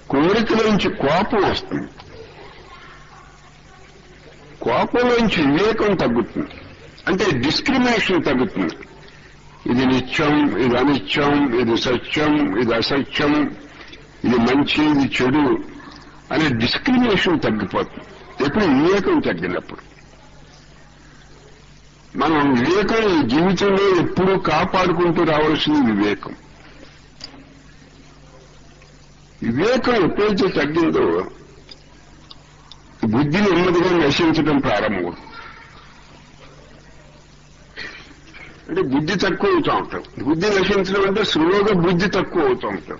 కోరికలోంచి కోపం వస్తుంది కోపంలోంచి వివేకం తగ్గుతుంది అంటే డిస్క్రిమినేషన్ తగ్గుతుంది ఇది నిత్యం ఇది అనిత్యం ఇది సత్యం ఇది అసత్యం ఇది మంచి ఇది చెడు అనే డిస్క్రిమినేషన్ తగ్గిపోతుంది ఎప్పుడు వివేకం తగ్గినప్పుడు మనం వివేకం ఈ జీవితంలో ఎప్పుడూ కాపాడుకుంటూ రావాల్సింది వివేకం వివేకం ఎప్పుడైతే తగ్గిందో బుద్ధి నెమ్మదిగా నశించడం ప్రారంభం అంటే బుద్ధి తక్కువ అవుతూ ఉంటాం బుద్ధి నశించడం అంటే స్లోగా బుద్ధి తక్కువ అవుతూ ఉంటాం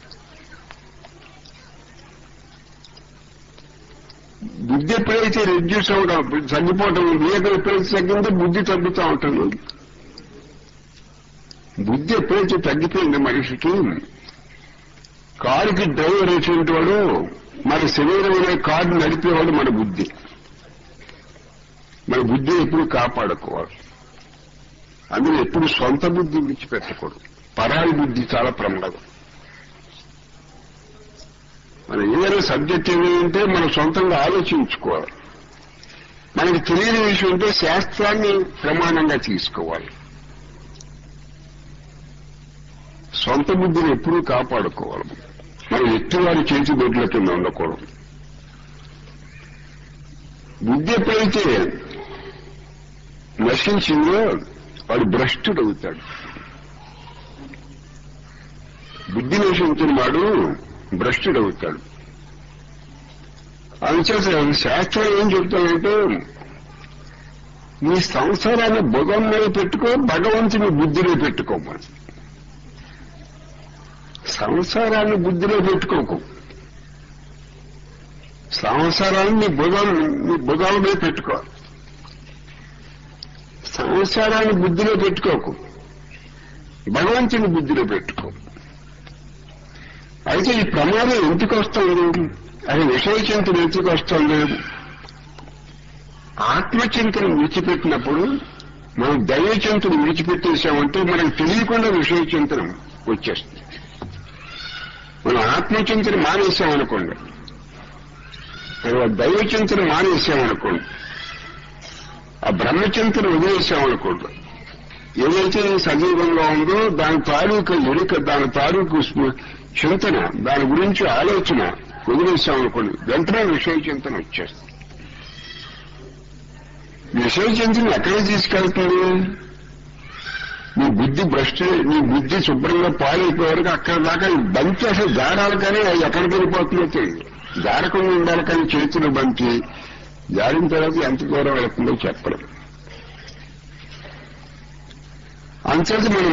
బుద్ధి ఎప్పుడైతే రెడ్యూస్ అవడం తగ్గిపోవటం వివేకం ఎప్పుడైతే తగ్గిందో బుద్ధి తగ్గుతూ ఉంటుంది బుద్ధి ఎప్పుడైతే తగ్గిపోయింది మనిషికి కారుకి డ్రైవర్ వేసేటువంటి వాడు మన శరీరం అనే కారు నడిపేవాడు మన బుద్ధి మన బుద్ధి ఎప్పుడు కాపాడుకోవాలి అందులో ఎప్పుడు సొంత బుద్ధి విడిచిపెట్టకూడదు పరాయి బుద్ధి చాలా ప్రమాదం మన ఏదైనా సబ్జెక్ట్ ఏదంటే మనం సొంతంగా ఆలోచించుకోవాలి మనకి తెలియని విషయం ఉంటే శాస్త్రాన్ని ప్రమాణంగా తీసుకోవాలి సొంత బుద్ధిని ఎప్పుడూ కాపాడుకోవాలి మనం ఎత్తువారి చేతి బొడ్ల కింద ఉండకూడదు బుద్ధి ఎప్పుడైతే నశించిందో వాడు భ్రష్టుడు అవుతాడు బుద్ధి నశించిన వాడు భ్రష్టుడు అవుతాడు అందుచేత శాస్త్రం ఏం చెప్తానంటే నీ సంసారాన్ని భుగం మీద పెట్టుకో భగవంతుని బుద్ధిలో పెట్టుకోమని సంసారాన్ని బుద్ధిలో పెట్టుకోకు సంసారాన్ని నీ భుజం నీ భుజాల మీద పెట్టుకో సంసారాన్ని బుద్ధిలో పెట్టుకోకు భగవంతుని బుద్ధిలో పెట్టుకో అయితే ఈ ప్రమాదం ఎందుకు వస్తుంది అది విషయ చింతన ఎందుకు వస్తుంది ఆత్మచింతన విడిచిపెట్టినప్పుడు మనం దైవ చింతన విడిచిపెట్టేసామంటే మనకు తెలియకుండా విషయ చింతన వచ్చేస్తుంది మనం ఆత్మచింతన మానేసామనుకోండి తర్వాత దైవ చింతన మానేసామనుకోండి ఆ బ్రహ్మచింతన వదిలేసామనుకోండి ఏదైతే సజీవంగా ఉందో దాని తాలూకు ఎరుక దాని తాలూకు స్మ- చింతన దాని గురించి ఆలోచన వదిలేసామనుకోండి వెంటనే విషయ చింతన వచ్చేస్తుంది విషయ చింతన ఎక్కడ తీసుకెళ్తుంది నీ బుద్ధి భ్రష్టు నీ బుద్ధి శుభ్రంగా పాలైపోయే వరకు అక్కడ దాకా ఈ బంతి అసలు జారాలి కానీ అది ఎక్కడికి వెళ్ళిపోతుందో తెలియదు జారకుండా ఉండాలి కానీ చేతులు బంతి జారిన తర్వాత ఎంత దూరం వెళుతుందో చెప్పలేం అంచేత మనం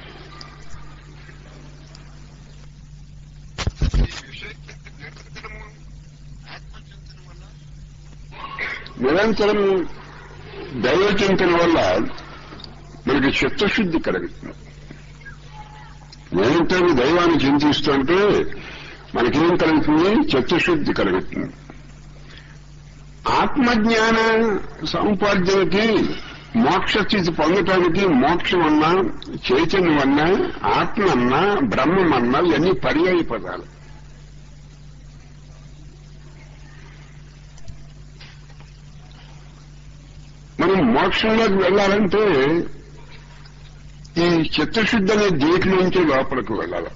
నిరంతరం దైవ చింతన వల్ల మనకి చిత్తశుద్ధి కలుగుతుంది నిరంతరం దైవాన్ని చింతిస్తుంటే మనకేం కలుగుతుంది చిత్తశుద్ధి కలుగుతుంది ఆత్మజ్ఞాన సముపార్జనకి మోక్ష స్థితి పొందటానికి మోక్షం అన్నా చైతన్యం అన్నా ఆత్మ అన్నా బ్రహ్మం అన్నా ఇవన్నీ పర్యాయ పదాలు మనం మోక్షంలోకి వెళ్ళాలంటే ఈ చిత్తశుద్ధి అనే గేట్ నుంచి లోపలికి వెళ్ళాలి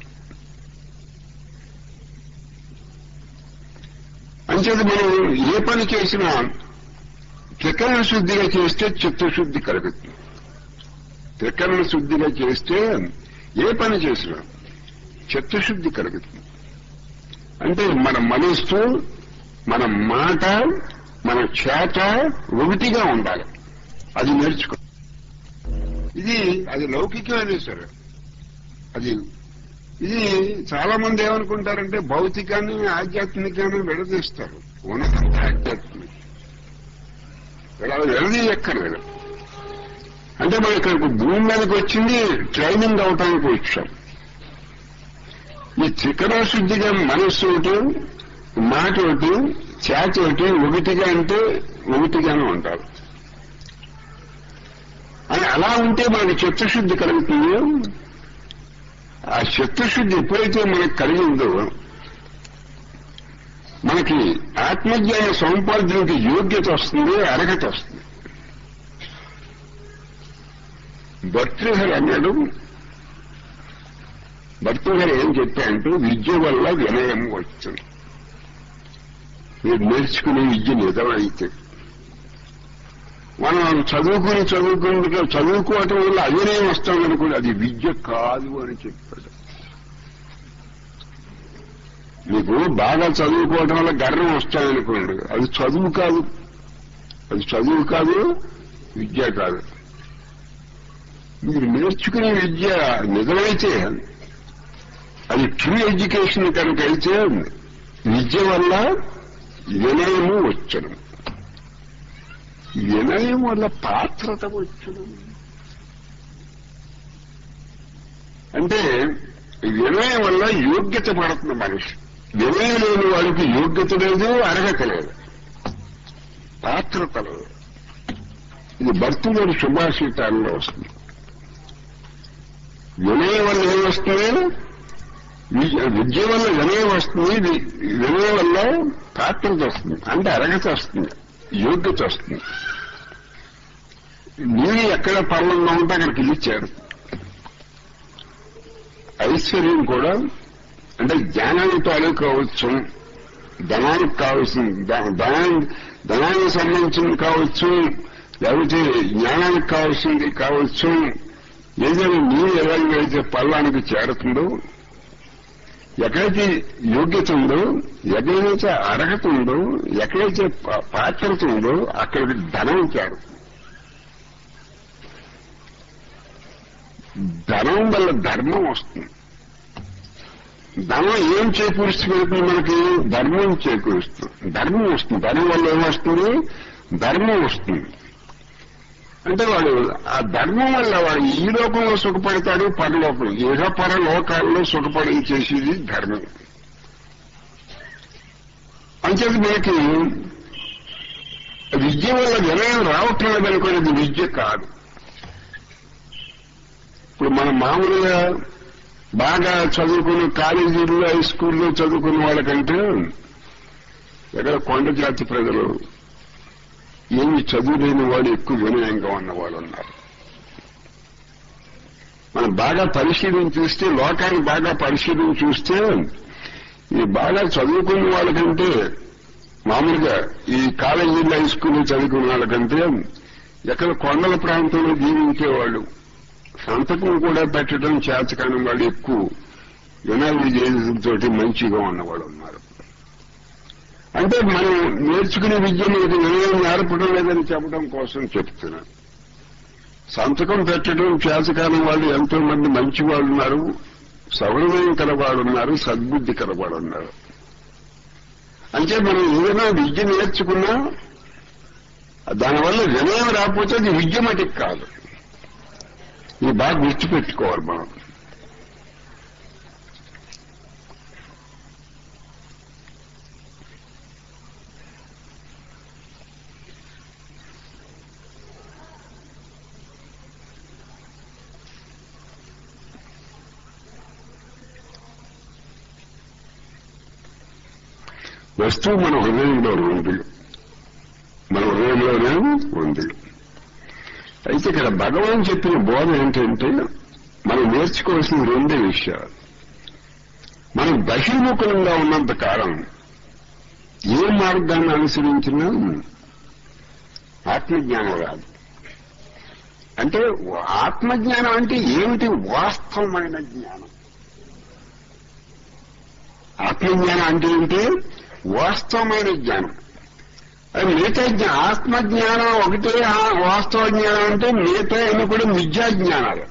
అంచేది మనం ఏ పని చేసినా త్రికరణ శుద్ధిగా చేస్తే చిత్తశుద్ధి కలుగుతుంది త్రికరణ శుద్ధిగా చేస్తే ఏ పని చేసినా చిత్తశుద్ధి కలుగుతుంది అంటే మన మనస్సు మన మాట మన చేత ఒకటిగా ఉండాలి అది నేర్చుకో ఇది అది లౌకికమైన సరే అది ఇది చాలా మంది ఏమనుకుంటారంటే భౌతికాన్ని ఆధ్యాత్మికాన్ని విడదీస్తారు ఉన్నతంగా ఆధ్యాత్మిక ఇలా విడదీయక్కర్లేదు అంటే మనం ఇక్కడికి భూమి మీదకి వచ్చింది ట్రైనింగ్ అవటానికి వచ్చాం ఈ త్రికరణ శుద్ధిగా మనస్సు ఒకటి మాట ఒకటి చేత ఒకటి ఒకటిగా అంటే ఒకటిగానే ఉంటారు అని అలా ఉంటే మనకి చిత్తశుద్ధి కలుగుతుంది ఆ చిత్తశుద్ధి ఎప్పుడైతే మనకు కలిగిందో మనకి ఆత్మజ్ఞాన సముపార్జనకి యోగ్యత వస్తుంది అర్హత వస్తుంది భర్తృహరి అన్నాడు భర్తృహరి ఏం చెప్పారంటూ విద్య వల్ల వినయం వస్తుంది మీరు నేర్చుకునే విద్య నిజమైతే మనం చదువుకుని చదువుకుని చదువుకోవటం వల్ల అవినయం వస్తాం అనుకోండి అది విద్య కాదు అని చెప్పాడు మీకు బాగా చదువుకోవడం వల్ల గర్వం వస్తాయనుకోండి అది చదువు కాదు అది చదువు కాదు విద్య కాదు మీరు నేర్చుకునే విద్య నిజమైతే అది ట్రూ ఎడ్యుకేషన్ కనుక అయితే విద్య వల్ల వినయము వచ్చను వినయం వల్ల పాత్రత వచ్చను అంటే వినయం వల్ల యోగ్యత పడుతుంది మనిషి వినయం లేని వాడికి యోగ్యత లేదు అర్హత లేదు పాత్రత లేదు ఇది భర్తలోని శుభాషితాల్లో వస్తుంది వినయం వల్ల ఏం వస్తుంది విద్య వల్ల వినయం వస్తుంది వినయం వల్ల పాత్రత వస్తుంది అంటే అర్హత వస్తుంది యోగ్యత వస్తుంది నీరు ఎక్కడ పర్వంలో ఉంటే అక్కడికి వెళ్ళి చేరుతుంది ఐశ్వర్యం కూడా అంటే జ్ఞానానికి తాలూ కావచ్చు ధనానికి కావాల్సిన ధనానికి ధనానికి సంబంధించింది కావచ్చు లేకపోతే జ్ఞానానికి కావాల్సింది కావచ్చు ఏదైనా నీరు ఎలాగైతే పల్లానికి చేరుతుందో ఎక్కడైతే యోగ్యత ఉందో ఎక్కడైతే అర్హత ఉందో ఎక్కడైతే పాత్రత ఉందో అక్కడికి ధనం చేరుతుంది ధనం వల్ల ధర్మం వస్తుంది ధనం ఏం చేకూరుస్తుంది మనకి ధర్మం చేకూరుస్తుంది ధర్మం వస్తుంది ధనం వల్ల ఏమొస్తుంది ధర్మం వస్తుంది అంటే వాడు ఆ ధర్మం వల్ల వాడు ఈ లోకంలో సుఖపడతాడు పరలోకం ఏదో పరలోకాల్లో సుఖపడి చేసేది ధర్మం అంచేది మనకి విద్య వల్ల వినయం రావటం లేదనుకునేది విద్య కాదు ఇప్పుడు మనం మామూలుగా బాగా చదువుకున్న కాలేజీల్లో హై స్కూల్లో చదువుకున్న వాళ్ళకంటే ఎక్కడ కొండ జాతి ప్రజలు ఏమి చదువులేని వాళ్ళు ఎక్కువ వినయంగా ఉన్నవాళ్ళు ఉన్నారు మనం బాగా పరిశీలన చూస్తే లోకాన్ని బాగా పరిశీలన చూస్తే ఈ బాగా చదువుకున్న వాళ్ళకంటే మామూలుగా ఈ కాలేజీలో హై స్కూల్లో చదువుకున్న వాళ్ళకంటే ఎక్కడ కొండల ప్రాంతంలో జీవించేవాళ్ళు సంతకం కూడా పెట్టడం చేతకాని వాళ్ళు ఎక్కువ వినాయకుడి మంచిగా ఉన్నవాళ్ళు ఉన్నారు అంటే మనం నేర్చుకునే విద్య మనకి వినయం నేర్పడం లేదని చెప్పడం కోసం చెప్తున్నాను సంతకం పెట్టడం చేతకాలం వాళ్ళు ఎంతో మంది మంచి వాళ్ళు ఉన్నారు సౌరమయం కలవాడు ఉన్నారు సద్బుద్ధి కలవాడు ఉన్నారు అంటే మనం ఏదైనా విద్య నేర్చుకున్నా దానివల్ల వినయం రాకపోతే అది విద్య మటుకు కాదు ఇది బాగా గుర్తుపెట్టుకోవాలి మనం వస్తువు మన హృదయంలో ఉంది మన హృదయంలోనే ఉంది అయితే ఇక్కడ భగవాన్ చెప్పిన బోధ ఏంటంటే మనం నేర్చుకోవాల్సిన రెండే విషయాలు మనం బహిర్ముఖంగా ఉన్నంత కాలం ఏ మార్గాన్ని అనుసరించినా ఆత్మజ్ఞానం రాదు అంటే ఆత్మజ్ఞానం అంటే ఏమిటి వాస్తవమైన జ్ఞానం ఆత్మజ్ఞానం అంటే ఏంటి వాస్తవమైన జ్ఞానం అది మిగతా జ్ఞా ఆత్మజ్ఞానం ఒకటే వాస్తవ జ్ఞానం అంటే మిగతా అన్ని కూడా మిథ్యా జ్ఞానాలు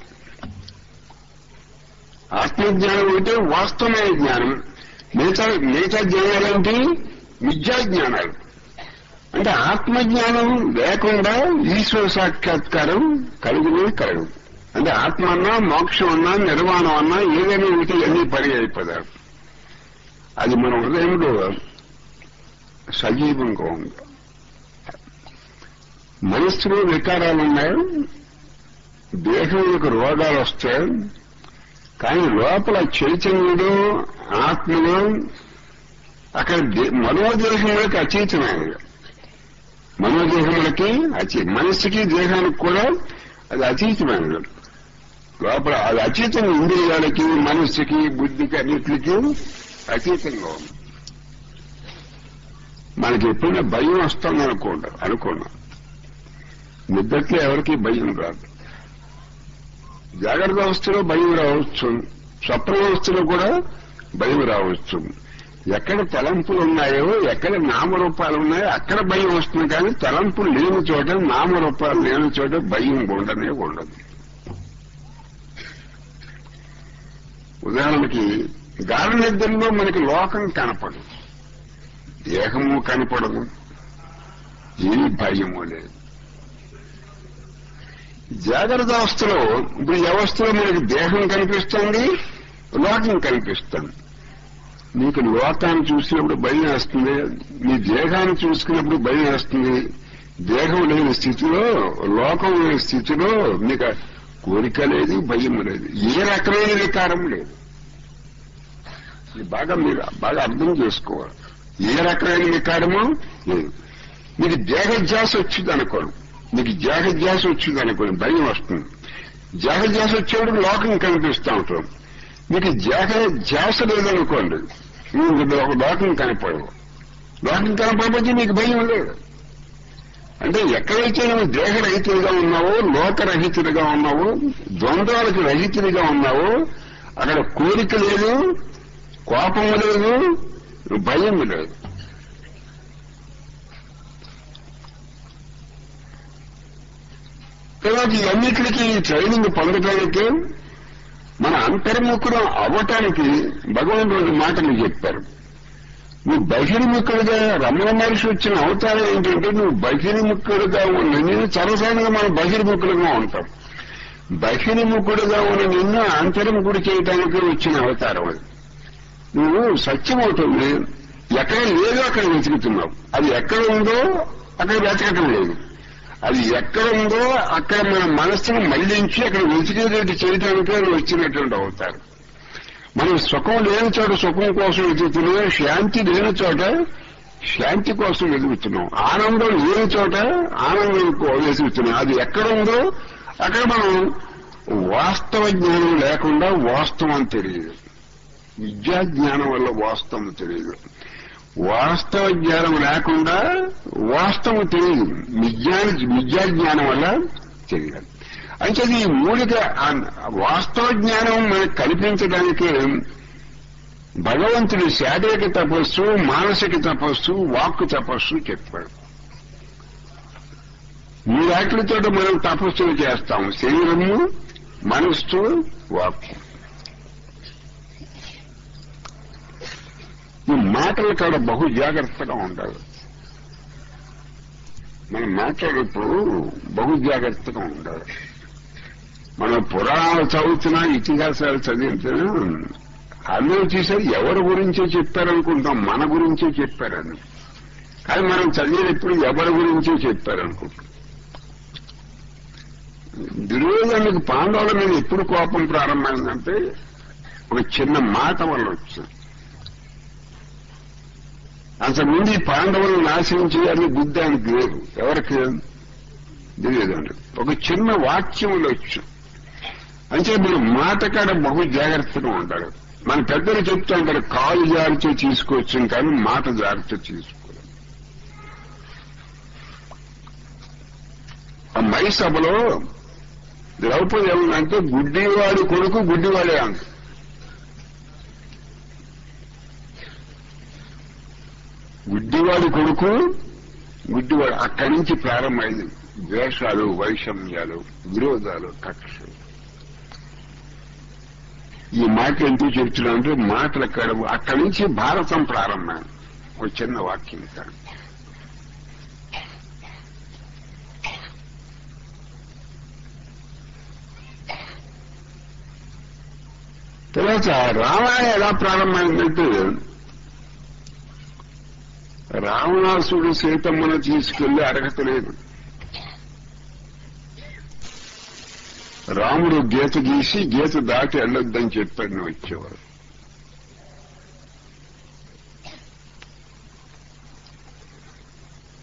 ఆత్మజ్ఞానం ఒకటే వాస్తవమైన జ్ఞానం మిగతా మిగతా జ్ఞానాలేంటి మిథ్యా జ్ఞానాలు అంటే ఆత్మజ్ఞానం లేకుండా ఈశ్వర సాక్షాత్కారం కలిగినే కలగదు అంటే ఆత్మ అన్నా మోక్షం అన్నా నిర్వాణం అన్నా ఏదైనా ఉంటే అన్ని పని అయిపోతారు అది మన హృదయంలో సజీవంగా ఉంది మనస్సులో వికారాలు ఉన్నాయి దేహంలోకి రోగాలు వస్తాయి కానీ లోపల చైతన్యుడు ఆత్మలో అక్కడ దే- మనోదేహములకు అచేతనాయ మనోదేహములకి అచే మనస్సుకి దేహానికి కూడా అది అతీతమైనది లోపల అది అతీతం ఇంద్రియాలకి మనస్సుకి బుద్ధికి అన్నిటికి అతీతంగా ఉంది మనకి ఎప్పుడైనా భయం వస్తుంది అనుకోండి అనుకున్నాం నిద్రట్లో ఎవరికి భయం రాదు జాగ్రత్త అవస్థలో భయం రావచ్చు స్వప్న అవస్థలో కూడా భయం రావచ్చు ఎక్కడ తలంపులు ఉన్నాయో ఎక్కడ నామరూపాలు ఉన్నాయో అక్కడ భయం వస్తుంది కానీ తలంపులు లేని చోట నామరూపాలు లేని చోట భయం ఉండనే ఉండదు ఉదాహరణకి గాఢ నిద్రలో మనకి లోకం కనపడదు దేహము కనపడదు ఏ భయము లేదు జాగ్రత్త అవస్థలో ఇప్పుడు ఈ అవస్థలో మనకి దేహం కనిపిస్తుంది లోకం కనిపిస్తుంది నీకు లోకాన్ని చూసినప్పుడు భయం వేస్తుంది నీ దేహాన్ని చూసుకున్నప్పుడు భయం వేస్తుంది దేహం లేని స్థితిలో లోకం లేని స్థితిలో నీకు కోరిక లేదు భయం లేదు ఏ రకమైన వికారం లేదు ఇది బాగా మీరు బాగా అర్థం చేసుకోవాలి ఏ రకమైన వికారమో లేదు మీకు దేహధ్యాస వచ్చింది అనుకోండి మీకు దేహధ్యాస వచ్చింది అనుకోండి భయం వస్తుంది దేహధ్యాస వచ్చేప్పుడు లోకం కనిపిస్తూ ఉంటాం మీకు దేహ ధ్యాస లేదనుకోండి మీకు ఒక లోకం కనపడవు లోకం కనపడకపోతే మీకు భయం లేదు అంటే ఎక్కడైతే నువ్వు దేహరహితుడిగా ఉన్నావో లోకరహితుడిగా ఉన్నావో ద్వంద్వాలకు రహితుడిగా ఉన్నావో అక్కడ కోరిక లేదు కోపం లేదు భయం లేదు తర్వాత ఇవన్నిటికి ట్రైనింగ్ పొందడానికి మన అంతర్ముఖుడు అవ్వటానికి భగవంతుడు మాటలు చెప్పారు నువ్వు బహిర్ముఖుడుగా రమణ మహర్షి వచ్చిన అవతారం ఏంటంటే నువ్వు బహిర్ముఖుడుగా ఉన్న నేను సర్వసాధారణంగా మనం బహిర్ముఖుడుగా ఉంటాం బహిర్ముఖుడుగా ఉన్న నిన్ను అంతర్ముఖుడు చేయడానికి వచ్చిన అవతారం అది నువ్వు సత్యం అవుతుంది ఎక్కడ లేదో అక్కడ వెతుకుతున్నావు అది ఎక్కడ ఉందో అక్కడ వెతకటం లేదు అది ఎక్కడ ఉందో అక్కడ మన మనస్సును మళ్లించి అక్కడ వెతికేటట్టు చేయడానికి అది వచ్చినటువంటి అవుతారు మనం సుఖం లేని చోట సుఖం కోసం వెతుకుతున్నాం శాంతి లేని చోట శాంతి కోసం వెతుకుతున్నాం ఆనందం లేని చోట ఆనందం కో- వెతుకుతున్నాం అది ఎక్కడ ఉందో అక్కడ మనం వాస్తవ జ్ఞానం లేకుండా వాస్తవం తెలియదు విద్యా జ్ఞానం వల్ల వాస్తవం తెలియదు వాస్తవ జ్ఞానం లేకుండా వాస్తవం తెలియదు విజ్ఞాన విద్యా జ్ఞానం వల్ల తెలియదు అంటే ఈ మూలిక ఆ వాస్తవ జ్ఞానం మనకు కల్పించడానికి భగవంతుడు శారీరక తపస్సు మానసిక తపస్సు వాక్కు తపస్సు చెప్పాడు ఈ వాటితో మనం తపస్సులు చేస్తాం శరీరము మనస్సు వాక్కు ఈ మాటలు కాడ బహు జాగ్రత్తగా ఉండాలి మనం మాట్లాడేప్పుడు బహు జాగ్రత్తగా ఉండాలి మనం పురాణాలు చదువుతున్నా ఇతిహాసాలు చదివించినా అందరూ చూసారు ఎవరి గురించే చెప్పారనుకుంటాం మన గురించే చెప్పారని కానీ మనం చదివేటప్పుడు ఎవరి గురించే చెప్పారనుకుంటాం దుర్యోధనుడికి పాండవుల మీద ఎప్పుడు కోపం ప్రారంభమైందంటే ఒక చిన్న మాట వల్ల వచ్చింది అంతకుముందు ఈ పాండవులను నాశనం చేయాలని బుద్ధి ఆయనకు లేదు ఎవరికి తెలియదండి ఒక చిన్న వాక్యంలో వచ్చు అంటే మీరు మాట కాడ బహు జాగ్రత్తగా ఉండాలి మన పెద్దలు చెప్తూ ఉంటారు కాలు జారితో తీసుకోవచ్చు కానీ మాట జారితో తీసుకోవాలి ఆ మై సభలో ద్రౌపది ఏమందంటే గుడ్డివాడి కొడుకు గుడ్డివాడే అంత గుడ్డివాడి కొడుకు గుడ్డివాడు అక్కడి నుంచి ప్రారంభమైంది ద్వేషాలు వైషమ్యాలు విరోధాలు కక్షలు ఈ మాట ఎందుకు చెప్తున్నా అంటే మాటల కడ అక్కడి నుంచి భారతం ప్రారంభమైంది ఒక చిన్న వాక్యం కాదు తర్వాత రామాయణం ఎలా ప్రారంభమైందంటే రావణాసుడు సీతమ్మను తీసుకెళ్లి అర్హత లేదు రాముడు గీత గీసి గీత దాటి వెళ్ళొద్దని చెప్పాడు నువ్వు వచ్చేవారు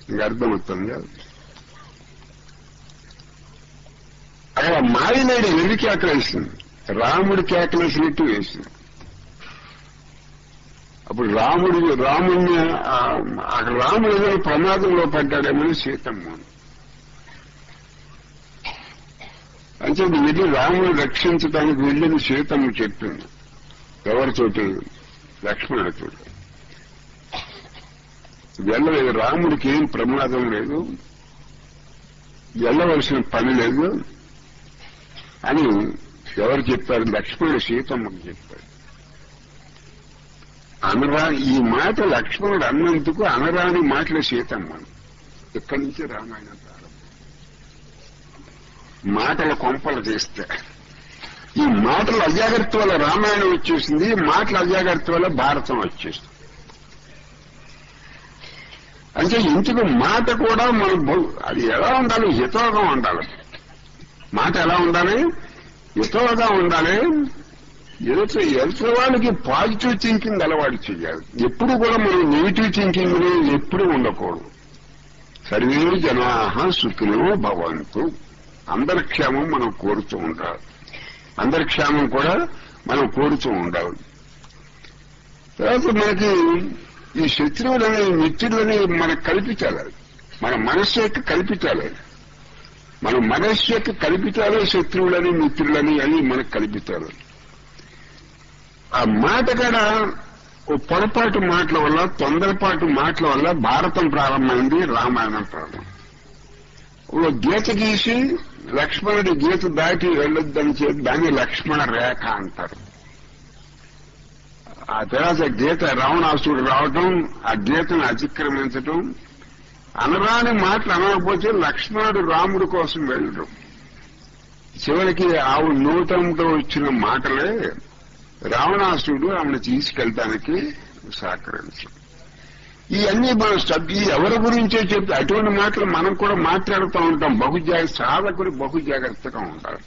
ఇంకా అర్థమవుతుంది కదా అక్కడ మాయలేడు ఎన్ని కేకలేసింది రాముడు కేకలేసినట్టు వేసింది అప్పుడు రాముడు రాముడిని ఆ- అక్కడ రాముడు ఏదో ప్రమాదంలో పడ్డాడేమని సీతమ్మ అంటే వెళ్ళి రాముడు రక్షించడానికి వెళ్ళిన సీతమ్మ చెప్పింది ఎవరితోటి లక్ష్మణుడితో వెళ్ళలేదు రాముడికి ఏం ప్రమాదం లేదు వెళ్ళవలసిన పని లేదు అని ఎవరు చెప్పారు లక్ష్మణుడు సీతమ్మకు చెప్పాడు అనరా ఈ మాట లక్ష్మణుడు అన్నందుకు అనరాని మాటలు సీతమ్మ ఇక్కడి నుంచి రామాయణం ప్రారంభం మాటల కొంపలు చేస్తే ఈ మాటల అజాగ్రత్త వల్ల రామాయణం వచ్చేసింది ఈ మాటల అజాగ్రత్త వల్ల భారతం వచ్చేసింది అంటే ఇంటికి మాట కూడా మన బహు- అది ఎలా ఉండాలి హితోగా ఉండాలి మాట ఎలా ఉండాలి హితోగా ఉండాలి ఎదుట ఎదుటి వాళ్ళకి పాజిటివ్ థింకింగ్ అలవాటు చేయాలి ఎప్పుడు కూడా మనం నెగిటివ్ థింకింగ్ ఎప్పుడు ఉండకూడదు సర్వే జనాహ సుఖినో భవంతు అందరి క్షేమం మనం కోరుతూ ఉండాలి అందరి క్షేమం కూడా మనం కోరుతూ ఉండాలి తర్వాత మనకి ఈ శత్రువులని మిత్రులని మనకు కల్పించాలి మన మనస్సు యొక్క కల్పించాలి మన మనస్సు యొక్క కల్పితాలే శత్రువులని మిత్రులని అని మనకు కల్పితాలు ఆ మాట కూడా ఓ పొరపాటు మాటల వల్ల తొందరపాటు మాటల వల్ల భారతం ప్రారంభమైంది రామాయణం ప్రారంభం ఓ గీత గీసి లక్ష్మణుడి గీత దాటి వెళ్ళొద్దని చెప్పి దాన్ని లక్ష్మణ రేఖ అంటారు ఆ తర్వాత గీత రావణాసుడు రావటం ఆ గీతను అతిక్రమించటం అనరాని మాటలు అనకపోతే లక్ష్మణుడు రాముడి కోసం వెళ్ళడం చివరికి ఆవిడ నూతంతో వచ్చిన మాటలే రావణాసుడు ఆమెను తీసుకెళ్ళడానికి సహకరించు ఇవన్నీ మనం సభ్యు ఎవరి గురించో చెప్తే అటువంటి మాటలు మనం కూడా మాట్లాడుతూ ఉంటాం బహుజాగ్ర సాధకుడు బహుజాగ్రత్తగా ఉండాలి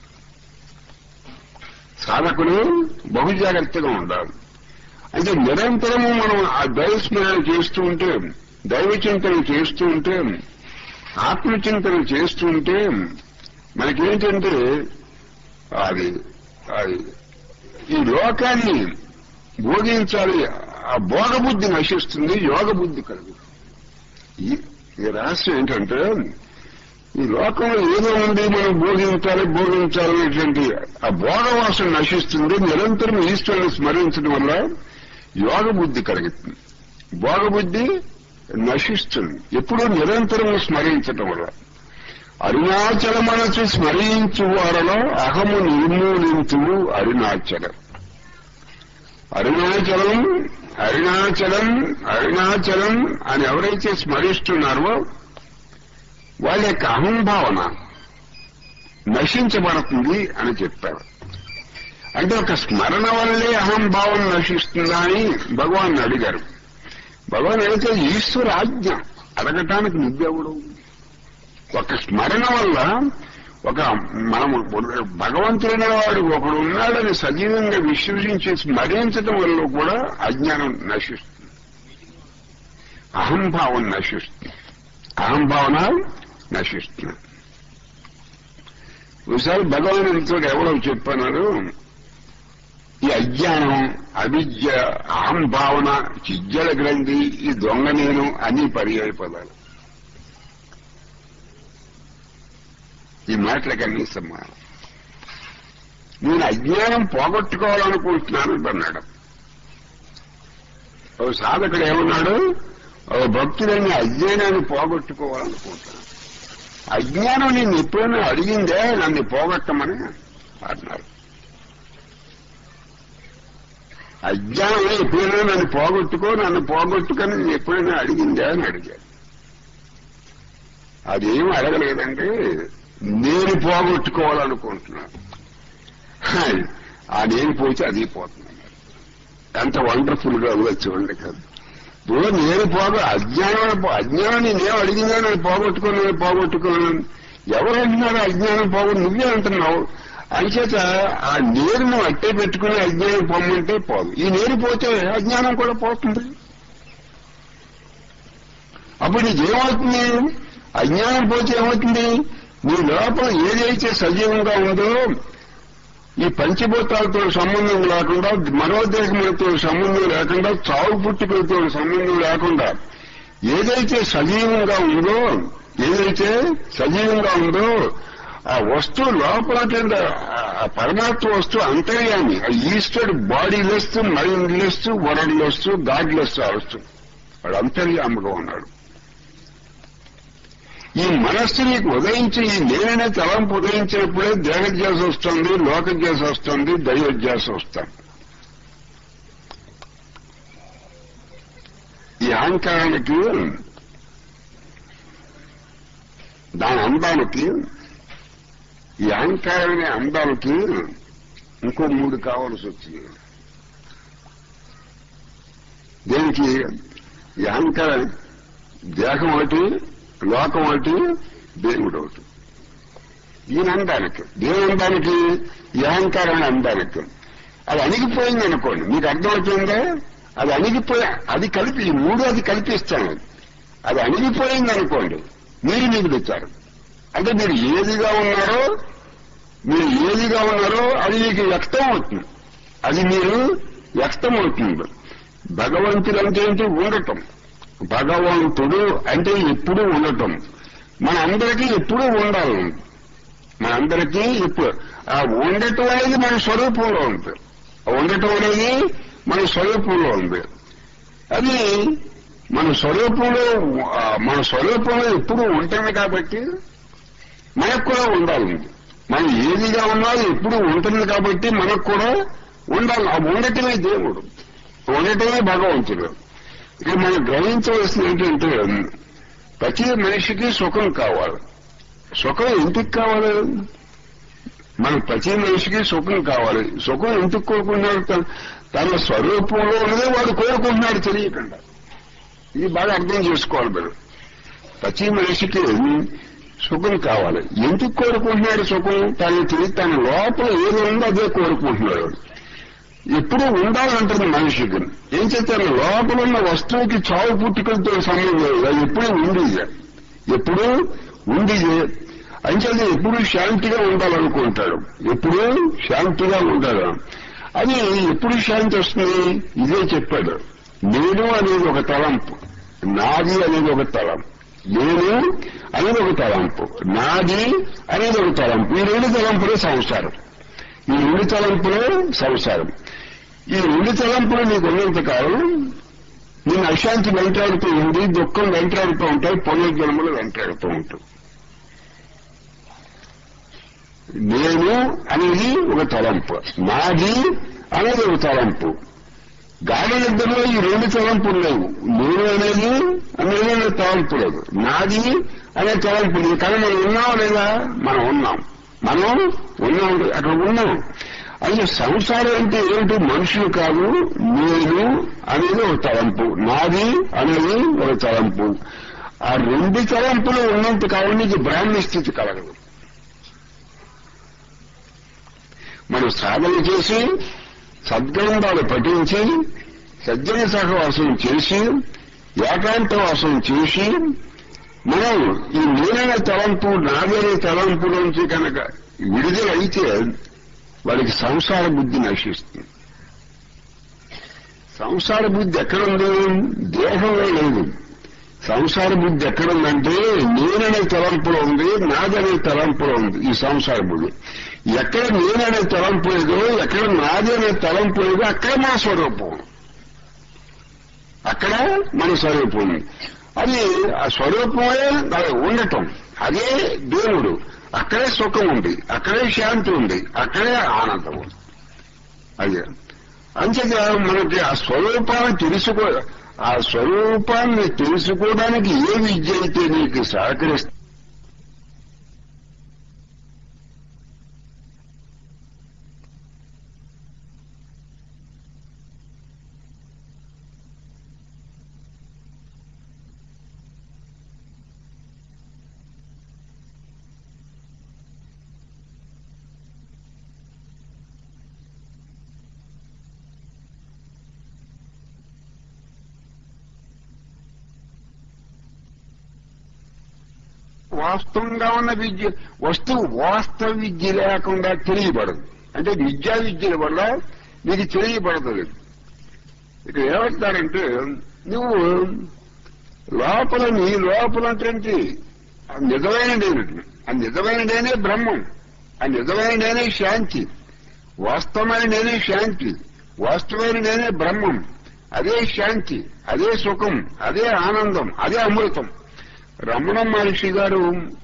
సాధకుడు బహుజాగ్రత్తగా ఉండాలి అంటే నిరంతరము మనం ఆ దైవస్మరణ చేస్తూ ఉంటే దైవ చింతన చేస్తూ ఉంటే ఆత్మచింతన చేస్తూ ఉంటే మనకేంటంటే అది అది ఈ లోకాన్ని భోగించాలి ఆ భోగ బుద్ధి నశిస్తుంది యోగ బుద్ధి కలుగుతుంది ఈ- ఈ రహస్యం ఏంటంటే ఈ లోకంలో ఏదో ఉంది మనం భోగించాలి భోగించాలి అనేటువంటి ఆ భోగ వాసన నశిస్తుంది నిరంతరం ఈశ్వరుని స్మరించడం వల్ల యోగ బుద్ధి కలుగుతుంది భోగ బుద్ధి నశిస్తుంది ఎప్పుడూ నిరంతరం స్మరించటం వల్ల అరుణాచల మనసు స్మరించు వారిలో అహము నిర్మూలించు అరుణాచలం అరుణాచలం అరుణాచలం అరుణాచలం అని ఎవరైతే స్మరిస్తున్నారో వాళ్ళ యొక్క అహంభావన నశించబడుతుంది అని చెప్పారు అంటే ఒక స్మరణ వల్లే అహంభావం నశిస్తుందా అని భగవాన్ అడిగారు భగవాన్ అడిగితే ఈశ్వర ఆజ్ఞ అడగటానికి నువ్వెవడు ఒక స్మరణ వల్ల ఒక మనం భగవంతుడైన వాడు ఒకడు ఉన్నాడని సజీవంగా విశ్వసించి స్మరించడం వల్ల కూడా అజ్ఞానం నశిస్తుంది అహంభావం నశిస్తుంది అహంభావన నశిస్తుంది ఒకసారి భగవానుడితో ఎవరో చెప్పన్నారు ఈ అజ్ఞానం అవిద్య అహంభావన చిజ్జల గ్రంథి ఈ దొంగ నేను అన్ని పర్యాయ పదాలు ఈ మాటలకన్నీ సమానం నేను అజ్ఞానం పోగొట్టుకోవాలనుకుంటున్నాను అన్నాడు ఓ సాధకుడు ఏమన్నాడు ఓ భక్తుడని అజ్ఞానాన్ని పోగొట్టుకోవాలనుకుంటున్నాను అజ్ఞానం నేను ఎప్పుడైనా అడిగిందే నన్ను పోగొట్టమని అన్నారు అజ్ఞానం ఎప్పుడైనా నన్ను పోగొట్టుకో నన్ను పోగొట్టుకొని నేను ఎప్పుడైనా అడిగిందే అని అడిగాడు అదేం అడగలేదంటే నేను పోగొట్టుకోవాలనుకుంటున్నాను హాయ్, ఆ నేను పోతే అది పోతుంది ఎంత వండర్ఫుల్ గా ఉందో చూడండి కదా ఇప్పుడు నేను పోగ అజ్ఞానం అజ్ఞానం నేనేం అడిగిందా నేను పోగొట్టుకోను నేను పోగొట్టుకోను ఎవరు అంటున్నారు అజ్ఞానం పోగొట్టు నువ్వే అంటున్నావు అంచేత ఆ నీరును అట్టే పెట్టుకుని అజ్ఞానం పొమ్మంటే పోదు ఈ నీరు పోతే అజ్ఞానం కూడా పోతుంది అప్పుడు నీకు ఏమవుతుంది అజ్ఞానం పోతే ఏమవుతుంది నీ లోపల ఏదైతే సజీవంగా ఉందో ఈ పంచభూతాలతో సంబంధం లేకుండా మనోదేహములతో సంబంధం లేకుండా చావు పుట్టుకలతో సంబంధం లేకుండా ఏదైతే సజీవంగా ఉందో ఏదైతే సజీవంగా ఉందో ఆ వస్తువు లోపల కింద ఆ పరమాత్మ వస్తువు అంతర్యామి ఆ ఈస్టర్డ్ bodyless mindless worldless godless ఆ వస్తువు వాడు అంతర్యామిగా ఉన్నాడు ఈ మనస్సు నీకు ఉదయించి ఈ నేననే తలంపు ఉదయించినప్పుడే దేహధ్యాస వస్తుంది లోకధ్యాస వస్తుంది దైవధ్యాస వస్తుంది ఈ అహంకారానికి దాని అందానికి ఈ అహంకారమైన అందానికి ఇంకో మూడు కావాల్సి వచ్చింది దేనికి ఈ అహంకారం దేహం ఒకటి లోకం ఒకటి దేవుడు ఒకటి దీని అందానికి దేని అందానికి ఈ అహంకారాన్ని అందానికి అది అణిగిపోయింది అనుకోండి మీకు అర్థమవుతుందా అది అణిగిపోయా అది కలిపి ఈ మూడు అది కల్పిస్తాను అది అణిగిపోయింది అనుకోండి మీరు మిగులుతారు అంటే మీరు ఏదిగా ఉన్నారో మీరు ఏదిగా ఉన్నారో అది మీకు వ్యక్తం అవుతుంది అది మీరు వ్యక్తం అవుతుంది భగవంతుడు అంటే ఏంటి ఉండటం భగవంతుడు అంటే ఎప్పుడూ ఉండటం మన అందరికీ ఎప్పుడూ ఉండాలి మనందరికీ ఇప్పుడు ఆ ఉండటం అనేది మన స్వరూపంలో ఉంది ఆ ఉండటం అనేది మన స్వరూపంలో ఉంది అది మన స్వరూపంలో ఆ, మన స్వరూపంలో ఎప్పుడు ఉంటుంది కాబట్టి మనకు కూడా ఉండాలి మనం ఏదిగా ఉన్నా అది ఎప్పుడు ఉంటుంది కాబట్టి మనకు కూడా ఉండాలి ఆ ఉండటమే దేవుడు ఉండటమే భగవంతుడు ఇక మనం గ్రహించవలసింది ఏంటంటే ప్రతి మనిషికి సుఖం కావాలి సుఖం ఎందుకు కావాలి మన ప్రతి మనిషికి సుఖం కావాలి సుఖం ఎందుకు కోరుకుంటున్నాడు తన- తన స్వరూపంలో ఉన్నదే వాడు కోరుకుంటున్నాడు తెలియకుండా ఇది బాగా అర్థం చేసుకోవాలి మీరు ప్రతి మనిషికి సుఖం కావాలి ఎందుకు కోరుకుంటున్నాడు సుఖం తనకి తెలియదు తన లోపల ఏది ఉందో అదే కోరుకుంటున్నాడు ఎప్పుడూ ఉండాలంటుంది మనిషికి ఏం చేస్తాను లోపల ఉన్న వస్తువుకి చావు పుట్టుకలతో సంబంధం లేదు అది ఎప్పుడూ ఉంది ఎప్పుడూ ఉంది అంచేది ఎప్పుడు శాంతిగా ఉండాలనుకుంటాడు ఎప్పుడూ శాంతిగా ఉండాలి అది ఎప్పుడు శాంతి వస్తుంది ఇదే చెప్పాడు నేను అనేది ఒక తలంపు నాది అనేది ఒక తలంపు నేను అనేది ఒక తలంపు నాది అనేది ఒక తలంపు ఈ రెండు తలంపులే సంసారం ఈ రెండు తలంపులే సంసారం ఈ రెండు తలంపులు నీకు ఉన్నంత కాలం నేను అశాంతి వెంటాడుతూ ఉంది దుఃఖం వెంటాడుతూ ఉంటాయి పునర్జన్మలు వెంటాడుతూ ఉంటాయి నేను అనేది ఒక తలంపు నాది అనేది ఒక తలంపు గాలి నిద్రలో ఈ రెండు తలంపులు లేవు నేను అనేది అనేది అనే తలంపు లేదు నాది అనే తలంపు లేదు కానీ మనం ఉన్నాం లేదా మనం ఉన్నాం మనం ఉన్నాం అక్కడ ఉన్నాం అయితే సంసారం అంటే ఏంటి మనుషులు కాదు నేను అనేది ఒక తలంపు నాది అనేది ఒక తలంపు ఆ రెండు తలంపులు ఉన్నంత కాలం నీకు బ్రాహ్మణ స్థితి కలగదు మనం సాధన చేసి సద్గ్రంథాలు పఠించి సజ్జన సహవాసం చేసి ఏకాంతవాసం చేసి మనం ఈ నేనైన తలంపు నాదనే తలంపులోంచి కనుక విడుదలైతే వాడికి సంసార బుద్ధి నశిస్తుంది సంసార బుద్ధి ఎక్కడుంది దేహంలో లేదు సంసార బుద్ధి ఎక్కడుందంటే నేననే తలంపులో ఉంది నాదనే తలంపులో ఉంది ఈ సంసార బుద్ధి ఎక్కడ నేననే తలంపు లేదో ఎక్కడ నాది అనే తలంపు లేదో అక్కడ మన స్వరూపం అక్కడ మన స్వరూపం ఉంది. అది ఆ స్వరూపమే అది ఉండటం అదే దేవుడు అక్కడే సుఖం ఉంది అక్కడే శాంతి ఉంది అక్కడే ఆనందం ఉంది అదే అంచేత మనకి ఆ స్వరూపాన్ని తెలుసుకో ఆ స్వరూపాన్ని తెలుసుకోవడానికి ఏ విద్య అయితే నీకు సహకరిస్తుంది వాస్తవంగా ఉన్న విద్య వస్తువు వాస్తవ విద్య లేకుండా తెలియబడదు అంటే విద్యా విద్యల వల్ల నీకు తెలియబడదు ఇక్కడ ఏమంటారంటే నువ్వు లోపల నీ లోపల అంటే ఆ నిజమైన నేనటి ఆ నిజమైన నేనే బ్రహ్మం ఆ నిజమైన నేనే శాంతి వాస్తవమైన నేనే శాంతి వాస్తవమైన నేనే బ్రహ్మం అదే శాంతి అదే సుఖం అదే ఆనందం అదే అమృతం రమణ మహర్షి గారు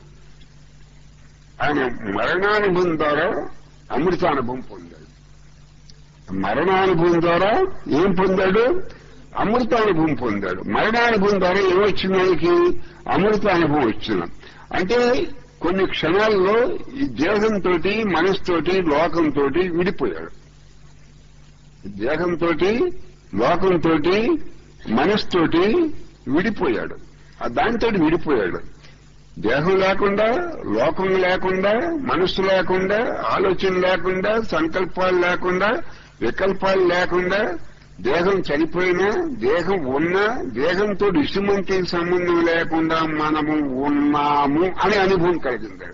ఆయన మరణానుభవం ద్వారా అమృతానుభవం పొందాడు మరణానుభవం ద్వారా ఏం పొందాడు అమృతానుభవం పొందాడు మరణానుభవం ద్వారా ఏమొచ్చింది ఆయనకి అమృతానుభవం వచ్చింది అంటే కొన్ని క్షణాల్లో ఈ దేహంతో మనసుతోటి లోకంతో విడిపోయాడు దేహంతో లోకంతో మనసుతోటి విడిపోయాడు ఆ దానితో విడిపోయాడు దేహం లేకుండా లోకం లేకుండా మనస్సు లేకుండా ఆలోచన లేకుండా సంకల్పాలు లేకుండా వికల్పాలు లేకుండా దేహం చనిపోయినా దేహం ఉన్నా దేహంతో ఇసుమంతి సంబంధం లేకుండా మనము ఉన్నాము అనే అనుభవం కలిగింది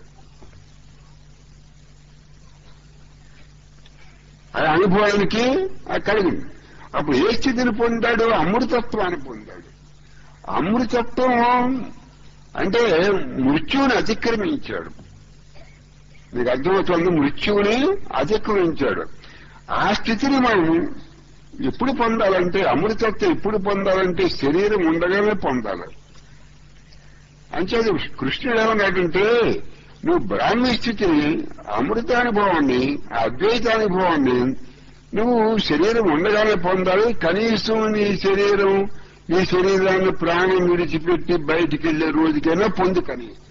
ఆ అనుభవానికి అది కలిగింది అప్పుడు ఏ స్థితిని పొందాడు అమృతత్వాన్ని పొందాడు అమృతత్వం అంటే మృత్యువుని అతిక్రమించాడు మీకు అర్థమవుతుంది మృత్యువుని అతిక్రమించాడు ఆ స్థితిని మనం ఎప్పుడు పొందాలంటే అమృతత్వం ఎప్పుడు పొందాలంటే శరీరం ఉండగానే పొందాలి అంచేది కృష్ణుడు ఏమన్నాడంటే నువ్వు బ్రాహ్మీ స్థితిని అమృతానుభవాన్ని ఆ అద్వైతానుభవాన్ని నువ్వు శరీరం ఉండగానే పొందాలి కనీసం నీ శరీరం నీ శరీరాన్ని ప్రాణం విడిచిపెట్టి బయటికి వెళ్లే రోజుకైనా పొందు కనీసం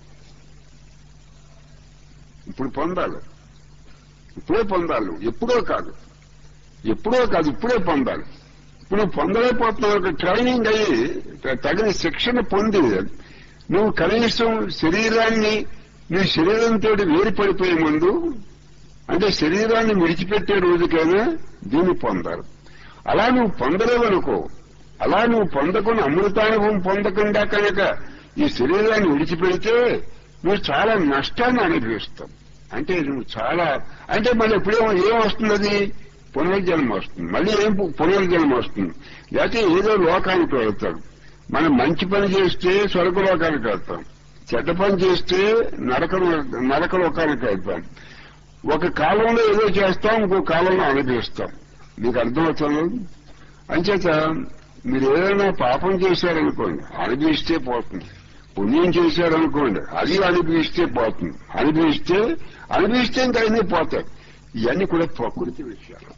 ఇప్పుడు పొందాలి ఇప్పుడే పొందాలి ఎప్పుడో కాదు ఎప్పుడో కాదు ఇప్పుడే పొందాలి ఇప్పుడు నువ్వు పొందలేకపోతున్నావు ఒక ట్రైనింగ్ అయ్యి తగిన శిక్షణ పొంది నువ్వు కనీసం శరీరాన్ని నీ శరీరంతో వేరుపడిపోయే ముందు అంటే శరీరాన్ని విడిచిపెట్టే రోజుకైనా దీన్ని పొందాలి అలా నువ్వు పొందలేవనుకో అలా నువ్వు పొందకుండా అమృతానుభవం పొందకుండా కనుక ఈ శరీరాన్ని విడిచిపెడితే నువ్వు చాలా నష్టాన్ని అనుభవిస్తావు అంటే నువ్వు చాలా అంటే మళ్ళీ ఎప్పుడేమో ఏం వస్తుంది అది పునర్జన్మ వస్తుంది మళ్ళీ ఏం పు- పునర్జన్మ వస్తుంది లేకపోతే ఏదో లోకానికి వెళ్తాడు మనం మంచి పని చేస్తే స్వర్గలోకానికి వెళ్తాం చెడ్డ పని చేస్తే నరక నరక లోకానికి వెళ్తాం ఒక కాలంలో ఏదో చేస్తాం ఇంకో కాలంలో అనుభవిస్తాం మీకు అర్థమవుతుంది అంచేత మీరు ఏదైనా పాపం చేశారనుకోండి అనుభవిస్తే పోతుంది పుణ్యం చేశారనుకోండి అది అనుభవిస్తే పోతుంది అనుభవిస్తే అనుభవిస్తే ఇంకా అన్నీ పోతాయి ఇవన్నీ కూడా ప్రకృతి విషయాలు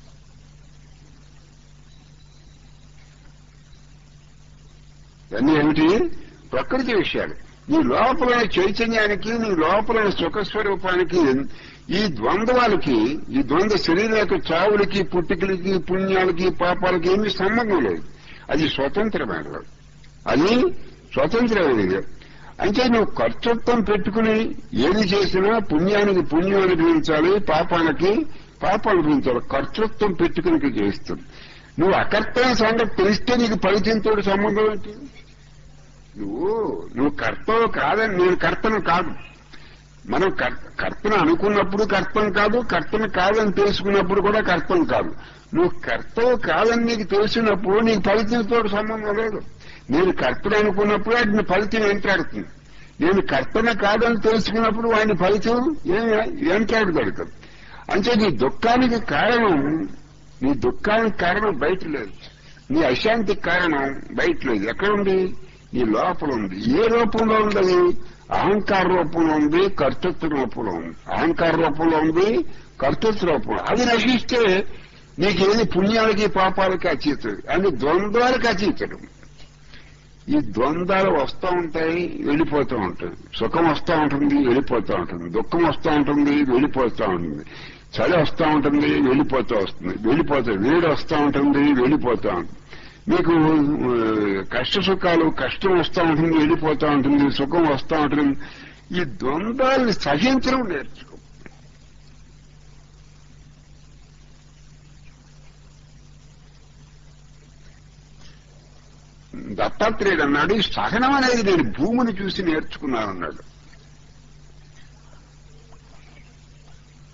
ఇవన్నీ ఏమిటి ప్రకృతి విషయాలు నీ లోపల చైతన్యానికి నీ లోపల సుఖస్వరూపానికి ఈ ద్వంద్వాలకి ఈ ద్వంద్వ శరీరం యొక్క చావులకి పుట్టికలకి పుణ్యాలకి పాపాలకి ఏమీ సంబంధం లేదు అది స్వతంత్రమైనది అది స్వతంత్రమైనది అంటే నువ్వు కర్తృత్వం పెట్టుకుని ఏది చేసినా పుణ్యానికి పుణ్యం అనుభవించాలి పాపానికి పాపం అనుభవించాలి కర్తృత్వం పెట్టుకుని చేస్తుంది నువ్వు అకర్తమైన సంగతి తెలిస్తే నీకు ఫలితంతో సంబంధం ఏంటి నువ్వు నువ్వు కర్తవు కాదని నేను కర్తను కాదు మనం కర్- కర్తను అనుకున్నప్పుడు కర్తం కాదు కర్తను కాదని తెలుసుకున్నప్పుడు కూడా కర్తం కాదు నువ్వు కర్తవు కాదని నీకు తెలిసినప్పుడు నీకు ఫలితంతో సంబంధం లేదు నేను కర్తను అనుకున్నప్పుడు వాటిని ఫలితం వెంటాడుతుంది నేను కర్తన కాదని తెలుసుకున్నప్పుడు వాడిని ఫలితం ఏం వెంటాడుతాడు అంటే నీ దుఃఖానికి కారణం నీ దుఃఖానికి కారణం బయట లేదు నీ అశాంతికి కారణం బయట లేదు ఎక్కడ ఉంది నీ లోపల ఉంది ఏ రూపంలో ఉంది అది అహంకార రూపంలో ఉంది కర్తృత్వ రూపంలో ఉంది అహంకార రూపంలో ఉంది కర్తృత్వ రూపంలో అది నశిస్తే నీకేది పుణ్యాలకి పాపాలకి అతీతుడు అని ద్వంద్వాలకి అతీతుడు ఈ ద్వంద్వాలు వస్తూ ఉంటాయి వెళ్ళిపోతూ ఉంటాయి సుఖం వస్తూ ఉంటుంది వెళ్ళిపోతూ ఉంటుంది దుఃఖం వస్తూ ఉంటుంది వెళ్ళిపోతూ ఉంటుంది చలి వస్తూ ఉంటుంది వెళ్ళిపోతూ వస్తుంది వెళ్ళిపోతూ వేడి వస్తూ ఉంటుంది వెళ్ళిపోతూ ఉంటుంది మీకు ఆ, కష్ట సుఖాలు కష్టం వస్తూ ఉంటుంది వెళ్ళిపోతూ ఉంటుంది సుఖం వస్తూ ఉంటుంది ఈ ద్వంద్వాలను సహించడం నేర్చుకో దత్తాత్రేయుడు అన్నాడు ఈ సహనం అనేది నేను భూమిని చూసి నేర్చుకున్నాను అన్నాడు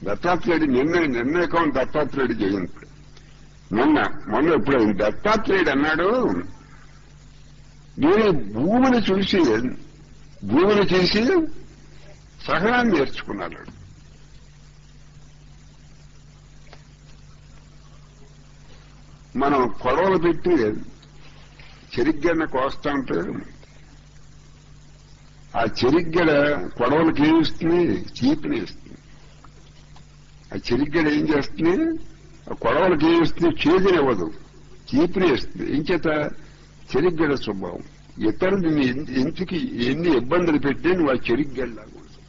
దత్తాత్రేయుడు నిన్న నిర్ణయకం దత్తాత్రేయుడు జయంతి మొన్న మొన్న ఎప్పుడైంది దత్తాత్రేయుడు అన్నాడు నేను భూమిని చూసి భూమిని చేసి సహనాన్ని నేర్చుకున్నాడు మనం కొడవలు పెట్టి చెరిగ్గన్న కోస్తా ఉంటే ఆ చెరిగ్గడ కొడవలకి ఏమి ఇస్తుంది చీపిని ఇస్తుంది ఆ చెరిగ్గడ ఏం చేస్తుంది ఆ కొడవలకి ఏమి ఇస్తుంది చేదినివ్వదు చీపిని ఇస్తుంది ఏం చేత చెరిగ్గడ స్వభావం ఇతరులు ఎందుకు ఎన్ని ఇబ్బందులు పెట్టి నువ్వు ఆ చెరిగ్గడలాగా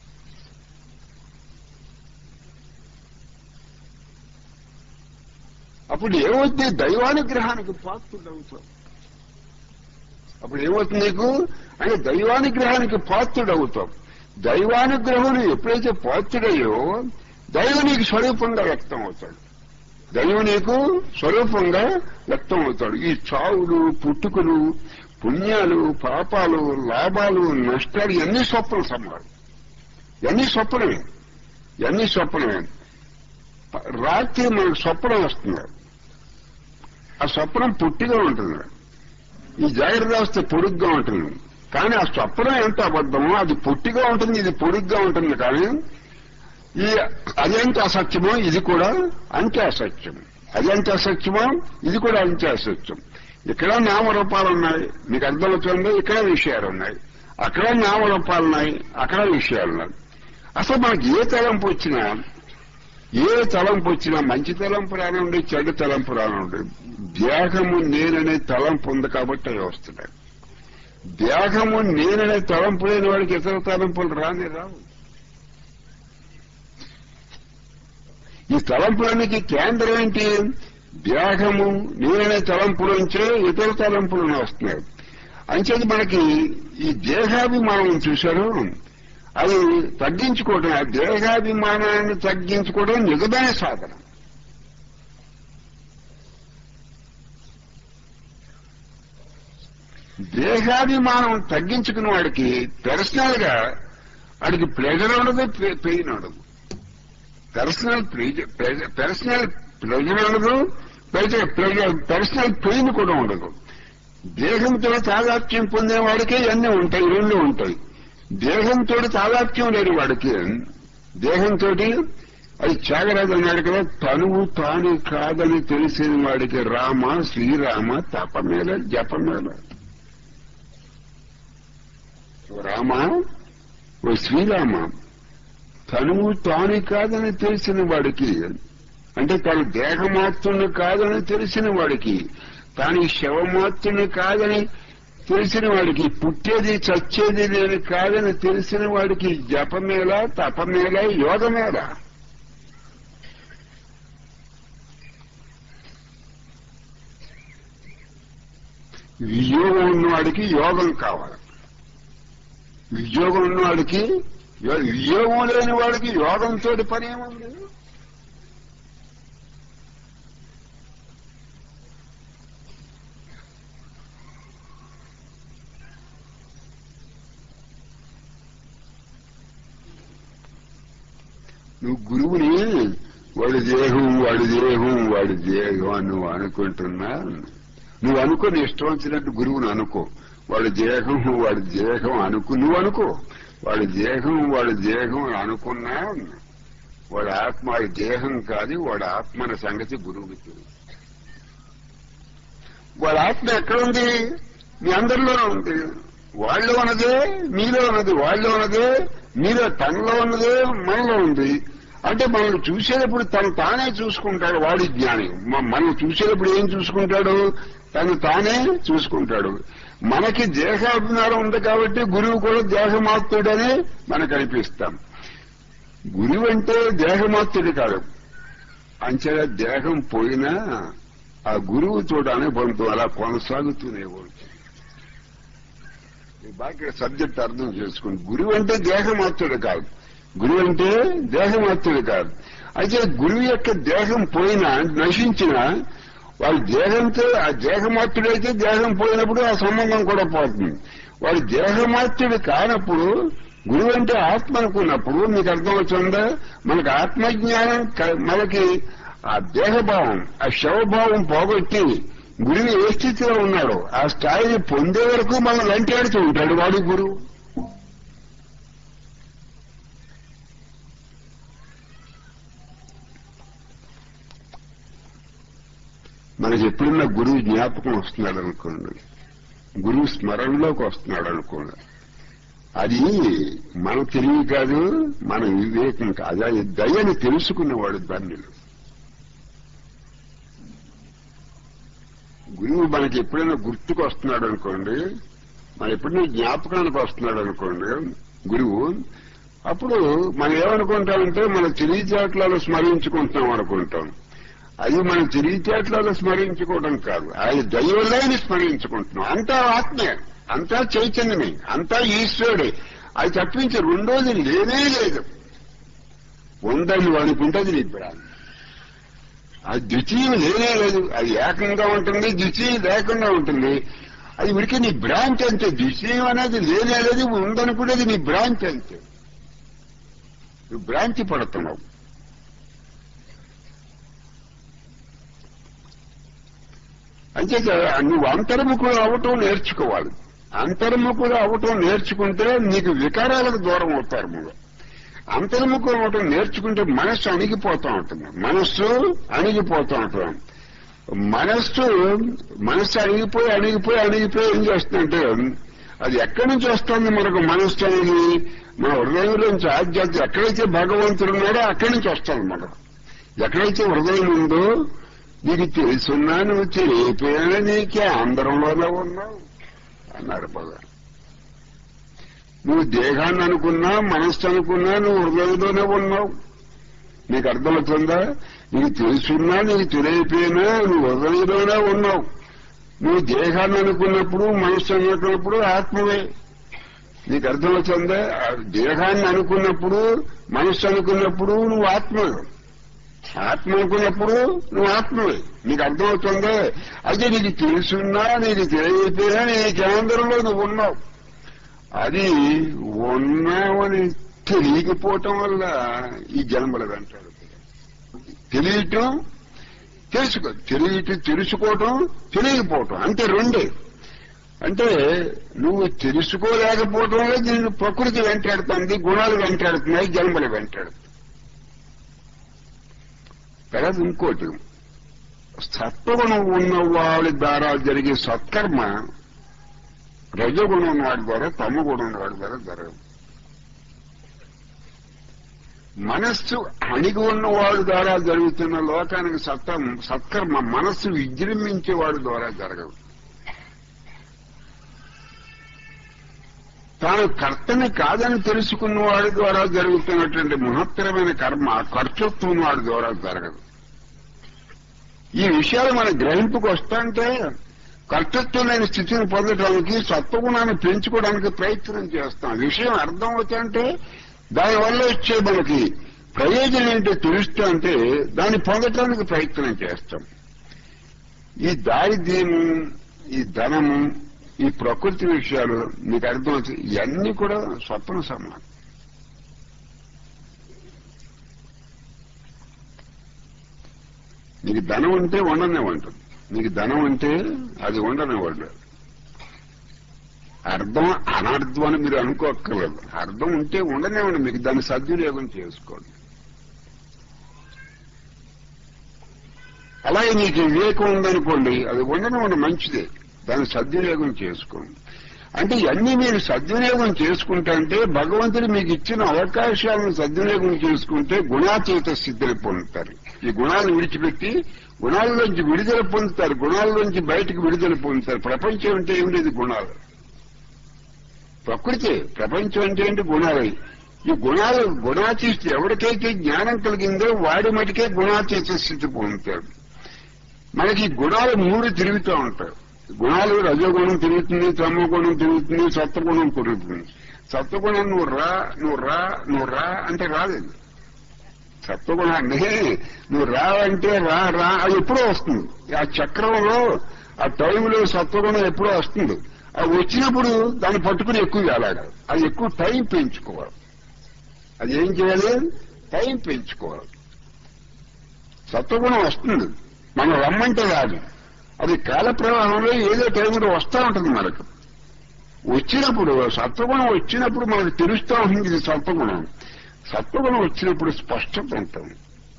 అప్పుడు ఏమవుతుంది దైవానుగ్రహానికి పాత్రుడు అవుతావు అప్పుడు ఏమవుతుంది నీకు అంటే దైవానుగ్రహానికి పాత్రుడు అవుతావు దైవానుగ్రహం ఎప్పుడైతే పాత్రుడయ్యో దైవం నీకు స్వరూపంగా వ్యక్తం అవుతాడు దైవం నీకు స్వరూపంగా వ్యక్తం అవుతాడు ఈ చావులు పుట్టుకులు పుణ్యాలు పాపాలు లాభాలు నష్టాలు ఇవన్నీ స్వప్న సమాలు ఇవన్నీ స్వప్నమే ఇవన్నీ స్వప్నమే రాత్రి మనకు స్వప్నం వస్తుంది ఆ స్వప్నం పుట్టిగా ఉంటుంది ఈ జాగ్రత్త వస్తే పొడుగ్గా ఉంటుంది కానీ ఆ స్వప్నం ఎంత అబద్ధమో అది పుట్టిగా ఉంటుంది ఇది పొడుగ్గా ఉంటుంది కానీ ఈ అది ఎంత అసత్యమో ఇది కూడా అంతే అసత్యం అది ఎంత అసత్యమో ఇది కూడా అంతే అసత్యం ఇక్కడ నామరూపాలు ఉన్నాయి మీకు అర్థమవుతుంది ఇక్కడ విషయాలు ఉన్నాయి అక్కడ నామరూపాలు ఉన్నాయి అక్కడ విషయాలు ఉన్నాయి అసలు మనకి ఏ తలంపు వచ్చినా ఏ తలంపు వచ్చినా మంచి తలంపు రానుండి చెడు తలంపు రానుండి దేహము నేననే తలంపు ఉంది కాబట్టి అవి వస్తున్నాయి దేహము నేననే తలంపు లేని వాడికి ఇతర తలంపులు రాని రావు ఈ తలంపులన్నికి కేంద్రం ఏంటి దేహము నేననే తలంపులోంచే ఇతర తలంపులు వస్తున్నాయి అంచేది మనకి ఈ దేహాభిమానం చూశారు అది తగ్గించుకోవడం ఆ దేహాభిమానాన్ని తగ్గించుకోవడం నిజమైన సాధన దేహాభిమానం తగ్గించుకున్న వాడికి పర్సనల్ గా వాడికి ప్రెజర్ ఉండదు పెయిన్ ఉండదు పర్సనల్ పర్సనల్ ప్రెజర్ ఉండదు పర్సనల్ పెయిన్ కూడా ఉండదు దేహంతో తాదాత్మ్యం పొందిన వాడికే ఇవన్నీ ఉంటాయి రెండు ఉంటాయి దేహంతో తాదాత్మ్యం లేని వాడికి దేహంతో అది త్యాగరాజు అన్నాడు కదా తనువు తాను కాదని తెలిసిన వాడికి రామ శ్రీరామ తపమేల జపమేల రామ ఓ శ్రీరామ తనువు తాను కాదని తెలిసిన వాడికి అంటే తన దేహమాత్రుని కాదని తెలిసిన వాడికి తాను శవమాత్రుని కాదని తెలిసిన వాడికి పుట్టేది చచ్చేది నేను కాదని తెలిసిన వాడికి జపమేలా తపమేలా యోగమేలా వియోగం ఉన్నవాడికి యోగం కావాలి వియోగం ఉన్నవాడికి వియోగం లేని వాడికి యోగంతో పని ఏముంది నువ్వు గురువుని వాడి దేహం వాడి దేహం వాడి దేహం అని నువ్వు అనుకుంటున్నా నువ్వు అనుకో నీ ఇష్టం వచ్చినట్టు గురువుని అనుకో వాడి దేహం వాడి దేహం అనుకు నువ్వు అనుకో వాడి దేహం వాడి దేహం అనుకున్నా వాడి ఆత్మ వాడి దేహం కాదు వాడి ఆత్మ అనే సంగతి గురువుకి తెలుసు వాడి ఆత్మ ఎక్కడుంది మీ అందరిలోనే ఉంది వాళ్ళు ఉన్నదే మీలో ఉన్నది వాళ్ళు ఉన్నదే మీలో తనలో ఉన్నదే మనలో ఉంది అంటే మనల్ని చూసేటప్పుడు తను తానే చూసుకుంటాడు వాడి జ్ఞాని మనం చూసేటప్పుడు ఏం చూసుకుంటాడు తను తానే చూసుకుంటాడు మనకి దేహాభిమానం ఉంది కాబట్టి గురువు కూడా దేహమాత్రుడని మనకు అనిపిస్తాం గురువు అంటే దేహమాత్రుడు కాదు అంచేత దేహం పోయినా ఆ గురువు తోడు అనుబంధం అలా కొనసాగుతూనే ఉంటుంది బాగా సబ్జెక్ట్ అర్థం చేసుకోండి గురువు అంటే దేహమాత్రుడు కాదు గురువు అంటే దేహమాత్రుడు కాదు అయితే గురువు యొక్క దేహం పోయినా నశించినా వాళ్ళ దేహంతో ఆ దేహమాత్రుడైతే దేహం పోయినప్పుడు ఆ సంబంధం కూడా పోతుంది వాడు దేహమాత్రుడు కానప్పుడు గురువు అంటే ఆత్మ అనుకున్నప్పుడు మీకు అర్థమవుతుందా మనకు ఆత్మజ్ఞానం క- మనకి ఆ దేహభావం ఆ శవభావం పోగొట్టి గురువు ఏ స్థితిలో ఉన్నాడో ఆ స్థాయిని పొందే వరకు మనం వెంటాడుతూ ఉంటాడు వాడు గురువు మనకి ఎప్పుడన్నా గురువు జ్ఞాపకం వస్తున్నాడు అనుకోండి గురువు స్మరణలోకి వస్తున్నాడు అనుకోండి అది మన తెలివి కాదు మన వివేకం కాదు అది దయని తెలుసుకున్నవాడు దాన్ని గురువు మనకి ఎప్పుడైనా గుర్తుకు వస్తున్నాడు అనుకోండి మన ఎప్పుడైనా జ్ఞాపకానికి వస్తున్నాడు అనుకోండి గురువు అప్పుడు మనం ఏమనుకుంటామంటే మన తెలివితేటలలో స్మరించుకుంటున్నాం అనుకుంటాం అది మన తెలివితేటలలో స్మరించుకోవడం కాదు ఆయన దైవలే స్మరించుకుంటున్నాం అంతా ఆత్మే అంతా చైతన్యమే అంతా ఈశ్వరుడే అది తప్పించి రెండోది లేనే లేదు ఉందని అనుకుంటే అది నీ భ్రాంతి అది ద్వితీయం లేనే లేదు అది ఏకంగా ఉంటుంది ద్వితీయం లేకుండా ఉంటుంది అది ఉడికి నీ భ్రాంతి అంతే ద్వితీయం అనేది లేనే లేదు ఉందనుకునేది నీ భ్రాంతి అంతే నువ్వు భ్రాంతి పడుతున్నావు అంచేత నువ్వు అంతర్ముఖుడు అవటం నేర్చుకోవాలి అంతర్ముఖుడు అవటం నేర్చుకుంటే నీకు వికారాలకు దూరం అవుతారు మీరు అంతర్ముఖం అవటం నేర్చుకుంటే మనస్సు అణిగిపోతూ ఉంటుంది మనస్సు అణిగిపోతూ ఉంటుంది మనస్సు మనస్సు అణిగిపోయి అణిగిపోయి అణిగిపోయి ఏం చేస్తుందంటే అది ఎక్కడి నుంచి వస్తుంది మనకు మనస్సు అనేది మన హృదయంలోంచి ఆధ్యాత్మిక ఎక్కడైతే భగవంతుడు ఉన్నాడో అక్కడి నుంచి వస్తుంది మనకు ఎక్కడైతే హృదయం ఉందో నీకు తెలుసున్నా నువ్వు తెలియపోయినా నీకే ఆంధ్రంలోనే ఉన్నావు అన్నారు భగవాన్ నువ్వు దేహాన్ని అనుకున్నా మనస్సు అనుకున్నా నువ్వు హృదయంలోనే ఉన్నావు నీకు అర్థమవుతుందా నీకు తెలుసున్నా నీకు తెలియపోయినా నువ్వు హృదయంలోనే ఉన్నావు నువ్వు దేహాన్ని అనుకున్నప్పుడు మనస్సు అనుకున్నప్పుడు ఆత్మవే నీకు అర్థమవుతుందా ఆ దేహాన్ని అనుకున్నప్పుడు మనస్సు అనుకున్నప్పుడు నువ్వు ఆత్మవే ఆత్మ అనుకున్నప్పుడు నువ్వు ఆత్మవే నీకు అర్థమవుతుందా అయితే నీకు తెలుసున్నా నీకు తెలియపోయినా నీ కేంద్రంలో నువ్వు ఉన్నావు అది ఉన్నావని తెలియకపోవటం వల్ల ఈ జన్మలు వెంటాడు తెలియటం తెలుసుకో తెలియటం తెలుసుకోవటం తెలియకపోవటం అంటే రెండే అంటే నువ్వు తెలుసుకోలేకపోవటం వల్ల దీన్ని ప్రకృతి వెంటాడుతుంది గుణాలు వెంటాడుతున్నాయి జన్మలు వెంటాడుతున్నాయి తర్వాత ఇంకోటి సత్వగుణం ఉన్న వాళ్ళ ద్వారా జరిగే సత్కర్మ రజగుణం ఉన్న వాడి ద్వారా తమ గుణం ఉన్న వాడి ద్వారా జరగదు మనస్సు అణిగి ఉన్న వాడి ద్వారా జరుగుతున్న లోకానికి సత్తం సత్కర్మ మనస్సు విజృంభించే వాడి ద్వారా జరగదు తాను కర్తని కాదని తెలుసుకున్న వాడి ద్వారా జరుగుతున్నటువంటి మహత్తరమైన కర్మ కర్తృత్వం వాడి ద్వారా జరగదు ఈ విషయాలు మన గ్రహింపుకు వస్తాంటే కర్తృత్వం లేని స్థితిని పొందడానికి సత్వగుణాన్ని పెంచుకోవడానికి ప్రయత్నం చేస్తాం విషయం అర్థం అవుతుంటే దానివల్ల వచ్చే మనకి ప్రయోజనం ఏంటో తెలుస్తూ అంటే దాన్ని పొందటానికి ప్రయత్నం చేస్తాం ఈ దారిద్ర్యము ఈ ధనము ఈ ప్రకృతి విషయాలు మీకు అర్థమవుతుంది ఇవన్నీ కూడా స్వప్న సమానం నీకు ధనం ఉంటే ఉండనివ్వంటుంది నీకు ధనం ఉంటే అది ఉండనివ్వండి అర్థం అనర్థం అని మీరు అనుకోక్కర్లేదు అర్థం ఉంటే ఉండనివ్వండి మీకు దాన్ని సద్వినియోగం చేసుకోండి అలాగే నీకు వివేకం ఉందనుకోండి అది ఉండనివ్వండి మంచిదే దాన్ని సద్వినియోగం చేసుకోండి అంటే ఇవన్నీ మీరు సద్వినియోగం చేసుకుంటే అంటే భగవంతుడు మీకు ఇచ్చిన అవకాశాలను సద్వినియోగం చేసుకుంటే గుణాతీత స్థితిని పొందుతారు ఈ గుణాలను విడిచిపెట్టి గుణాల్లోంచి విడుదల పొందుతారు గుణాల్లోంచి బయటకు విడుదల పొందుతారు ప్రపంచం అంటే ఏం లేదు గుణాలు ప్రకృతి ప్రపంచం అంటే ఏంటి గుణాలు ఈ గుణాలు గుణాతీత ఎవరికైతే జ్ఞానం కలిగిందో వాడి మటుకే గుణాతీత స్థితి పొందుతాడు మనకి గుణాలు మూడు తిరుగుతూ ఉంటాయి గుణాలు రజోగుణం తిరుగుతుంది తమోగుణం తిరుగుతుంది సత్వగుణం తిరుగుతుంది సత్వగుణం నువ్వు రా నువ్వు రా నువ్వు రా అంటే రాలేదు సత్వగుణాన్ని నువ్వు రా అంటే రా రా అది ఎప్పుడో వస్తుంది ఆ చక్రంలో ఆ టైంలో సత్వగుణం ఎప్పుడో వస్తుంది అది వచ్చినప్పుడు దాన్ని పట్టుకుని ఎక్కువ వేలాడాలి అది ఎక్కువ టైం పెంచుకోవాలి అది ఏం చేయాలి టైం పెంచుకోవాలి సత్వగుణం వస్తుంది మనం రమ్మంటే రాదు అది కాల ప్రవాహంలో ఏదో టైంలో వస్తూ ఉంటుంది మనకు వచ్చినప్పుడు సత్వగుణం వచ్చినప్పుడు మనకు తెలుస్తూ ఉంటుంది ఇది సత్వగుణం సత్వగుణం వచ్చినప్పుడు స్పష్టత ఉంటుంది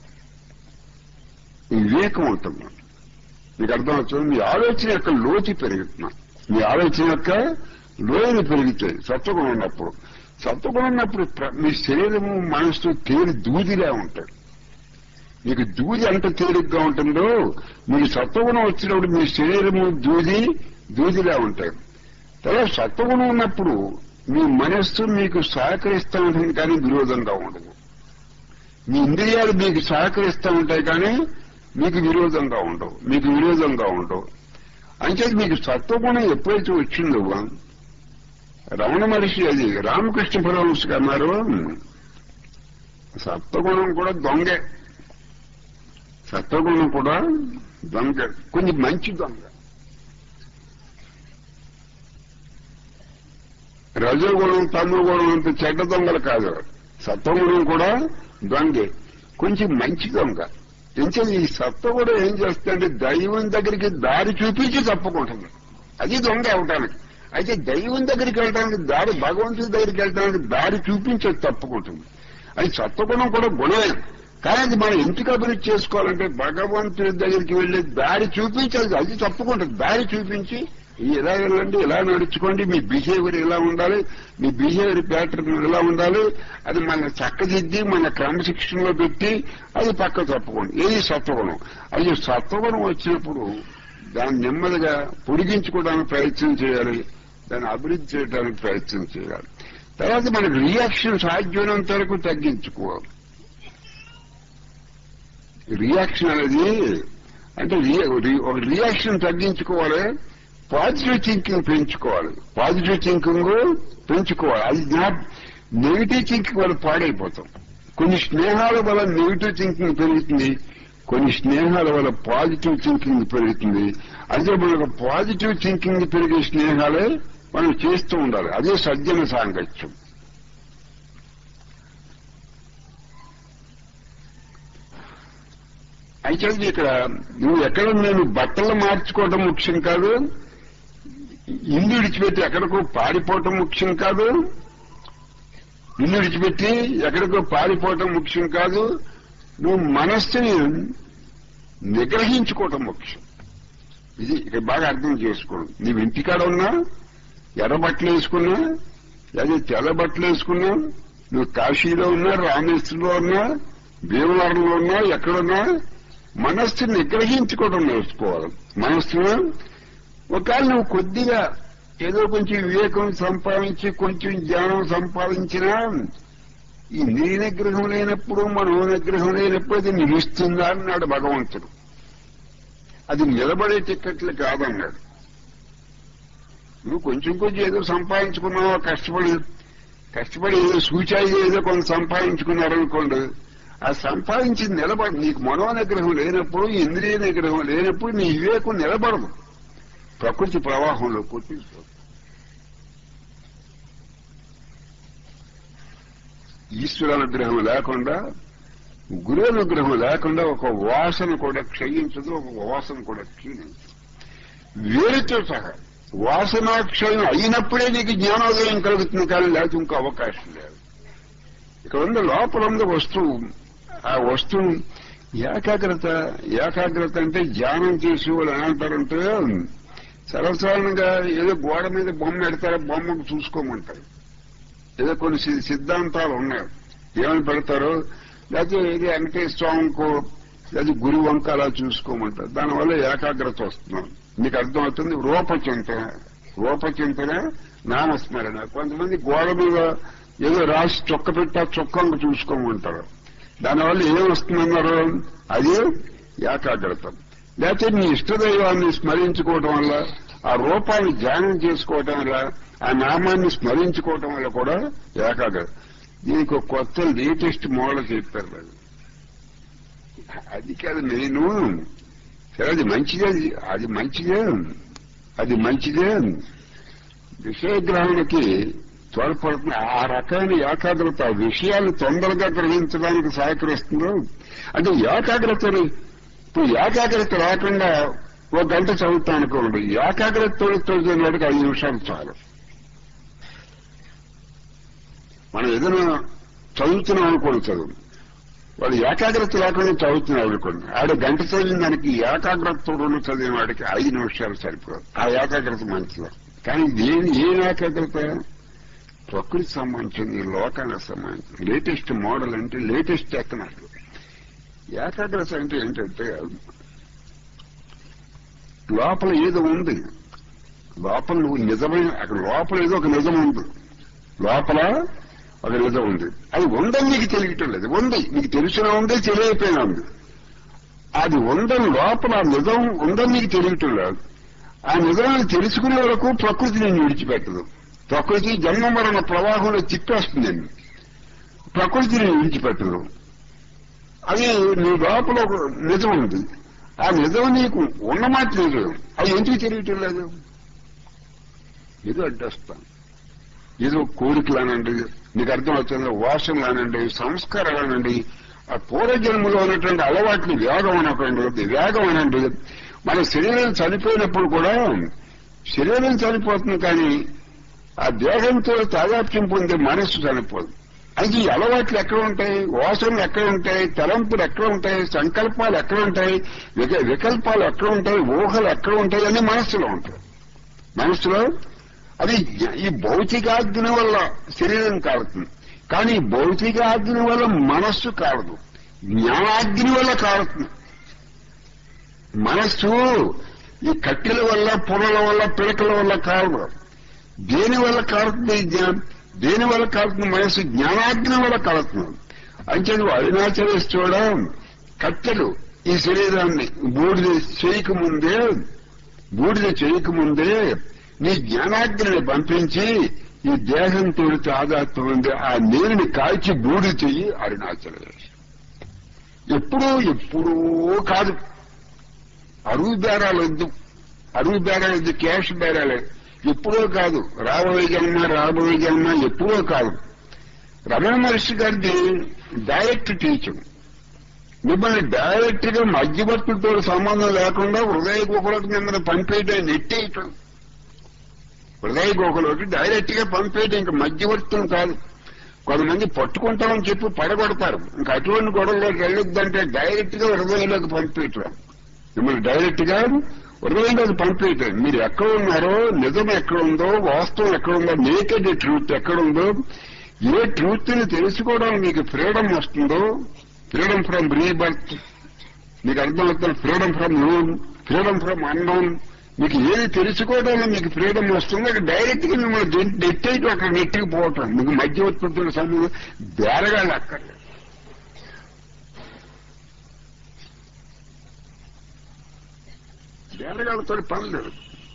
వివేకం ఉంటుంది మీకు అర్థమవుతుంది మీ ఆలోచన యొక్క లోతు పెరుగుతున్నా మీ ఆలోచన యొక్క లోయలు పెరుగుతాయి సత్వగుణం ఉన్నప్పుడు సత్వగుణం ఉన్నప్పుడు ప్ర- మీ శరీరము మనసు తేలి దూదిలా ఉంటాయి మీకు దూది ఎంత తేలిగ్గా ఉంటుందో మీకు సత్వగుణం వచ్చినప్పుడు మీ శరీరము దూది దూదిలా ఉంటాయి తర్వాత సత్వగుణం ఉన్నప్పుడు మీ మనస్సు మీకు సహకరిస్తూ ఉంటుంది కానీ విరోధంగా ఉండదు మీ ఇంద్రియాలు మీకు సహకరిస్తూ ఉంటాయి కానీ మీకు విరోధంగా ఉండవు మీకు విరోధంగా ఉండవు అంచేది మీకు సత్వగుణం ఎప్పుడైతే వచ్చిందో రమణ మహర్షి అది రామకృష్ణ పరమహంస అన్నారు సత్వగుణం కూడా దొంగే సత్వగుణం కూడా దొంగ కొంచెం మంచి దొంగ రజోగుణం తమోగుణం అంత చెడ్డ దొంగలు కాదు సత్వగుణం కూడా దొంగే కొంచెం మంచి దొంగ ఎంచేది ఈ సత్వగుణం ఏం చేస్తుందంటే దైవం దగ్గరికి దారి చూపించి తప్పుకుంటుంది అది దొంగ అవటానికి అయితే దైవం దగ్గరికి వెళ్ళడానికి దారి భగవంతుడి దగ్గరికి వెళ్ళడానికి దారి చూపించి అది తప్పుకుంటుంది అది సత్వగుణం కూడా గుణమే కానీ అది మనం ఎందుకు అభివృద్ధి చేసుకోవాలంటే భగవంతుడి దగ్గరికి వెళ్ళి దారి చూపించి అది అది తప్పుకుంటుంది దారి చూపించి ఇలా వెళ్ళండి ఇలా నడుచుకోండి మీ బిహేవియర్ ఇలా ఉండాలి మీ బిహేవియర్ ప్యాటర్న్ ఇలా ఉండాలి అది మన చక్కదిద్ది మన క్రమశిక్షణలో పెట్టి అది పక్క తప్పుకోండి ఏది సత్వగుణం అది సత్వగుణం వచ్చినప్పుడు దాన్ని నెమ్మదిగా పొడిగించుకోవడానికి ప్రయత్నం చేయాలి దాన్ని అభివృద్ధి చేయడానికి ప్రయత్నం చేయాలి తర్వాత మనకు రియాక్షన్ సాధ్యమైనంత వరకు తగ్గించుకోవాలి రియాక్షన్ అనేది అంటే రి- రి- ఒక రియాక్షన్ తగ్గించుకోవాలి పాజిటివ్ థింకింగ్ పెంచుకోవాలి పాజిటివ్ థింకింగ్ పెంచుకోవాలి అది నాట్ నెగిటివ్ థింకింగ్ వల్ల పాడైపోతాం కొన్ని స్నేహాల వల్ల నెగిటివ్ థింకింగ్ పెరుగుతుంది కొన్ని స్నేహాల వల్ల పాజిటివ్ థింకింగ్ పెరుగుతుంది అదే మనకు పాజిటివ్ థింకింగ్ పెరిగే స్నేహాలే మనం చేస్తూ ఉండాలి అదే సజ్జన సాంగత్యం అయితే ఇక్కడ నువ్వు ఎక్కడ నేను బట్టలు మార్చుకోవడం ముఖ్యం కాదు ఇల్లు విడిచిపెట్టి ఎక్కడికో పారిపోవటం ముఖ్యం కాదు ఇల్లు విడిచిపెట్టి ఎక్కడికో పారిపోవటం ముఖ్యం కాదు నువ్వు మనస్సుని నిగ్రహించుకోవటం ముఖ్యం ఇది ఇక్కడ బాగా అర్థం చేసుకోవడం నీవు ఇంటికాడ ఉన్నా ఎర్ర బట్టలు వేసుకున్నా లేదా తెల్ల బట్టలు వేసుకున్నా నువ్వు కాశీలో ఉన్నా రామేశ్వరంలో ఉన్నా భీమవరంలో ఉన్నా ఎక్కడున్నా మనస్సుని నిగ్రహించుకోవడం నేర్చుకోవాలి మనస్సును ఒకవేళ నువ్వు కొద్దిగా ఏదో కొంచెం వివేకం సంపాదించి కొంచెం జ్ఞానం సంపాదించినా ఈ నీ నిగ్రహం లేనప్పుడు మనో నిగ్రహం లేనప్పుడు అది నిలుస్తుందా అన్నాడు భగవంతుడు అది నిలబడే టిక్కెట్లు కాదన్నాడు నువ్వు కొంచెం కొంచెం ఏదో సంపాదించుకున్నావా కష్టపడి కష్టపడి ఏదో సూచాయి ఏదో కొంత సంపాదించుకున్నారనుకోండి ఆ సంపాదించి నిలబడి నీకు మనో నిగ్రహం లేనప్పుడు ఇంద్రియ నిగ్రహం లేనప్పుడు నీ వివేకం నిలబడదు ప్రకృతి ప్రవాహంలో కొట్టించు ఈశ్వర అనుగ్రహం లేకుండా గురు అనుగ్రహం లేకుండా ఒక వాసన కూడా క్షయించదు ఒక వాసన కూడా క్షీణించదు వేరుతో సహా వాసనాక్షయం అయినప్పుడే నీకు జ్ఞానోదయం కలుగుతుంది కానీ లేకపోతే ఇంకో అవకాశం లేదు ఇక్కడ ఉంది లోపల ఉంది వస్తువు ఆ వస్తువు ఏకాగ్రత ఏకాగ్రత అంటే ధ్యానం చేసి వాళ్ళు ఎలా అంటారంటే సర్వసాధారణంగా ఏదో గోడ మీద బొమ్మ పెడతారో బొమ్మకు చూసుకోమంటారు ఏదో కొన్ని సి- సిద్ధాంతాలు ఉన్నాయి ఏమని పెడతారు లేకపోతే ఏది వెంకటేశ్వర స్వామికో లేదా గురు వంక అలా చూసుకోమంటారు దానివల్ల ఏకాగ్రత వస్తున్నాం మీకు అర్థమవుతుంది రూపచింతన రూపచింతన నామస్మరణ కొంతమంది గోడ మీద ఏదో రాసి చొక్క పెట్టా చొక్కంగా చూసుకోమంటారు దానివల్ల ఏం వస్తుందన్నారు అది ఏకాగ్రత లేకపోతే నీ ఇష్టదైవాన్ని స్మరించుకోవటం వల్ల ఆ రూపాన్ని ధ్యానం చేసుకోవటం వల్ల ఆ నామాన్ని స్మరించుకోవటం వల్ల కూడా ఏకాగ్రత దీనికి ఒక కొత్త లేటెస్ట్ మోడల్ చెప్పారు వాళ్ళు. అది కాదు నేను సరే అది మంచిదే అది- అది మంచిదే అది మంచిదే విషయగ్రహణకి తోడ్పడుతుంది ఆ రకమైన ఏకాగ్రత ఆ విషయాన్ని తొందరగా గ్రహించడానికి సహకరిస్తుందో అంటే ఏకాగ్రతని ఇప్పుడు ఏకాగ్రత లేకుండా ఒక గంట చదువుతాను అనుకోండి ఏకాగ్రత చదివిన వాడికి ఐదు నిమిషాలు చాలు మనం ఏదైనా చదువుతున్నాం అనుకోండి చదువు వాడు ఏకాగ్రత లేకుండా చదువుతున్నాడు అనుకోండి ఆడ గంట చదివిన దానికి ఏకాగ్రతతో చదివిన వాడికి ఐదు నిమిషాలు సరిపోదు ఆ ఏకాగ్రత మంచిది కానీ దేని ఏం ఏకాగ్రత ప్రకృతి సంబంధించింది లోకానికి సంబంధించింది లేటెస్ట్ మోడల్ అంటే లేటెస్ట్ టెక్నాలజీ ఏకాగ్రత అంటే ఏంటంటే లోపల ఏదో ఉంది లోపల నువ్వు నిజమైన అక్కడ లోపల ఏదో ఒక నిజం ఉంది లోపల ఒక నిజం ఉంది అది ఉందని నీకు తెలియటం లేదు ఉంది నీకు తెలిసిన ఉంది తెలియకపోయినా ఉంది అది ఉందని లోపల ఆ నిజం ఉందని నీకు తెలియటం లేదు ఆ నిజాన్ని తెలుసుకునే వరకు ప్రకృతి నేను విడిచిపెట్టదు ప్రకృతి జన్మ మరణ ప్రవాహంలో తిప్పేస్తుంది నేను ప్రకృతి నేను విడిచిపెట్టదు అది నీ లోపల ఒక నిజం ఉంది ఆ నిజం నీకు ఉన్నమాట లేదు అది ఎందుకు తెలియటం లేదు ఏదో అడ్డొస్తాను ఏదో కోరికలనండి నీకు అర్థమవుతుంది వాసనలనండి సంస్కారాలనండి ఆ పూర్వజన్మలో ఉన్నటువంటి అలవాట్లు వేగం అనకండి వేగం అనండి మన శరీరం చనిపోయినప్పుడు కూడా శరీరం చనిపోతుంది కానీ ఆ దేహంతో తాదాప్యం పొందే మనస్సు చనిపోదు అయితే ఈ అలవాట్లు ఎక్కడ ఉంటాయి వాసనలు ఎక్కడ ఉంటాయి తలంపులు ఎక్కడ ఉంటాయి సంకల్పాలు ఎక్కడ ఉంటాయి విక- వికల్పాలు ఎక్కడ ఉంటాయి ఊహలు ఎక్కడ ఉంటాయి అన్ని మనస్సులో ఉంటాయి మనస్సులో అది ఈ భౌతికాగ్ని వల్ల శరీరం కాలుతుంది కానీ ఈ భౌతికాగ్ని వల్ల మనస్సు కాలదు జ్ఞానాగ్ని వల్ల కాలుతుంది మనస్సు ఈ కట్టెల వల్ల పొరల వల్ల పిడకల వల్ల కాలదు దేని వల్ల కాలుతుంది ఈ జ్ఞానం దేని వల్ల కాలుతుంది మనస్సు జ్ఞానాగ్ని వల్ల కాలుతుంది అంటే నువ్వు అరుణాచలేశ్వరం కట్టెలు ఈ శరీరాన్ని బూడిద చేయకముందే బూడిద చేయకముందే నీ జ్ఞానాగ్నిని పంపించి ఈ దేహంతో తాదాత్వం ఉంది ఆ నీరుని కాల్చి బూడి చెయ్యి అరుణాచలేశ్వరం ఎప్పుడూ ఎప్పుడూ కాదు అరువు బేరాలు వద్దు అరువు బేరాలు వద్దు క్యాష్ బేరాలే ఎప్పుడో కాదు రాబోయే జన్మ రాబోయే జన్మ ఎప్పుడో కాదు రమణ మహర్షి గారిది డైరెక్ట్ టీచింగ్ మిమ్మల్ని డైరెక్ట్ గా మధ్యవర్తులతో సంబంధం లేకుండా హృదయ గుహలకు మిమ్మల్ని పంపేయడం నెట్టేయటం హృదయ గుహలోకి డైరెక్ట్ గా పంపేయడం ఇంకా మధ్యవర్తులు కాదు కొంతమంది పట్టుకుంటామని చెప్పి పడగొడతారు ఇంకా అటువంటి గొడవలోకి వెళ్ళొద్దంటే డైరెక్ట్ గా హృదయంలోకి పంపేయటం మిమ్మల్ని డైరెక్ట్ గా హృదయంలోకి పంపేయటం మీరు ఎక్కడ ఉన్నారో నిజం ఎక్కడ ఉందో వాస్తవం ఎక్కడ ఉందో నేకెడ్ ట్రూత్ ఎక్కడ ఉందో ఏ ట్రూత్ ని తెలుసుకోవడానికి మీకు ఫ్రీడమ్ వస్తుందో ఫ్రీడమ్ ఫ్రమ్ రీబర్త్ మీకు అర్థమవుతుంది freedom from known freedom from unknown మీకు ఏది తెలుసుకోవడంలో మీకు ఫ్రీడమ్ వస్తుందో అక్కడ డైరెక్ట్ గా మిమ్మల్ని నెట్టేయటం అక్కడ నెట్టికి పోవటం మీకు మధ్యవర్తుల సమయంలో బేరగాళ్ళు అక్కర్లేదు బేరగాళ్ళతో పని లేదు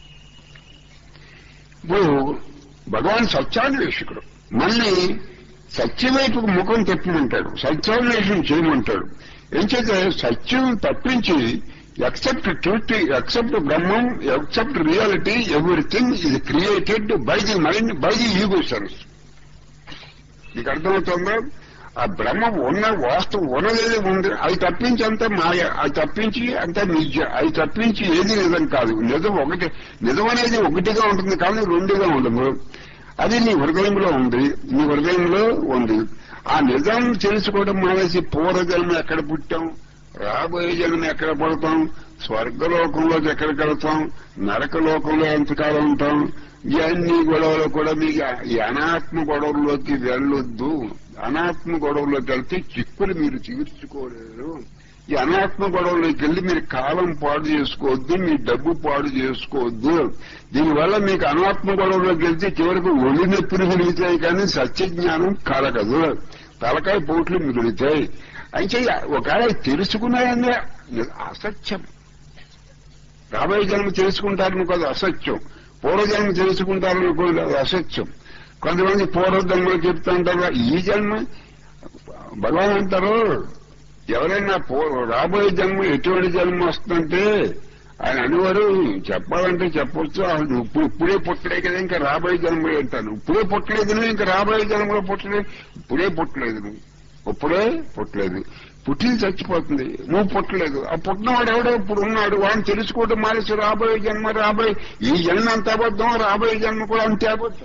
ఇప్పుడు భగవాన్ సత్యాన్వేషకుడు మళ్ళీ సత్యం వైపుకు ముఖం తెప్పమంటాడు సత్యాన్వేషణ చేయమంటాడు ఎంచేత సత్యం తప్పించి except truth except Brahman except reality everything ఇది created by the mind by the ego sense నీకు అర్థమవుతుందా ఆ బ్రహ్మ ఉన్న వాస్తవం ఉన్నదేది ఉంది అది తప్పించి అంతా మాయ అది తప్పించి అంతా నిజ అది తప్పించి ఏది నిజం కాదు నిజం ఒకటి నిజం అనేది ఒకటిగా ఉంటుంది కానీ రెండుగా ఉండదు అది నీ హృదయంలో ఉంది నీ హృదయంలో ఉంది ఆ నిజం తెలుసుకోవడం మానేసి పూర్వజన్మ ఎక్కడ పుట్టాం రాబోయే జన్మ ఎక్కడ పడతాం స్వర్గలోకంలోకి ఎక్కడికి వెళ్తాం నరకలోకంలో ఎంతకాలం ఉంటాం ఇవన్నీ గొడవలు కూడా మీకు ఈ అనాత్మ గొడవల్లోకి వెళ్ళొద్దు అనాత్మ గొడవలోకి వెళ్తే చిక్కులు మీరు తీర్చుకోలేరు ఈ అనాత్మ గొడవలోకి వెళ్ళి మీరు కాలం పాడు చేసుకోవద్దు మీ డబ్బు పాడు చేసుకోవద్దు దీనివల్ల మీకు అనాత్మ గొడవలోకి వెళ్తే చివరికి ఒళ్ళు నొప్పులు మిగులుతాయి కానీ సత్యజ్ఞానం కలగదు తలకాయ పోట్లు మిగులుతాయి అయితే ఒకవేళ తెలుసుకున్నాయనే అసత్యం రాబోయే జన్మ తెలుసుకుంటారనుకోదు అసత్యం పూర్వజన్మ తెలుసుకుంటారనుకోదు అది అసత్యం కొంతమంది పూర్వజన్మలు చెప్తుంటారు ఈ జన్మ భగవాన్ అంటారు ఎవరైనా పూ- రాబోయే జన్మ ఎటువంటి జన్మ వస్తుందంటే ఆయన అనేవారు చెప్పాలంటే చెప్పొచ్చు అసలు నువ్వు ఇప్పుడు ఇప్పుడే పుట్టలే కదా ఇంకా రాబోయే జన్మలో అంటాను ఇప్పుడే పుట్టలేదు నువ్వు ఇంకా రాబోయే జన్మలో పుట్టలేదు ఇప్పుడే పుట్టలేదు నువ్వు ఇప్పుడే పుట్టలేదు పుట్టింది చచ్చిపోతుంది నువ్వు పుట్టలేదు ఆ పుట్టినవాడు ఎవడో ఇప్పుడు ఉన్నాడు వాడిని తెలుసుకోవడం మానేసి రాబోయే జన్మ రాబోయే ఈ జన్మ అంత అబద్ధం రాబోయే జన్మ కూడా అంతే అబద్ధం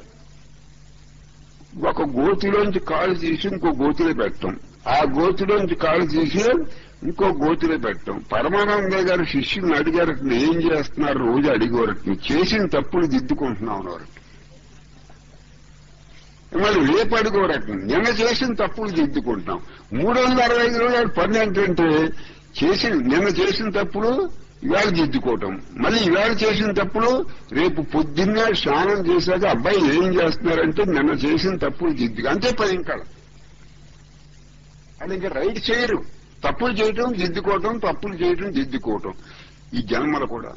ఒక గోతిలోంచి కాలు తీసి ఇంకో గోతిలో పెట్టడం ఆ గోతిలోంచి కాలు తీసి ఇంకో గోతిలో పెట్టడం పరమానంద గారు శిష్యుని అడిగారు ఏం చేస్తున్నారు రోజు అడిగేవారు చేసిన తప్పులు దిద్దుకుంటున్నాం అన్నారు మళ్ళీ రేపు అడుగోరకం నిన్న చేసిన తప్పులు దిద్దుకుంటాం మూడు వందల అరవై ఐదు రోజుల పని ఏంటంటే చేసిన నిన్న చేసిన తప్పులు ఇవాళ దిద్దుకోవటం మళ్ళీ ఇవాళ చేసిన తప్పులు రేపు పొద్దున్నే స్నానం చేశాక అబ్బాయి ఏం చేస్తున్నారంటే నిన్న చేసిన తప్పులు దిద్దు అంతే పది ఇంకా అది ఇంకా రైట్ చేయరు తప్పులు చేయటం దిద్దుకోవటం తప్పులు చేయటం దిద్దుకోవటం ఈ జన్మలు కూడా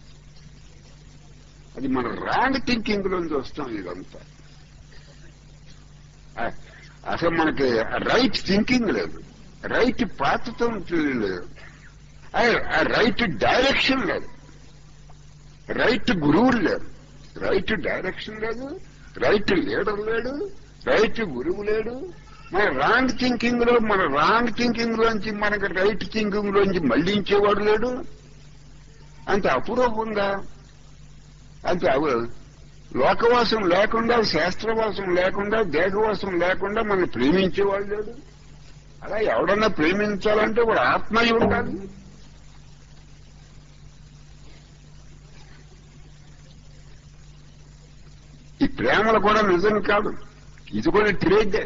అది మన రాంగ్ థింకింగ్ లోంచి వస్తాం ఇదంతా ఆ- అసలు మనకి రైట్ థింకింగ్ లేదు రైట్ పాతతో లేదు ఆ రైట్ డైరెక్షన్ లేదు రైట్ గురువులు లేరు రైట్ డైరెక్షన్ లేదు రైట్ లీడర్ లేడు రైట్ గురువు లేడు మన రాంగ్ థింకింగ్ లో మన రాంగ్ థింకింగ్ లోంచి మనకి రైట్ థింకింగ్ లోంచి మళ్లించేవాడు లేడు అంత అపురూపంగా అంత అవ- లోకవాసం లేకుండా శాస్త్రవాసం లేకుండా దేహవాసం లేకుండా మనం ప్రేమించేవాడు లేడు అలా ఎవడన్నా ప్రేమించాలంటే వాడు ఆత్మయ్య ఉండాలి ఈ ప్రేమలు కూడా నిజం కాదు ఇది కూడా ట్రేడే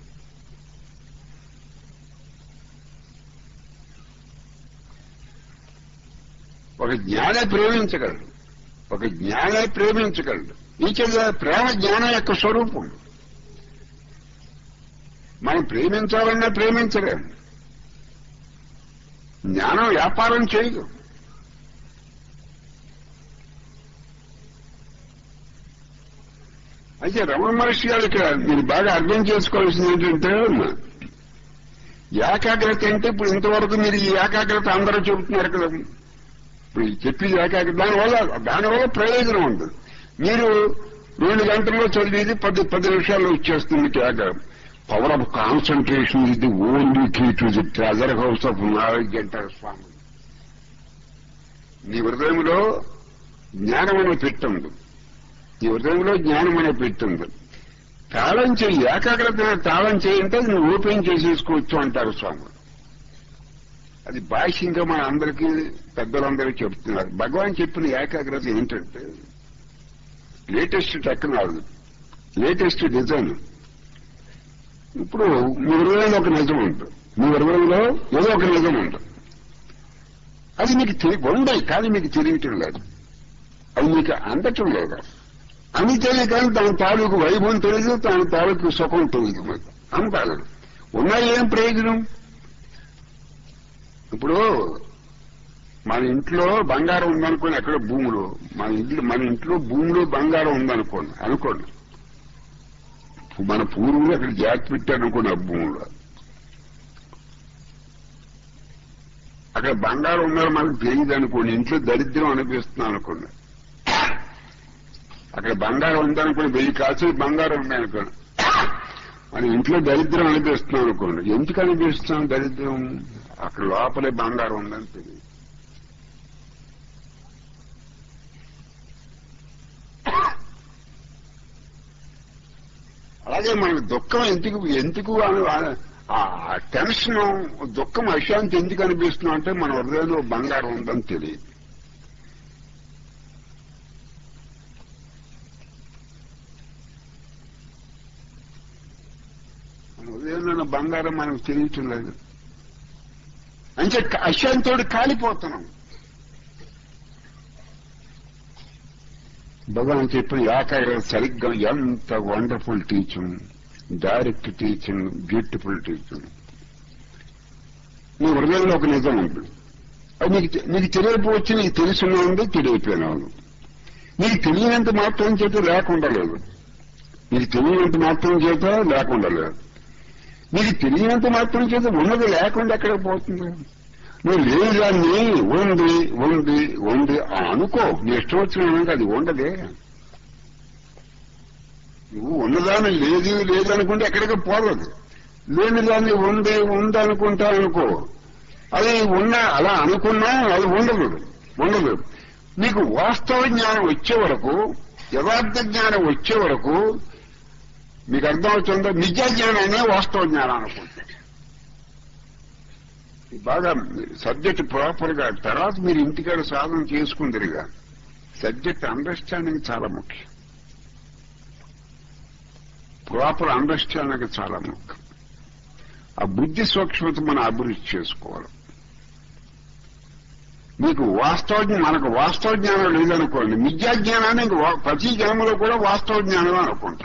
ఒక జ్ఞానే ప్రేమించగలడు ఒక జ్ఞానే ప్రేమించగలడు నీచేత ప్రేమ జ్ఞానం యొక్క స్వరూపం మనం ప్రేమించాలన్నా ప్రేమించలేము జ్ఞానం వ్యాపారం చేయదు అయితే రమణ మహర్షి గారు ఇక్కడ మీరు బాగా అర్థం చేసుకోవాల్సింది ఏంటంటే ఏకాగ్రత అంటే ఇప్పుడు ఇంతవరకు మీరు ఈ ఏకాగ్రత అందరూ చెబుతున్నారు కదా ఇప్పుడు ఈ చెప్పేది ఏకాగ్రత దానివల్ల దానివల్ల ప్రయోజనం ఉంటుంది మీరు రెండు గంటల్లో చదివేది పది పది నిమిషాల్లో వచ్చేస్తుంది ఏకాగ్రత power of concentration is the only key to the treasure house of knowledge అంటారు స్వామి నీ హృదయంలో జ్ఞానం అనే పెట్టింది నీ హృదయంలో జ్ఞానం అనే పెట్టింది తాళం చేయి ఏకాగ్రత తాళం చేయంటే అది నువ్వు ఓపెన్ చేసేసుకోవచ్చు అంటారు స్వామి అది బాహ్యంగా మన అందరికీ పెద్దలందరికీ చెప్తున్నారు భగవాన్ చెప్పిన ఏకాగ్రత ఏంటంటే లేటెస్ట్ టెక్నాలజీ లేటెస్ట్ డిజైన్ ఇప్పుడు మీ హృదయంలో ఒక నిజం ఉంటుంది మీ హృదయంలో ఏదో ఒక నిజం ఉంటుంది అది మీకు తెలి- ఉన్నాయి కానీ మీకు తెలియటం లేదు అది మీకు అందటం లేదు అని తెలియదు కానీ దాని తాలూకు వైభవం తెలియదు దాని తాలూకు సుఖం తెలియదు మీకు అంటారు ఉన్నాయి ఏం ప్రయోజనం ఇప్పుడు మన ఇంట్లో బంగారం ఉందనుకోండి ఎక్కడ భూములు మన ఇంట్లో మన ఇంట్లో భూమిలో బంగారం ఉందనుకోండి అనుకోండి మన పూర్వులు అక్కడ జాతి పెట్టారు అనుకోండి ఆ భూములో అక్కడ బంగారం ఉందని మనకు తెలియదు అనుకోండి ఇంట్లో దరిద్రం అనిపిస్తున్నాం అనుకోండి అక్కడ బంగారం ఉందనుకోండి వెయ్యి కాసులు బంగారం ఉందనుకోండి మన ఇంట్లో దరిద్రం అనిపిస్తున్నాం అనుకోండి ఎందుకు అనిపిస్తున్నాం దరిద్రం అక్కడ లోపలే బంగారం ఉందని తెలియదు అలాగే మనకు దుఃఖం ఎందుకు ఎందుకు అని- ఆ టెన్షన్ దుఃఖం అశాంతి ఎందుకు అనిపిస్తున్నాం అంటే మన హృదయంలో బంగారం ఉందని తెలియదు మన హృదయంలో ఉన్న బంగారం మనకు తెలియటం లేదు అంటే అశాంతోడు కాలిపోతున్నాం భగవాన్ చెప్పిన ఏకాగ్రత సరిగ్గా ఎంత wonderful teaching direct teaching beautiful teaching నీ హృదయంలో ఒక నిజం ఉంది అది నీకు తె- నీకు తెలియకపోవచ్చు నీకు తెలుసున్నా ఉంది తెలియపోయినా ఉంది నీకు తెలియనంత మాత్రం చేత లేకుండా లేదు నీకు తెలియనంత మాత్రం చేత లేకుండా లేదు నీకు తెలియనంత మాత్రం చేత ఉన్నది లేకుండా ఎక్కడ పోతుంది నువ్వు లేని దాన్ని ఉంది ఉంది ఉంది ఆ అనుకో నీ ఇష్టం వచ్చిన అది ఉండదే నువ్వు ఉన్నదాన్ని లేదు లేదు అనుకుంటే ఎక్కడికి పోలేదు లేని దాన్ని ఉంది ఉంది అనుకుంటా అనుకో అది ఉన్న అలా అనుకున్నా అది ఉండదు ఉండదు నీకు వాస్తవ జ్ఞానం వచ్చే వరకు యథార్థ జ్ఞానం వచ్చే వరకు మీకు అర్థమవుతుందో నిజ జ్ఞానాన్ని వాస్తవ జ్ఞానం అనుకుంటే బాగా సబ్జెక్ట్ ప్రాపర్ గా తర్వాత మీరు ఇంటికాడ సాధన చేసుకుందరుగా సబ్జెక్ట్ అండర్స్టాండింగ్ చాలా ముఖ్యం ప్రాపర్ అండర్స్టాండింగ్ చాలా ముఖ్యం ఆ బుద్ధి సూక్ష్మత మనం అభివృద్ధి చేసుకోవాలి మీకు వాస్తవ జ్ఞా- మనకు వాస్తవ జ్ఞానం లేదనుకోండి మిథ్యా జ్ఞానాన్ని ఇంక వా- ప్రతి జన్మలో కూడా వాస్తవ జ్ఞానం అనుకుంటాం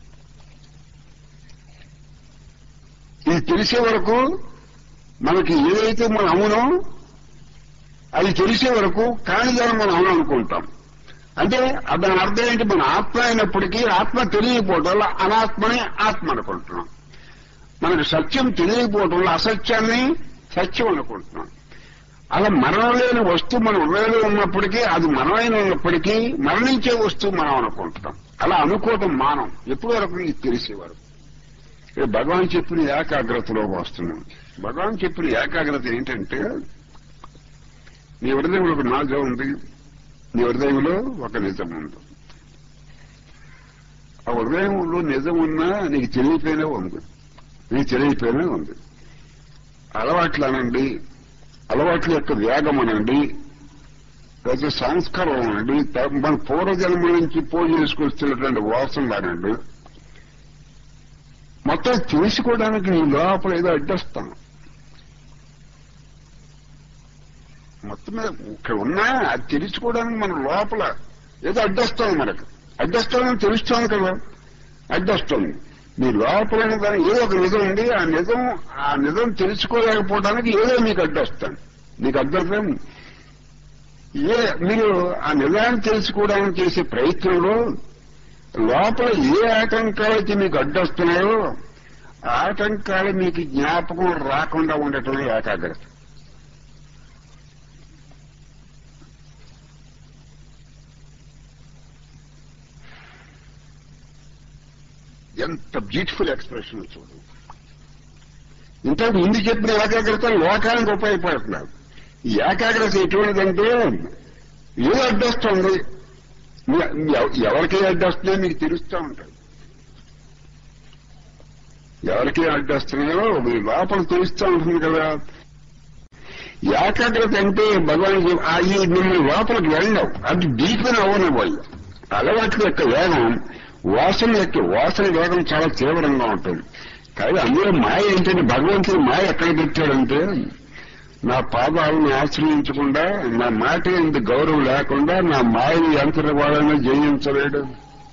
ఇది తెలిసే వరకు మనకి ఏదైతే మనం అవునో అది తెలిసే వరకు కానిదాన్ని మనం అవును అనుకుంటాం అంటే దాని అర్థం ఏంటి మన ఆత్మ అయినప్పటికీ ఆత్మ తెలియకపోవటం వల్ల అనాత్మని ఆత్మ అనుకుంటున్నాం మనకు సత్యం తెలియకపోవటం వల్ల అసత్యాన్ని సత్యం అనుకుంటున్నాం అలా మరణం లేని వస్తువు మన హృదయంలో ఉన్నప్పటికీ అది మనమైన ఉన్నప్పటికీ మరణించే వస్తువు మనం అనుకుంటున్నాం అలా అనుకోవటం మానం ఎప్పటి వరకు ఇది తెలిసే వరకు ఇక్కడ భగవాన్ చెప్పిన ఏకాగ్రతలో వస్తున్నాం భగవాన్ చెప్పిన ఏకాగ్రత ఏంటంటే నీ హృదయంలో ఒక నాజం ఉంది నీ హృదయంలో ఒక నిజం ఉంది ఆ హృదయంలో నిజం ఉన్నా నీకు తెలియపోయినా ఉంది నీకు తెలియపోయినా ఉంది అలవాట్లు అనండి అలవాట్ల యొక్క వేగం అనండి లేకపోతే సంస్కారం అనండి త- మన పూర్వజన్మ నుంచి పూజ చేసుకొస్తున్నటువంటి వాసనలు అనండి మొత్తం తెలుసుకోవడానికి నీ లోపల ఏదో అడ్డొస్తాను మొత్తం మీద ఇక్కడ ఉన్నా అది తెలుసుకోవడానికి మన లోపల ఏదో అడ్డొస్తుంది మనకు అడ్డొస్తుందని తెలుస్తోంది కదా అడ్డొస్తుంది మీ లోపల ఉన్న దానికి ఏదో ఒక నిజం ఉంది ఆ నిజం ఆ నిజం తెలుసుకోలేకపోవడానికి ఏదో మీకు అడ్డొస్తాను మీకు అడ్డొస్తాం ఏ మీరు ఆ నిజాన్ని తెలుసుకోవడానికి చేసే ప్రయత్నంలో లోపల ఏ ఆటంకాలైతే మీకు అడ్డొస్తున్నాయో ఆ ఆటంకాలు మీకు జ్ఞాపకం రాకుండా ఉండటమే ఏకాగ్రత ఎంత బ్యూటిఫుల్ ఎక్స్ప్రెషన్ చూడు ఇంతకు ముందు చెప్పిన ఏకాగ్రత లోకానికి ఉపయోగపడుతున్నారు ఈ ఏకాగ్రత ఎటువంటిదంటే ఏదో అడ్డొస్తుంది ఎ- ఎవ- ఎవరికి అడ్డొస్తుందో మీకు తెలుస్తూ ఉంటుంది ఎవరికి అడ్డొస్తున్నాయో మీ లోపల తెలుస్తూ ఉంటుంది కదా ఏకాగ్రత అంటే భగవాన్ చెప్- ఆ ఈ మిమ్మల్ని లోపలికి వెళ్ళవు అది డీప్గా అవ్వనివ్వాలి అలవాట్ల యొక్క వేగం వాసన యొక్క వాసన వేగం చాలా తీవ్రంగా ఉంటుంది కానీ అందులో మాయ ఏంటంటే భగవంతుడు మాయ ఎక్కడ పెట్టాడంటే నా పాదాలను ఆశ్రయించకుండా నా మాట ఎందుకు గౌరవం లేకుండా నా మాయని ఎంతటి వాళ్ళని జయించలేడు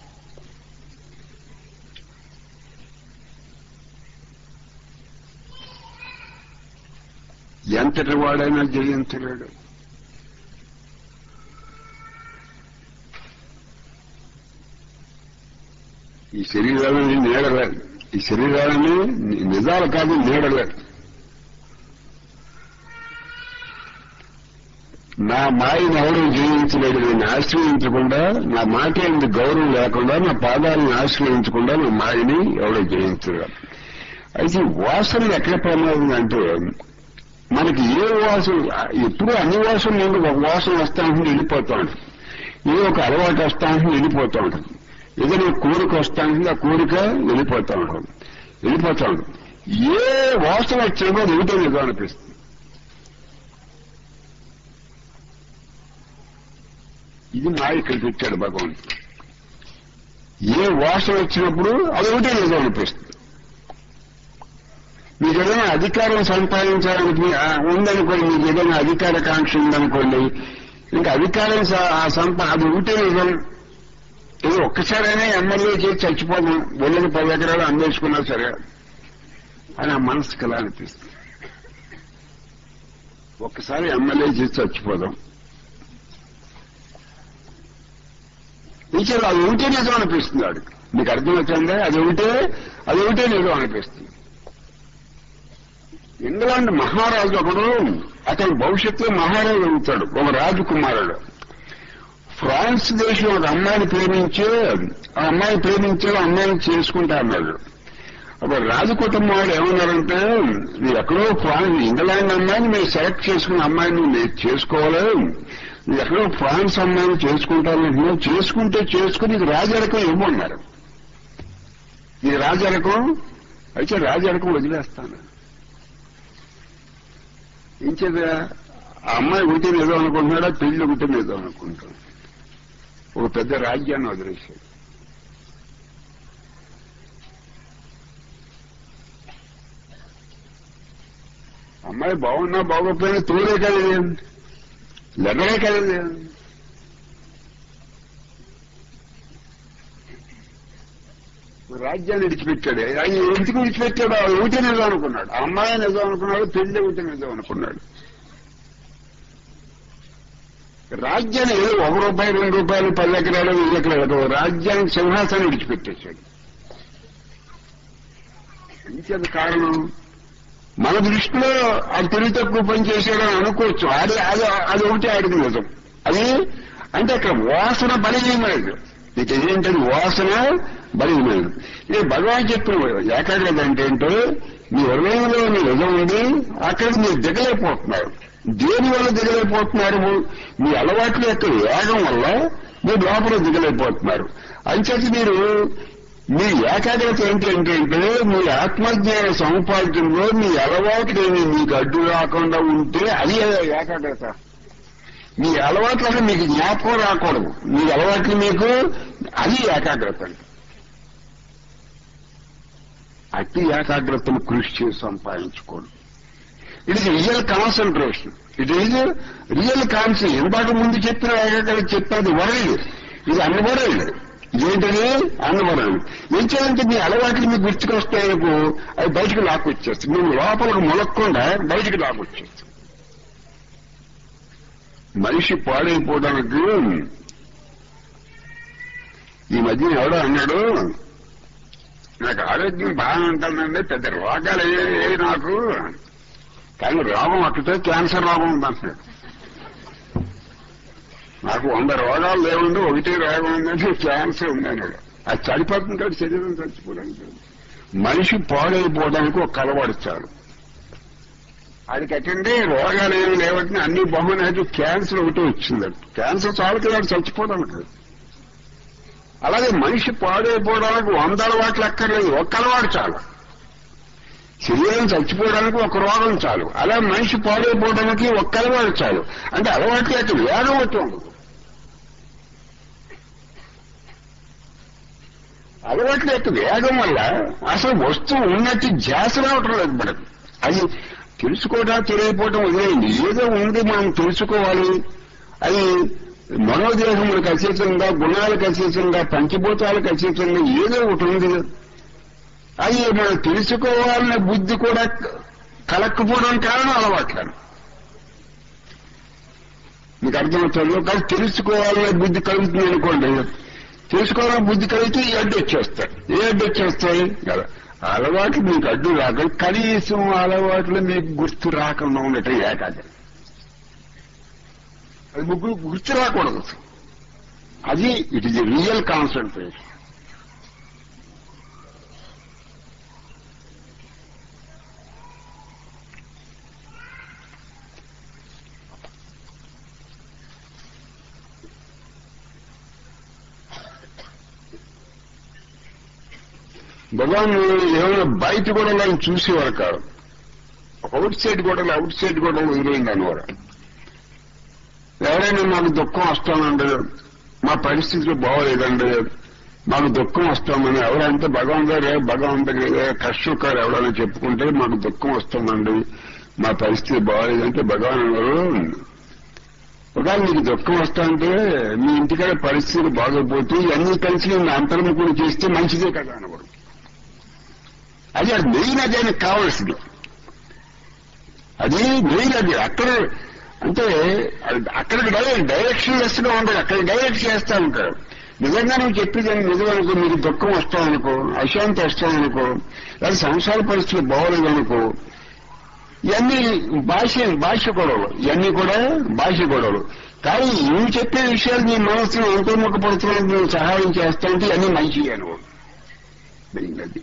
ఎంతటి వాడైనా జయించలేడు ఈ శరీరాలని నీడలేదు ఈ శరీరాలని ని- నిజాలు కాదు నీడలేదు నా మాయని ఎవరు జయించలేడు నేను ఆశ్రయించకుండా నా మాట ఎందుకు గౌరవం లేకుండా నా పాదాలను ఆశ్రయించకుండా నా మాయని ఎవడో జయించలేడు అయితే ఈ వాసనలు ఎక్కడ ప్రమాదం అంటే మనకి ఏ వాసన ఎప్పుడు అన్ని వాసనలు నుండి ఒక వాసన వస్తా ఉంటుంది వెళ్ళిపోతా ఉంటుంది ఏదో ఒక అలవాటు వస్తా ఉంటుంది వెళ్ళిపోతా ఉంటుంది ఏదైనా కోరిక వస్తా ఉంటుంది ఆ కోరిక వెళ్ళిపోతా ఉంటుంది వెళ్ళిపోతా ఉంటుంది ఏ వాసన వచ్చినా అది ఒకటే నిజం అనిపిస్తుంది ఇది మా ఇక్కడ పెట్టాడు భగవంతుడు ఏ వాసన వచ్చినప్పుడు అది ఒకటే నిజం అనిపిస్తుంది మీకు ఏదైనా అధికారం సంపాదించాలని ఆ, ఉందనుకోండి మీకు ఏదైనా అధికార కాంక్ష ఉందనుకోండి ఇంకా అధికారం స- ఆ సంపా అది ఉంటే నిజం ఏదో ఒక్కసారైనా ఎమ్మెల్యే చేసి చచ్చిపోదాం వెళ్ళని పది ఎకరాలు అందేసుకున్నా సరే అని ఆ మనసుకి ఎలా అనిపిస్తుంది ఒక్కసారి ఎమ్మెల్యే చేసి చచ్చిపోదాం టీచర్ అది ఉంటే నిజం అనిపిస్తుంది వాడికి మీకు అర్థమవుతుందా అది ఉంటే అది ఉంటే నిజం అనిపిస్తుంది ఇంగ్లాండ్ మహారాజు ఒకడు అతను భవిష్యత్తులో మహారాజు అవుతాడు ఒక రాజకుమారుడు ఫ్రాన్స్ దేశం ఒక అమ్మాయిని ప్రేమించి ఆ అమ్మాయిని ప్రేమించి ఆ అమ్మాయిని చేసుకుంటా అన్నాడు అప్పుడు రాజు కుటుంబం వాళ్ళు ఏమన్నారంటే మీరు ఎక్కడో ఫ్రాన్స్ ఇంగ్లాండ్ అమ్మాయిని మీరు సెలెక్ట్ చేసుకున్న అమ్మాయిని మీరు చేసుకోవాలి మీరు ఎక్కడో ఫ్రాన్స్ అమ్మాయిని చేసుకుంటారు చేసుకుంటే చేసుకుని ఇది రాజరకం ఇవ్వమన్నారు ఇది రాజరకం అయితే రాజరకం వదిలేస్తాను ఇంకేదా ఆ అమ్మాయి ఒకటి ఏదో అనుకుంటున్నాడా పెళ్లి ఒకటి ఏదో అనుకుంటాడు ఒక పెద్ద రాజ్యాన్ని వదిలేశాడు అమ్మాయి బాగున్నా బాగోపోయినా తోడే కలదే లెగరే కలదే రాజ్యాన్ని విడిచిపెట్టాడు ఆయన ఎందుకు విడిచిపెట్టాడు ఆ ఊటే నిజం అనుకున్నాడు ఆ అమ్మాయి నిజం అనుకున్నాడు పెళ్లి ఊటే నిజం అనుకున్నాడు రాజ్యాన్ని ఏదో ఒక రూపాయి రెండు రూపాయలు పది ఎకరాలు వెయ్యి ఎకరాలు రాజ్యానికి సింహాసనం విడిచిపెట్టేశాడు ఇంకేది కారణం మన దృష్టిలో అది తెలివి తక్కువ పని చేశాడని అనుకోవచ్చు అది అది అది ఒకటి ఆడికి నిజం అది అంటే అక్కడ వాసన బలీయమైనది ఇక ఏంటది వాసన బలీయమైనది ఇది భగవాన్ చెప్పిన ఏకాగ్రత అంటే ఏంటో మీ హృదయంలో మీ నిజం ఉంది అక్కడికి మీరు దిగలేకపోతున్నారు దేని వల్ల దిగలేకపోతున్నారు మీ అలవాట్ల యొక్క వేగం వల్ల మీరు లోపల దిగలేకపోతున్నారు అంచేది మీరు మీ ఏకాగ్రత ఏంటంటే మీ ఆత్మజ్ఞాన సముపార్జనలో మీ అలవాట్లేమి మీకు అడ్డు రాకుండా ఉంటే అది ఏకాగ్రత మీ అలవాట్లు అసలు మీకు జ్ఞాపకం రాకూడదు మీ అలవాట్లు మీకు అది ఏకాగ్రత అండి అట్టి ఏకాగ్రతను కృషి చేసి సంపాదించుకోండి it is real concentration it is real కాన్సన్ ఇందాక ముందు చెప్పిన ఏకాగ్రత చెప్పేది వరల్డ్ ఇది అన్వరల్డ్ ఇదేంటది అన్నవరం ఏం చేయాలంటే మీ అలవాట్లు మీకు గుర్తుకొస్తాయకు అవి బయటకు లాక్కొచ్చేస్తుంది మేము లోపలికి మొలక్కుండా బయటకు లాక్కొచ్చేస్తుంది మనిషి పాడైపోవడానికి ఈ మధ్యన ఎవడో అన్నాడు నాకు ఆరోగ్యం బాగా ఉంటుందండి పెద్ద రోగాలు ఏ నాకు కానీ రోగం ఒక్కటే క్యాన్సర్ రోగం ఉందంటున్నాడు నాకు వంద రోగాలు లేవుండి ఒకటి రోగం ఉందంటే క్యాన్సర్ ఉందన్నాడు అది చనిపోతుంది కాదు శరీరం చచ్చిపోవడానికి మనిషి పాడైపోవడానికి ఒక కలవాడు చాలు ఆడికి అటండి రోగాలు ఏమి లేవంటే అన్ని బహుమతి క్యాన్సర్ ఒకటి వచ్చిందంట క్యాన్సర్ చాలు కదా చచ్చిపోవడానికి అలాగే మనిషి పాడైపోవడానికి వంద అలవాట్లు అక్కర్లేదు ఒక్క అలవాటు చాలు శరీరం చచ్చిపోవడానికి ఒక రోగం చాలు అలా మనిషి పాడైపోవడానికి ఒక్క అలవాటు చాలు అంటే అలవాటు అయితే వేగం వచ్చి ఉండదు అలవాట్ల యొక్క వేగం వల్ల అసలు వస్తువు ఉన్నట్టు ధ్యాస రావటం లేదు మనకు అది తెలుసుకోవడం తెలియకపోవటం వదిలేయండి ఏదో ఉంది మనం తెలుసుకోవాలి అది మనోదేహములకు అతీతంగా గుణాలకు అతీతంగా పంచభూతాలకు అతీతంగా ఏదో ఒకటి ఉంది అది మనం తెలుసుకోవాలనే బుద్ధి కూడా కలక్కపోవడం కారణం అలవాట్లను మీకు అర్థమవుతుందో కానీ తెలుసుకోవాలనే బుద్ధి కలుగుతుంది అనుకోండి తెలుసుకోవాలనే బుద్ధి కలిగితే ఈ అడ్డు వచ్చేస్తాయి ఏ అడ్డు వచ్చేస్తాయి కదా అలవాట్లు మీకు అడ్డు రాక కనీసం అలవాట్లు మీకు గుర్తు రాకుండా ఉండటం ఏకాగ్రత అది ముగ్గురు గుర్తు రాకూడదు అది it is real concentration Bhagavan ఏమైనా బయట కూడా ఆయన చూసేవారు కాదు అవుట్ సైడ్ గొడవలు అవుట్ సైడ్ గొడవలు వదిలేయండి అనేవారు ఎవరైనా మాకు దుఃఖం వస్తానండి మా పరిస్థితులు బాగోలేదండి మాకు దుఃఖం వస్తామని ఎవరంటే భగవంతుడే భగవంతుడే కష్టకారు ఎవరైనా చెప్పుకుంటే మాకు దుఃఖం వస్తుందండి మా పరిస్థితి బాగోలేదంటే భగవాన్ ఎవరు ఒకవేళ మీకు దుఃఖం వస్తాంటే మీ ఇంటికాడ పరిస్థితి బాగోపోతే ఇవన్నీ కలిసి నేను అంతర్ముఖులు చేస్తే మంచిదే కదా అనవరు అది అది మెయిన్ అది ఆయనకు కావాల్సింది అది మెయిన్ అది అక్కడ అంటే అక్కడికి డైరెక్షన్ లెస్ గా ఉండదు అక్కడ డైరెక్ట్ చేస్తా ఉంటాడు నిజంగా నువ్వు చెప్పేది నిజం అనుకో మీకు దుఃఖం వస్తామనుకో అశాంతి వస్తామనుకో లేదా సంసార పరిస్థితులు బాగోలేదనుకో ఇవన్నీ భాష భాష గొడవలు ఇవన్నీ కూడా భాష గొడవలు కానీ నువ్వు చెప్పే విషయాలు నీ మనసును అంతర్ముఖపడుతున్నది నువ్వు సహాయం చేస్తా ఉంటే ఇవన్నీ మంచి అనుభవం అది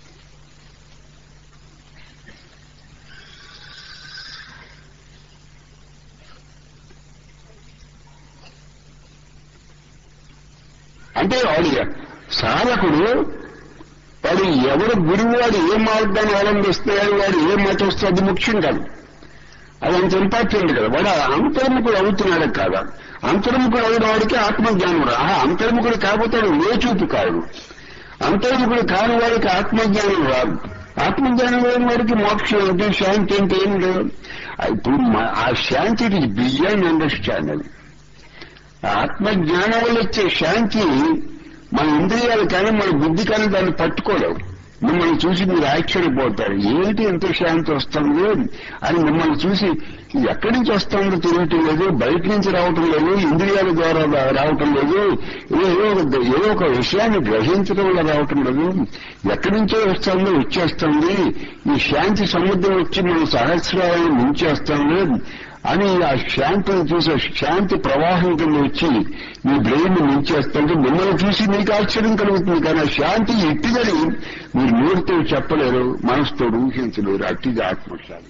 అంటే వాడు సాధకుడు వాడు ఎవరు గురువు వాడు ఏ మార్గాన్ని అవలంబిస్తున్నాడు వాడు ఏ మతొస్తే అది ముఖ్యం కాదు అది అంత ఇంపార్టెంట్ కదా వాడు అంతర్ముఖుడు అవుతున్నాడు కాదా అంతర్ముఖుడు అయిన వాడికి ఆత్మజ్ఞానం రా ఆ అంతర్ముఖుడు కాకపోతే వాడు లేచూపు కాదు అంతర్ముఖుడు కాని వాడికి ఆత్మజ్ఞానం రాదు ఆత్మజ్ఞానం లేని వాడికి మోక్షం ఏంటి శాంతి అంటే ఏం లేదు ఇప్పుడు మా- ఆ శాంతి ఇట్ ఇస్ బియాండ్ అండర్స్టాండింగ్ ఆత్మజ్ఞానం వల్ల వచ్చే శాంతి మన ఇంద్రియాలు కానీ మన బుద్ధి కానీ దాన్ని పట్టుకోలేవు మిమ్మల్ని చూసి మీరు ఆశ్చర్యపోతారు ఏంటి ఎంత శాంతి వస్తుంది అని మిమ్మల్ని చూసి ఇది ఎక్కడి నుంచి వస్తుందో తెలియటం లేదు బయట నుంచి రావటం లేదు ఇంద్రియాల ద్వారా రా- రావటం లేదు ఏదో ఏదో ఒక- ఏదో ఒక విషయాన్ని గ్రహించడం వల్ల రావటం లేదు ఎక్కడి నుంచో వస్తుందో వచ్చేస్తుంది ఈ శాంతి సముద్రం వచ్చి మన సహస్రాలను ముంచేస్తుంది అని ఆ శాంతిని చూసి ఆ శాంతి ప్రవాహం కింద వచ్చి మీ బ్రెయిన్ ముంచేస్తుంటే మిమ్మల్ని చూసి మీకు ఆశ్చర్యం కలుగుతుంది కానీ ఆ శాంతి ఎట్టిదని మీరు నోటితో చెప్పలేరు మనసుతో ఊహించలేరు అట్టిది ఆత్మశాంతి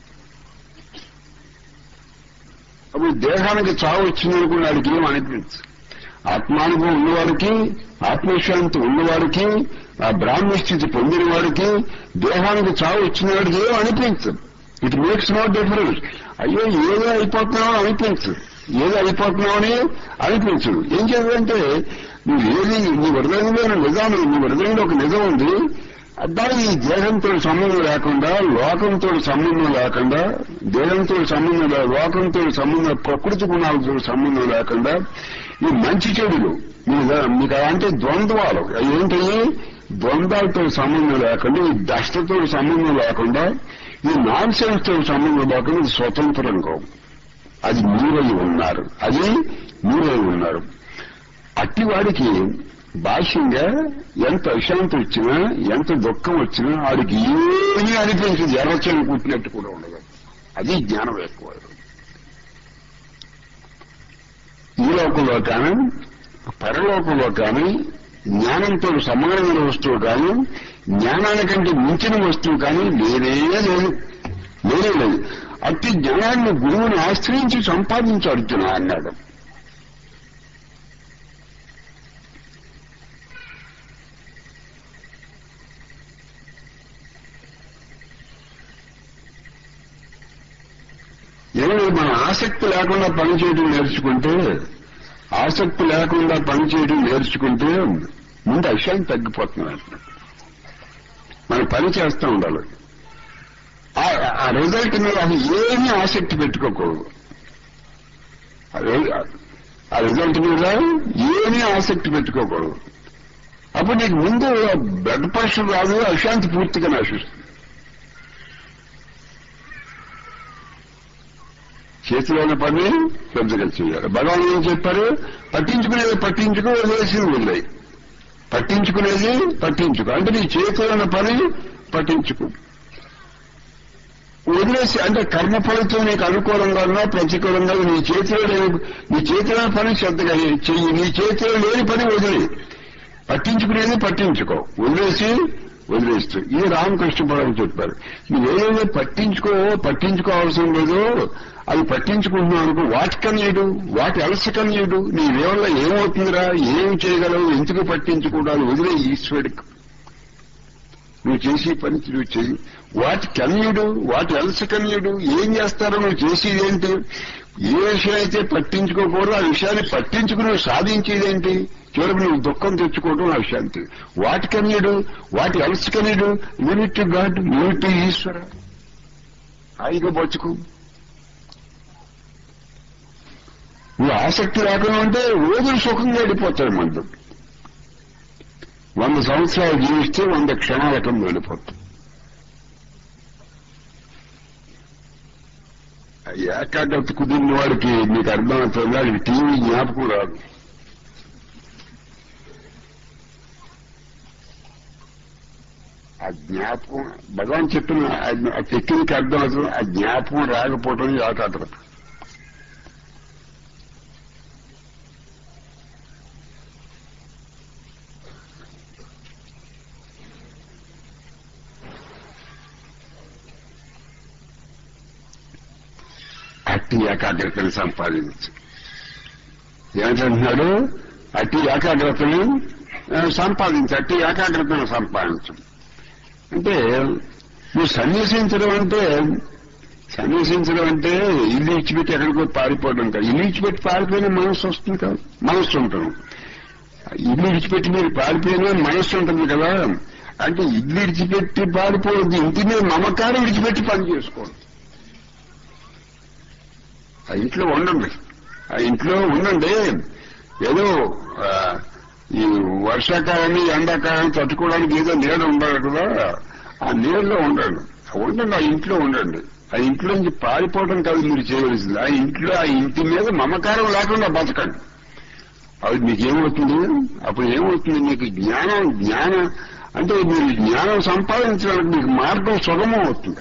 అప్పుడు దేహానికి చావు వచ్చిందనుకున్న వాడికి ఏం అనిపించదు ఆత్మానుభవం ఉన్నవాడికి ఆత్మశాంతి ఉన్నవాడికి ఆ బ్రాహ్మ స్థితి పొందిన వాడికి దేహానికి చావు వచ్చిన వాడికి ఏం అనిపించదు ఇట్ మేక్స్ నో డిఫరెన్స్ అయ్యో ఏదో అయిపోతున్నావు అని అనిపించదు ఏదో అయిపోతున్నావు అని అనిపించదు ఏం చేయాలంటే నువ్వు ఏది నీ హృదయంలో నిజాన్ని నీ హృదయంలో ఒక నిజం ఉంది దానికి ఈ దేహంతో సంబంధం లేకుండా లోకంతో సంబంధం లేకుండా దేహంతో సంబంధం లే- లోకంతో సంబంధం ప్రకృతి గుణాలతో సంబంధం లేకుండా ఈ మంచి చెడులు మీకు మీకు అంటే ద్వంద్వాలు అవి ఏంటయ్యి ద్వంద్వాలతో సంబంధం లేకుండా ఈ దష్టతో సంబంధం లేకుండా ఈ నాన్ సెన్స్ తో సంబంధం లేకుండా ఇది స్వతంత్రంగా అది మీరై ఉన్నారు అది మీరై ఉన్నారు అట్టి వాడికి బాహ్యంగా ఎంత అశాంతి వచ్చినా ఎంత దుఃఖం వచ్చినా వాడికి ఏమీ అనిపించదు ఎర్రచని కుట్టినట్టు కూడా ఉండదు అది జ్ఞానం ఎక్కువ ఈ లోకంలో కానీ పరలోకంలో కానీ జ్ఞానంతో సమానమైన వస్తువు కానీ జ్ఞానానికంటే మించిన వస్తువు కానీ లేనే లేదు లేనే లేదు అట్టి జ్ఞానాన్ని గురువుని ఆశ్రయించి సంపాదించి అర్జున అన్నాడు ఏమైనా మన ఆసక్తి లేకుండా పనిచేయడం నేర్చుకుంటే ఆసక్తి లేకుండా పనిచేయడం నేర్చుకుంటే ముందు అశాంతి తగ్గిపోతున్నాడు మనం పని చేస్తూ ఉండాలి ఆ- ఆ రిజల్ట్ మీద అసలు ఏమీ ఆసక్తి పెట్టుకోకూడదు ఆ రి- ఆ రిజల్ట్ మీద ఏమీ ఆసక్తి పెట్టుకోకూడదు అప్పుడు నీకు ముందు బ్లడ్ ప్రెషర్ రాదు అశాంతి పూర్తిగా నశిస్తుంది చేతిలో ఉన్న పని శ్రద్ధగా చేయాలి భగవాన్ ఏం చెప్పారు పట్టించుకునేది పట్టించుకో వదిలేసి వదిలేయి పట్టించుకునేది పట్టించుకో అంటే నీ చేతిలో ఉన్న పని పట్టించుకో వదిలేసి అంటే కర్మ ఫలితం నీకు అనుకూలంగా ఉన్నా ప్రతికూలంగా నీ చేతిలో లేని నీ చేతిలో పని శ్రద్ధగా చెయ్యి నీ చేతిలో లేని పని వదిలే పట్టించుకునేది పట్టించుకో వదిలేసి వదిలేస్తూ ఇది రామకృష్ణ పరం చెప్పారు నువ్వేదో పట్టించుకో పట్టించుకోవాల్సిన లేదు అది పట్టించుకుంటున్నావు అనుకో వాట్ కన్యడు వాటి ఎల్స్ కన్యడు నీ వల్ల ఏమవుతుందిరా ఏం చేయగలవు ఎందుకు పట్టించుకోవడాలు వదిలే ఈశ్వరుడికి నువ్వు చేసే పని నువ్వు చెయ్యి వాటి కన్యుడు వాటి ఎల్స్ కన్యుడు ఏం చేస్తారో నువ్వు చేసేది ఏంటి ఏ విషయం అయితే పట్టించుకోకూడదు ఆ విషయాన్ని పట్టించుకుని నువ్వు సాధించేదేంటి చివరికి నువ్వు దుఃఖం తెచ్చుకోవడం ఆ శాంతి వాటి కన్యుడు వాటి ఎల్స్ కన్యుడు యూనిట్ గాడ్ యూనిట్ ఈశ్వర హాయిగా బతుకు నువ్వు ఆసక్తి లేకుండా ఉంటే రోజులు సుఖంగా వెళ్ళిపోతాడు మనతో వంద సంవత్సరాలు జీవిస్తే వంద క్షణాల కింద వెళ్ళిపోతాం ఏకాగ్రత కుదిరిన వాడికి మీకు అర్థమవుతుంది వాడికి టీవీ జ్ఞాపకం రాదు ఆ జ్ఞాపకం భగవాన్ చెప్పిన ఆ- ఆ టెక్నిక్ అర్థం అవుతుంది ఆ జ్ఞాపకం రాకపోవడం ఏకాగ్రత అట్టి ఏకాగ్రతను సంపాదించు ఏమంటున్నాడు అట్టి ఏకాగ్రతను ఆ, సంపాదించు అట్టి ఏకాగ్రతను సంపాదించు అంటే నువ్వు సన్యసించడం అంటే సన్యసించడం అంటే ఇల్లు ఇచ్చిపెట్టి ఎక్కడికో పారిపోవడం కాదు ఇల్లు ఇచ్చిపెట్టి పారిపోయిన మనస్సు వస్తుంది కాదు మనస్సు ఉంటుంది ఇల్లు ఇడిచిపెట్టి మీరు పారిపోయినా మనస్సు ఉంటుంది కదా అంటే ఇల్లు ఇడిచిపెట్టి పారిపోవద్దు ఇంటి మీద మమకారం విడిచిపెట్టి పని చేసుకోండి ఆ ఇంట్లో ఉండండి ఆ ఇంట్లో ఉండండి ఏదో ఆ, ఈ వర్షాకాలాన్ని ఎండాకాలాన్ని తట్టుకోవడానికి ఏదో నీడ ఉండాలి కదా ఆ నీడలో ఉండండి ఉండండి ఆ ఇంట్లో ఉండండి ఆ ఇంట్లో నుంచి పారిపోవడం కాదు మీరు చేయవలసింది ఆ ఇంట్లో ఆ ఇంటి మీద మమకారం లేకుండా బతకండి అది మీకు ఏమవుతుంది అప్పుడు ఏమవుతుంది మీకు జ్ఞానం జ్ఞానం అంటే మీరు జ్ఞానం సంపాదించడానికి మీకు మార్గం సుగమం అవుతుంది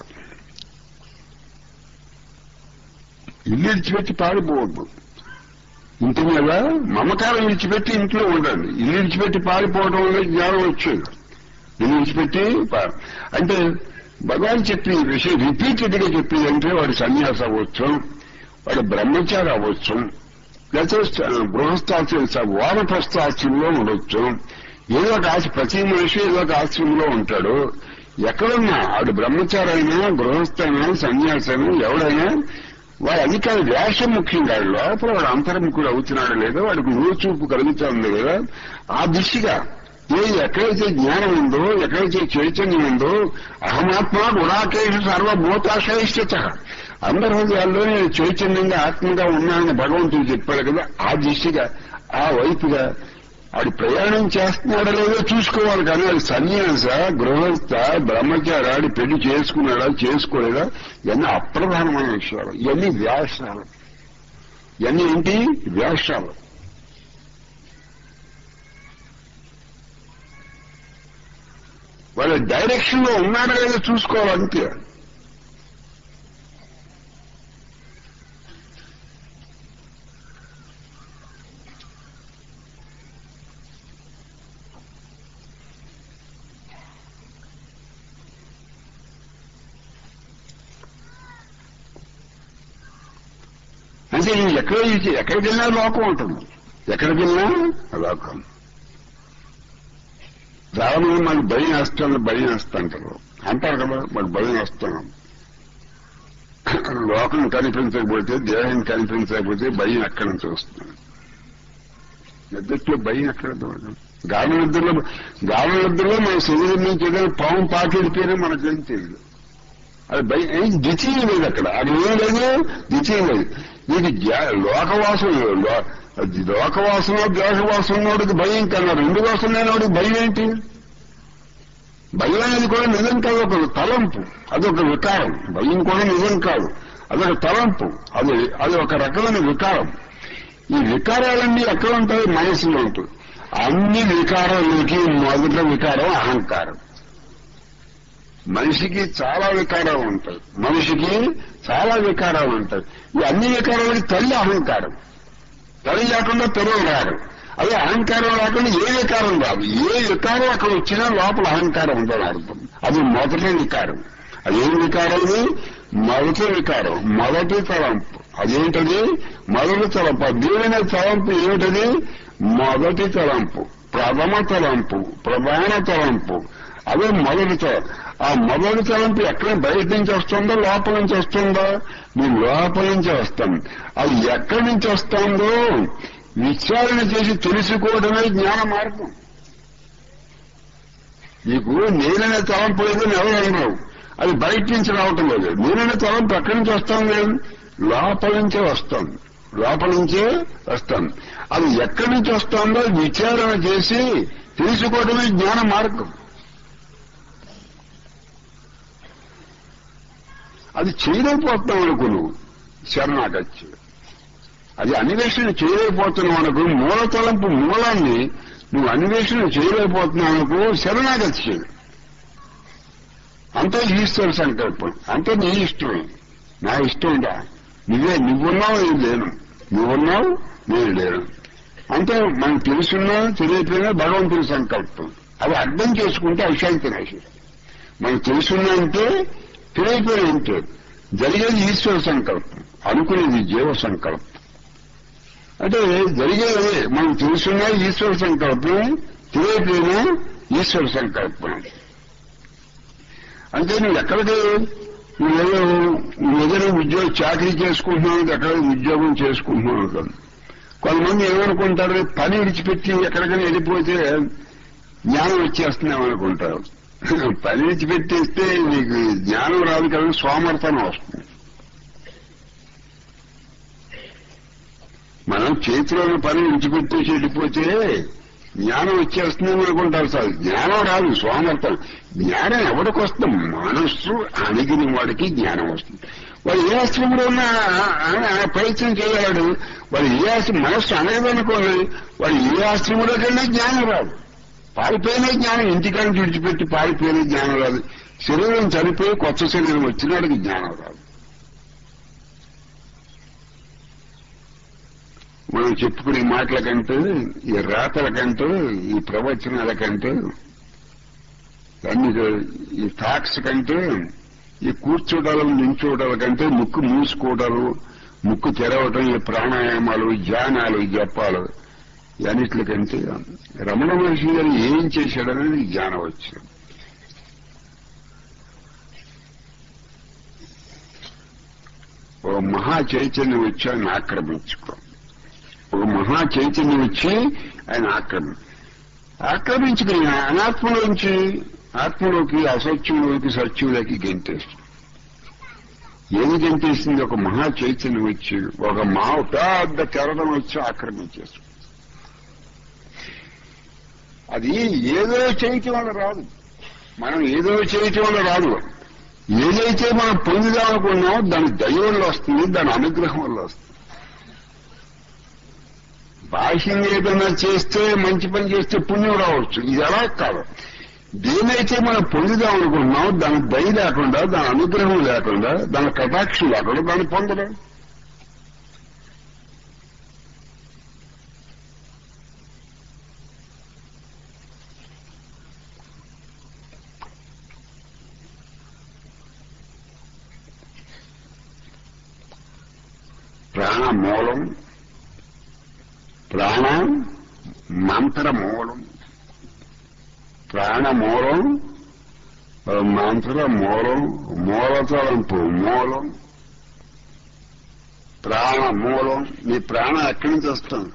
ఇల్లు విడిచిపెట్టి పారిపోవద్దు ఇంటి మీద మమకారం విడిచిపెట్టి ఇంట్లో ఉండండి ఇల్లు విడిచిపెట్టి పారిపోవడం వల్ల జ్ఞానం వచ్చేది ఇల్లు విడిచిపెట్టి పా- అంటే భగవాన్ చెప్పి ఈ విషయం రిపీటెడ్ గా చెప్పింది అంటే వాడి సన్యాసం అవ్వచ్చు వాడి బ్రహ్మచారి అవ్వచ్చు లేకపోతే గృహస్థాశ్రమ వానప్రస్థాశ్రమంలో ఉండొచ్చు ఏదో ఒక ఆశ ప్రతి మనిషి ఏదో ఒక ఆశ్రమంలో ఉంటాడు ఎక్కడున్నా ఆడు బ్రహ్మచారి అయినా గృహస్థైనా సన్యాసైనా ఎవడైనా వాడి అధికారి వేషం ముఖ్యం కాదు లోపల వాడు అంతర్ముఖుడు అవుతున్నాడు లేదో వాడికి చూపు కలుగుతుంది లేదా ఆ దిశగా ఏ ఎక్కడైతే జ్ఞానం ఉందో ఎక్కడైతే చైతన్యం ఉందో అహమాత్మ గుణాకేషు సర్వభూతాశయిష్ట అందరి హృదయాల్లో నేను చైతన్యంగా ఆత్మగా ఉన్నానని భగవంతుడు చెప్పాడు కదా ఆ దిశగా ఆ వైపుగా ఆడు ప్రయాణం చేస్తున్నాడో లేదో చూసుకోవాలి కానీ అది సన్యాస గృహస్థ బ్రహ్మచారి ఆడి పెళ్లి చేసుకున్నాడా చేసుకోలేదా ఇవన్నీ అప్రధానమైన విషయాలు ఇవన్నీ వ్యాసాలు ఇవన్నీ ఏంటి వ్యాసాలు వాళ్ళ డైరెక్షన్ లో ఉన్నాడో లేదో చూసుకోవాలంతే అంటే నువ్వు ఎక్కడ ఎక్కడికి వెళ్ళినా లోకం ఉంటుంది ఎక్కడికి వెళ్ళినా లోకం చాలా మంది మాకు భయం వేస్తాను భయం వేస్తుంటారు అంటారు కదా మాకు భయం వేస్తున్నాం లోకం కనిపించకపోతే దేహం కనిపించకపోతే భయం ఎక్కడి నుంచి వస్తుంది నిద్రలో భయం ఎక్కడ గాఢ నిద్రలో గాఢ నిద్రలో మన శరీరం నుంచి ఏదైనా పాము పాకెడిపోయినా మనకేం తెలియదు అది భయం ఏం ద్వితీయం లేదు అక్కడ అది ఏం లేదు ద్వితీయం లేదు నీకు జ్ఞా- లోకవాసం లో- లోకవాసన ద్వేషవాసన ఉన్నోడికి భయం కన్నా రెండు వాసన లేనివాడికి భయం ఏంటి భయం అనేది కూడా నిజం కాదు ఒక తలంపు అదొక వికారం భయం కూడా నిజం కాదు అదొక తలంపు అది అది ఒక రకమైన వికారం ఈ వికారాలన్నీ ఎక్కడ ఉంటాయి మనసులో ఉంటాయి అన్ని వికారాలకి మొదట వికారం అహంకారం మనిషికి చాలా వికారాలు ఉంటాయి మనిషికి చాలా వికారాలు ఉంటాయి ఈ అన్ని వికారాలకి తల్లి అహంకారం తల్లి లేకుండా పిల్లలు రారు అదే అహంకారం లేకుండా ఏ వికారం రాదు ఏ వికారం అక్కడ వచ్చినా లోపల అహంకారం ఉందని అర్థం అది మొదటి వికారం అదేం వికారం ఇది? మొదటి వికారం మొదటి తలంపు అదేంటది మొదటి తలంపు ఆ దీవెన తలంపు ఏమిటది మొదటి తలంపు ప్రథమ తలంపు ప్రధాన తలంపు అదే మొదటి తలంపు ఆ మొదటి తలంపు ఎక్కడ బయట నుంచి వస్తుందో లోపల నుంచి వస్తుందో మీ లోపల నుంచి వస్తాం అది ఎక్కడి నుంచి వస్తుందో విచారణ చేసి తెలుసుకోవడమే జ్ఞాన మార్గం నీకు నేననే తలంపు లేదని ఎవరు అన్నారు అది బయట నుంచి రావటం లేదు నేననే తలంపు ఎక్కడి నుంచి వస్తాం లేదు లోపల నుంచే వస్తాం లోపల నుంచే వస్తాం అది ఎక్కడి నుంచి వస్తుందో విచారణ చేసి తెలుసుకోవడమే జ్ఞాన మార్గం అది చేయలేకపోతున్నాం అనుకో నువ్వు శరణాగచ్చి అది అన్వేషణ చేయలేకపోతున్నావు అనుకో మూల తలంపు మూలాన్ని నువ్వు అన్వేషణ చేయలేకపోతున్నావు అనుకో శరణాగతి చేయి అంతే ఈశ్వర సంకల్పం అంతే నీ ఇష్టమే నా ఇష్టం ఉందా నువ్వే నువ్వున్నావు నేను లేను నువ్వున్నావు నేను లేను అంటే మనకు తెలుసున్నా తెలియకపోయినా భగవంతుని సంకల్పం అది అర్థం చేసుకుంటే అశాంతి నాశి మనకు తెలుసున్నా అంటే తెలియకపోయినా అంటే జరిగేది ఈశ్వర సంకల్పం అనుకునేది జీవ సంకల్పం అంటే జరిగేది అదే మనకు తెలుసున్నా ఈశ్వర సంకల్పం తెలియకపోయినా ఈశ్వర సంకల్పం అంటే నువ్వు ఎక్కడికి నువ్వేదో నువ్వు ఏదైనా ఉద్యోగం చాకరీ చేసుకుంటున్నావు ఎక్కడ ఉద్యోగం చేసుకుంటున్నావు కదా కొంతమంది ఏమనుకుంటారు పని విడిచిపెట్టి ఎక్కడికైనా వెళ్ళిపోతే జ్ఞానం వచ్చేస్తున్నాం అనుకుంటారు పని విడిచిపెట్టేస్తే నీకు జ్ఞానం రాదు కదా సోమర్థనం వస్తుంది మనం చేతిలోని పని విడిచిపెట్టేసి వెళ్ళిపోతే జ్ఞానం వచ్చేస్తుందని అనుకుంటారు సార్ జ్ఞానం రాదు సోమర్థం జ్ఞానం ఎవరికి వస్తుంది మనస్సు అణిగిన వాడికి జ్ఞానం వస్తుంది వాడు ఏ ఆశ్రమంలో ఉన్నా ప్రయత్నం చేయగలడు వాడు ఏ ఆశ్రమం మనస్సు అనగదనుకోండి వాడు ఏ ఆశ్రమంలోకి వెళ్ళినా జ్ఞానం రాదు పారిపోయిన జ్ఞానం ఇంటికాడ విడిచిపెట్టి పారిపోయిన జ్ఞానం రాదు శరీరం చనిపోయి కొత్త శరీరం వచ్చినాడికి జ్ఞానం రాదు మనం చెప్పుకునే మాటల కంటే ఈ రాతల కంటే ఈ ప్రవచనాల కంటే అన్ని ఈ టాక్స్ కంటే ఈ కూర్చోటాలు నించోటాల కంటే ముక్కు మూసుకోవటాలు ముక్కు తెరవటం ఈ ప్రాణాయామాలు ధ్యానాలు ఈ జపాలు అన్నిటికంటే రమణ మహర్షి గారు ఏం చేశాడనేది జ్ఞానం వచ్చింది ఓ మహా చైతన్యం వచ్చి ఆయన ఆక్రమించుకో ఒక మహా చైతన్యం వచ్చి ఆయన ఆక్రమి ఆక్రమించుకుని అనాత్మలోంచి ఆత్మలోకి అసత్యంలోకి సత్యంలోకి గెంటేస్తుంది ఏది గెంటేసింది ఒక మహా చైతన్యం వచ్చి ఒక మా పెద్ద కెరటం వచ్చి ఆక్రమించేస్తుంది అది ఏదో చేయటం వల్ల రాదు మనం ఏదో చేయటం వల్ల రాదు ఏదైతే మనం పొందుదామనుకున్నామో దాని దయ వల్ల వస్తుంది దాని అనుగ్రహం వల్ల వస్తుంది బాహ్యంగా ఏదైనా చేస్తే మంచి పని చేస్తే పుణ్యం రావచ్చు ఇది ఎలా కాదు దేనైతే మనం పొందుదాం అనుకుంటున్నాం దాని దయ లేకుండా దాని అనుగ్రహం లేకుండా దాని కటాక్షం లేకుండా దాన్ని పొందలేం ప్రాణ మూలం ప్రాణ మంత్ర మూలం ప్రాణ మూలం మంత్ర మూలం మూలతలంపు మూలం ప్రాణ మూలం మీ ప్రాణం ఎక్కడి నుంచి వస్తుంది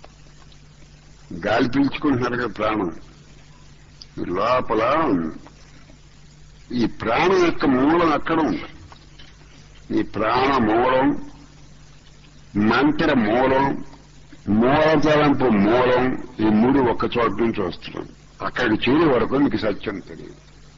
గాలి పీల్చుకుంటున్నారు కదా ప్రాణం లోపల ఈ ప్రాణం యొక్క మూలం ఎక్కడ ఉంది ఈ ప్రాణ మూలం మంత్ర మూలం మూలతలంపు మూలం ఈ మూడు ఒక్క చోట నుంచి వస్తున్నాం అక్కడికి చేరే వరకు మీకు సత్యం తెలియదు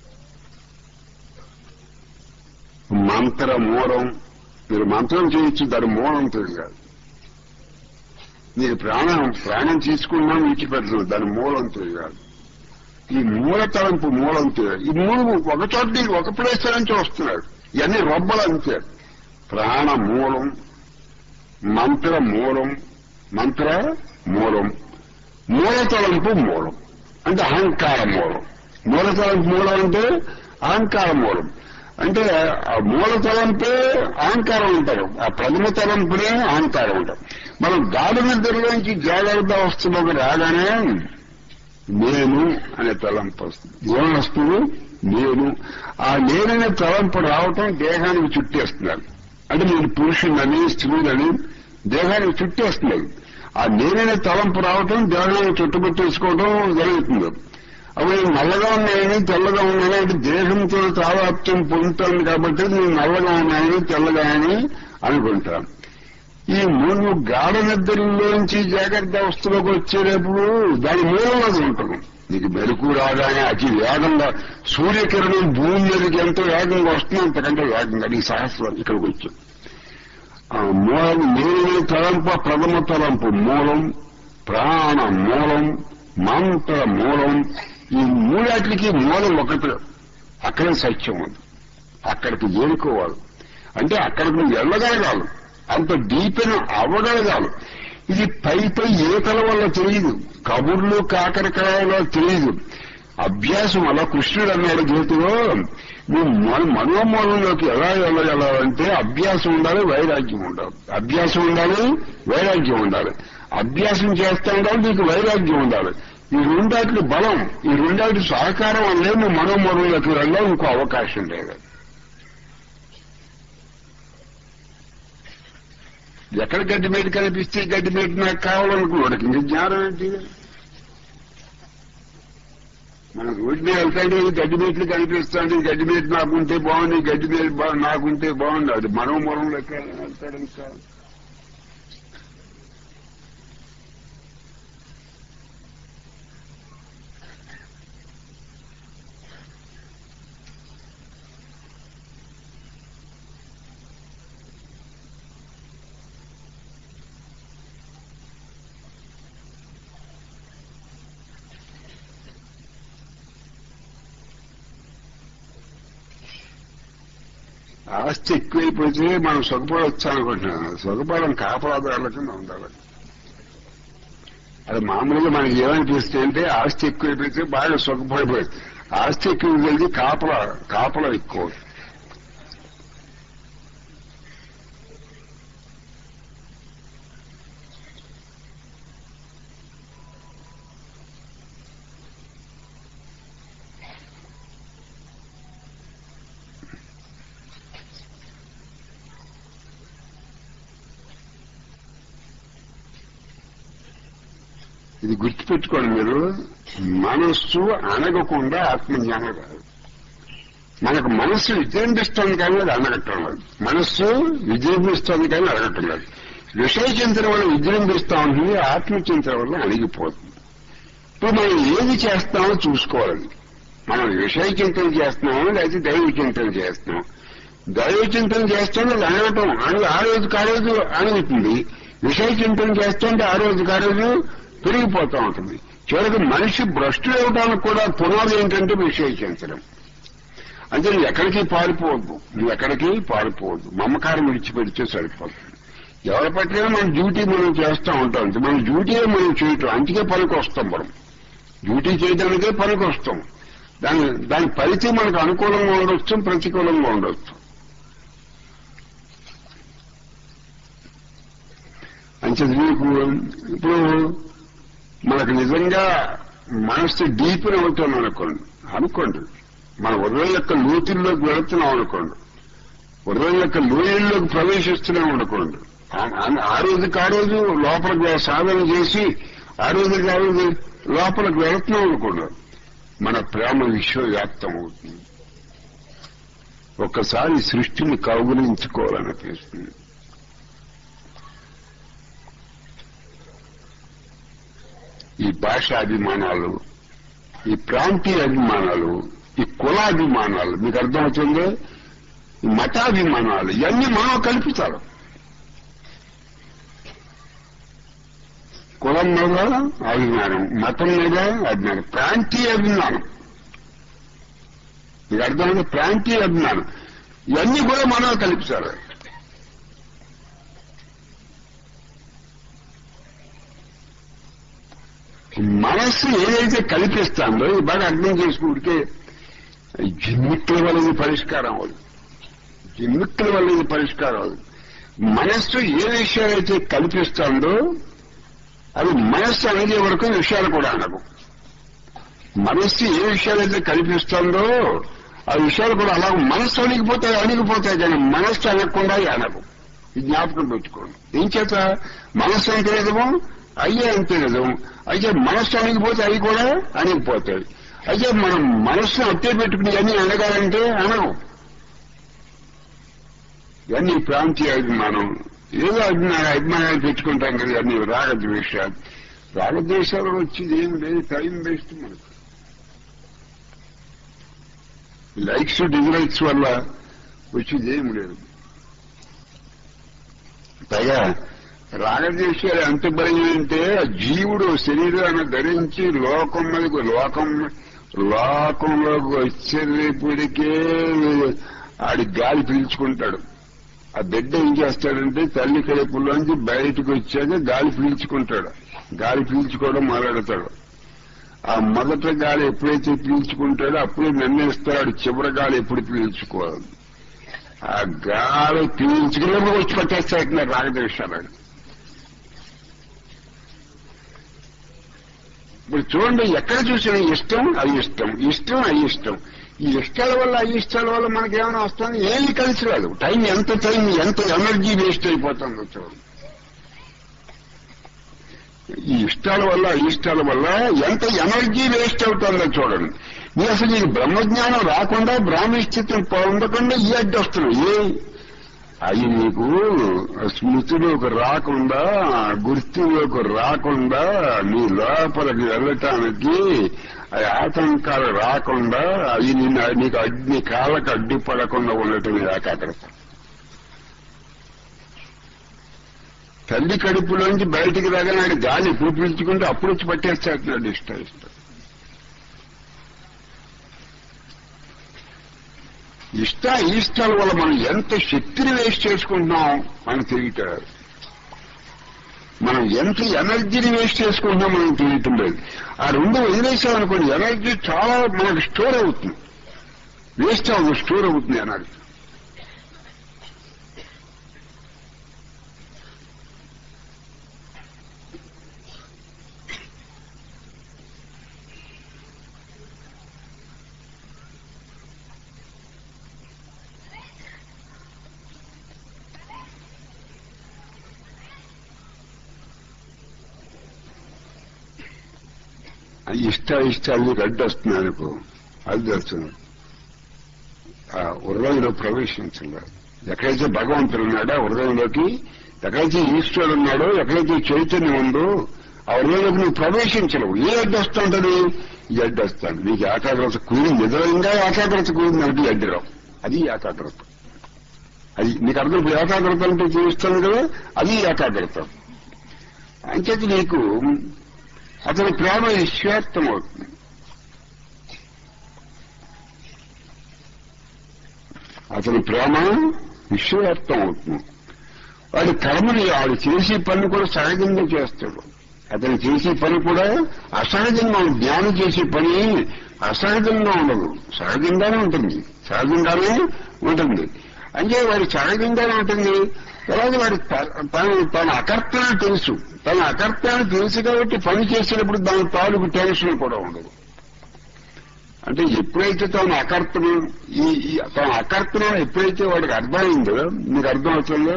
మంత్ర మూలం మీరు మంత్రం చేయొచ్చు దాని మూలం తెలియదు మీరు ప్రాణం ప్రాణం తీసుకున్నా విడిచిపెడుతున్నారు దాని మూలం తెలియదు ఈ మూల తలంపు మూలం తెలియదు ఈ మూడు ఒక చోట నుంచి ఒక ప్లేస్ నుంచి వస్తున్నాడు ఇవన్నీ రొబ్బలు అంతే ప్రాణ మూలం మంత్ర మూలం మంత్ర మూలం మూలతలంపు మూలం అంటే అహంకార మూలం మూలతలంపు మూలం అంటే అహంకార మూలం అంటే ఆ మూలతలంపే అహంకారం ఉంటారు ఆ ప్రథమ తలంపునే అహంకారం ఉంటారు మనం గాఢ నిద్రలోంచి జాగ్రత్త అవస్థలోకి రాగానే నేను అనే తలంపు వస్తుంది ఏమని వస్తుంది నేను ఆ నేననే తలంపు రావటం దేహానికి చుట్టేస్తున్నారు అంటే మీరు పురుషులని స్త్రీలని దేహానికి చుట్టేస్తున్నారు ఆ నేననే తలంపు రావటం దేహాన్ని చుట్టుముట్టేసుకోవడం జరుగుతుంది అవి నల్లగా ఉన్నాయని తెల్లగా ఉన్నాయని అంటే దేహంతో తాదాప్త్యం పొందుతాను కాబట్టి నేను నల్లగా ఉన్నాయని తెల్లగా అని అనుకుంటాను ఈ మూడు గాఢ నిద్రలోంచి జాగ్రత్త అవస్థలోకి వచ్చేటప్పుడు దాని మూలంలో ఉంటుంది నీకు మెరుకు రాగానే అతి వేగంగా సూర్యకిరణం భూమి మీదకి ఎంత వేగంగా వస్తుందో అంతకంటే వేగంగా ఈ సహస్రం ఇక్కడికి వచ్చింది ఆ మూలం నేను తలంపు ప్రథమ తలంపు మూలం ప్రాణ మూలం మంత్ర మూలం ఈ మూడాటికి మూలం ఒకటి అక్కడే సత్యం ఉంది అక్కడికి చేరుకోవాలి అంటే అక్కడికి నువ్వు వెళ్ళగలగాలి అంత డీపెన్ అవ్వగలగాలి ఇది పై పై ఏతల వల్ల తెలియదు కబుర్లు కాకరకాయలో తెలియదు అభ్యాసం అలా కృష్ణుడు అన్నాడు గీతలో నువ్వు మన మనోమూలంలోకి ఎలా వెళ్ళగలవంటే అభ్యాసం ఉండాలి వైరాగ్యం ఉండాలి అభ్యాసం ఉండాలి వైరాగ్యం ఉండాలి అభ్యాసం చేస్తా ఉండాలి నీకు వైరాగ్యం ఉండాలి ఈ రెండాటికి బలం ఈ రెండాటి సహకారం వల్లే నువ్వు మనోమూలంలోకి వెళ్ళాలి ఇంకో అవకాశం లేదు ఎక్కడ గడ్డి మీద కనిపిస్తే ఈ గడ్డి మీద నాకు కావాలనుకున్నాడు ఇంక జ్ఞానం ఏంటి మన రోడ్డు మీద వెళ్తాడు గడ్డి మీట్లు కనిపిస్తాడు ఈ గడ్డి మీద నాకుంటే బాగుంది ఈ గడ్డి మీద బా- నాకుంటే బాగుంది అది మనం మూలం లెక్క వెళ్తాడు ఇంకా ఆస్తి ఎక్కువైపోతే మనం సుఖపడవచ్చు అనుకుంటున్నాం సుఖపడం కాపలాదారుల కింద ఉండాలి అది మామూలుగా మనకి ఏమనిపిస్తుంది అంటే ఆస్తి ఎక్కువైపోతే బాగా సుఖపడిపోయింది ఆస్తి ఎక్కువ కలిగి కాపల కాపల ఎక్కువ ఇది గుర్తుపెట్టుకోండి మీరు మనస్సు అనగకుండా ఆత్మజ్ఞానం రాదు మనకు మనస్సు విజృంభిస్తుంది కానీ అది అనగట్టం లేదు మనస్సు విజృంభిస్తుంది కానీ అడగటం లేదు విషయ చింతన వల్ల విజృంభిస్తా ఉంటుంది ఆత్మచింతన వల్ల అణిగిపోతుంది ఇప్పుడు మనం ఏది చేస్తామో చూసుకోవాలి మనం విషయ చింతన చేస్తున్నామో లేకపోతే దైవ చింతన చేస్తున్నాం దైవ చింతన చేస్తుంటే అది అనగటం అణు ఆ రోజు కా రోజు అణుగుతుంది విషయ చింతన చేస్తుంటే ఆ రోజు కా రోజు పెరిగిపోతూ ఉంటుంది చివరికి మనిషి భ్రష్టులు ఇవ్వడానికి కూడా పునాది ఏంటంటే విషయ చింతనం అంటే నువ్వు ఎక్కడికి పారిపోవద్దు నువ్వు ఎక్కడికి పారిపోవద్దు మమకారం విడిచిపెడితే సరిపోతుంది ఎవరి పట్ల మన డ్యూటీ మనం చేస్తూ ఉంటాం మన డ్యూటీయే మనం చేయటం అందుకే పనికి వస్తాం మనం డ్యూటీ చేయడానికే పనికి వస్తాం దాని దాని ఫలితం మనకు అనుకూలంగా ఉండొచ్చు ప్రతికూలంగా ఉండొచ్చు అంచేది మీకు ఇప్పుడు మనకు నిజంగా మనసు డీప్ని అవుతాం అనుకోండి అనుకోండి మన ఉదయం యొక్క లోతుల్లోకి వెళుతున్నాం అనుకోండి ఉదయం యొక్క లోయల్లోకి ప్రవేశిస్తున్నాం అనుకోండి ఆ- ఆ- ఆ రోజుకి ఆ రోజు లోపలికి సాధన చేసి ఆ రోజుకి ఆ రోజు లోపలికి వెళుతున్నాం అనుకోండి మన ప్రేమ విశ్వవ్యాప్తం అవుతుంది ఒక్కసారి సృష్టిని కౌగులించుకోవాలనిపిస్తుంది ఈ భాషాభిమానాలు ఈ ప్రాంతీయ అభిమానాలు ఈ కులాభిమానాలు మీకు అర్థమవుతుంది ఈ మతాభిమానాలు ఇవన్నీ మనం కల్పితారు కులం మీద అభిమానం మతం మీద అభిమానం ప్రాంతీయ అభిమానం మీకు అర్థమైంది ప్రాంతీయ అభిమానం ఇవన్నీ కూడా మనం కల్పితారు మనస్సు ఏదైతే కల్పిస్తాందో ఇది బాగా అర్థం చేసుకుంటే జిమ్మిక్కుల వల్ల ఇది పరిష్కారం అవ్వదు జిమ్మిక్కుల వల్ల ఇది పరిష్కారం అవ్వదు మనస్సు ఏ విషయాలైతే కల్పిస్తుందో అది మనస్సు అణిగే వరకు విషయాలు కూడా అనవు మనస్సు ఏ విషయాలైతే కల్పిస్తుందో ఆ విషయాలు కూడా అలా మనస్సు అణిగిపోతాయి అణిగిపోతాయి కానీ మనస్సు అనకుండా అనవు ఇది జ్ఞాపకం పెట్టుకోండి ఏం చేత మనస్సు అంటే నిజము అయ్యే అంతే నిజం అయితే మనస్సు అణిగిపోతే అవి కూడా అణిగిపోతాయి అయితే మనం మనస్సును అట్టే పెట్టుకుని అన్ని అనగాలంటే అనవు ఇవన్నీ ప్రాంతీయ అభిమానం ఏదో అభిమాన అభిమానాలు పెట్టుకుంటాం కదా అన్ని రాగద్వేషాలు రాగద్వేషాలు వచ్చేది ఏం లేదు టైం వేస్ట్ మనకు లైక్స్ డిజలైక్స్ వల్ల వచ్చేది ఏం లేదు పైగా రాగద్వేషాలు ఎంత బలమైంటే జీవుడు శరీరాన్ని ధరించి లోకం మీద లోకం లోకంలోకి వచ్చేటప్పటికే ఆడి గాలి పీల్చుకుంటాడు ఆ బిడ్డ ఏం చేస్తాడంటే తల్లి కడుపులోంచి బయటకు వచ్చాక గాలి పీల్చుకుంటాడు గాలి పీల్చుకోవడం మొదలెడతాడు ఆ మొదట గాలి ఎప్పుడైతే పీల్చుకుంటాడో అప్పుడే నిర్ణయిస్తాడు చివరి గాలి ఎప్పుడు పీల్చుకోవాలి ఆ గాలి పీల్చుకున్నప్పుడు వచ్చి పట్టేస్తాడు రాగదృష్టాలు ఇప్పుడు చూడండి ఎక్కడ చూసినా ఇష్టం అయిష్టం ఇష్టం అయిష్టం ఈ ఇష్టాల వల్ల అయిష్టాల వల్ల మనకేమైనా వస్తుంది ఏమి కలిసి రాదు టైం ఎంత టైం ఎంత ఎనర్జీ వేస్ట్ అయిపోతుందో చూడండి ఈ ఇష్టాల వల్ల అయిష్టాల వల్ల ఎంత ఎనర్జీ వేస్ట్ అవుతుందో చూడండి నీ అసలు నీకు బ్రహ్మజ్ఞానం రాకుండా బ్రాహ్మణస్థితం పొందకుండా ఈ అడ్డు వస్తున్నాయి ఏ అవి నీకు స్మృతిలోకి రాకుండా గుర్తులోకి రాకుండా నీ లోపలికి వెళ్ళటానికి అవి ఆటంకాలు రాకుండా అవి నిన్ను నీకు అగ్ని కాళ్ళకు అడ్డుపడకుండా ఉండటం ఏకాగ్రత తల్లి కడుపులోంచి బయటికి రాగానే గాలి ఎప్పుడు పీల్చుకుంటే అప్పుడు వచ్చి పట్టేస్తాడు ఇష్టం ఇష్టం ఇష్ట ఇష్టాల వల్ల మనం ఎంత శక్తిని వేస్ట్ చేసుకుంటున్నాం మనకు తెలియటం మనం ఎంత ఎనర్జీని వేస్ట్ చేసుకుంటున్నాం మనకు తెలియటం లేదు ఆ రెండు వదిలేసామనుకోండి ఎనర్జీ చాలా మనకు స్టోర్ అవుతుంది వేస్ట్ అవుతుంది స్టోర్ అవుతుంది ఎనర్జీ ఇష్ట ఇష్టాలు అడ్డు వస్తుంది అనుకో అది వస్తుంది ఆ హృదయంలో ప్రవేశించలేదు ఎక్కడైతే భగవంతుడు ఉన్నాడో ఆ హృదయంలోకి ఎక్కడైతే ఈశ్వరుడు ఉన్నాడో ఎక్కడైతే చైతన్యం ఉందో ఆ హృదయంలోకి నువ్వు ప్రవేశించలేవు ఏ అడ్డు వస్తుంటది ఈ అడ్డు వస్తాను నీకు ఏకాగ్రత కూడింది నిజంగా ఏకాగ్రత కూడింది అంటే అడ్డురావు అది ఏకాగ్రత అది నీకు అర్థం ఇప్పుడు ఏకాగ్రత అంటే చూస్తాను కదా అది ఏకాగ్రత అంచేది నీకు అతని ప్రేమ నిశ్వార్థం అవుతుంది అతని ప్రేమ నిశ్వార్థం అవుతుంది వాడి కర్మని వాడు చేసే పని కూడా సహజంగా చేస్తాడు అతను చేసే పని కూడా అసహజంగా ఉంటుంది. జ్ఞానం చేసే పని అసహజంగా ఉండదు సహజంగానే ఉంటుంది సహజంగానే ఉంటుంది అంటే వాడి సహజంగానే ఉంటుంది తర్వాత వాడి త- తన తన అకర్తన తెలుసు తన అకర్తన తెలుసు కాబట్టి పని చేసేటప్పుడు దాని తాలూకు టెన్షన్ కూడా ఉండదు అంటే ఎప్పుడైతే తన అకర్తను ఈ ఈ తన అకర్తన ఎప్పుడైతే వాడికి అర్థమైందో మీకు అర్థమవుతుందో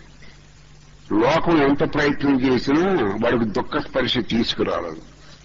లోకం ఎంత ప్రయత్నం చేసినా వాడికి దుఃఖ స్పర్శ తీసుకురాలేదు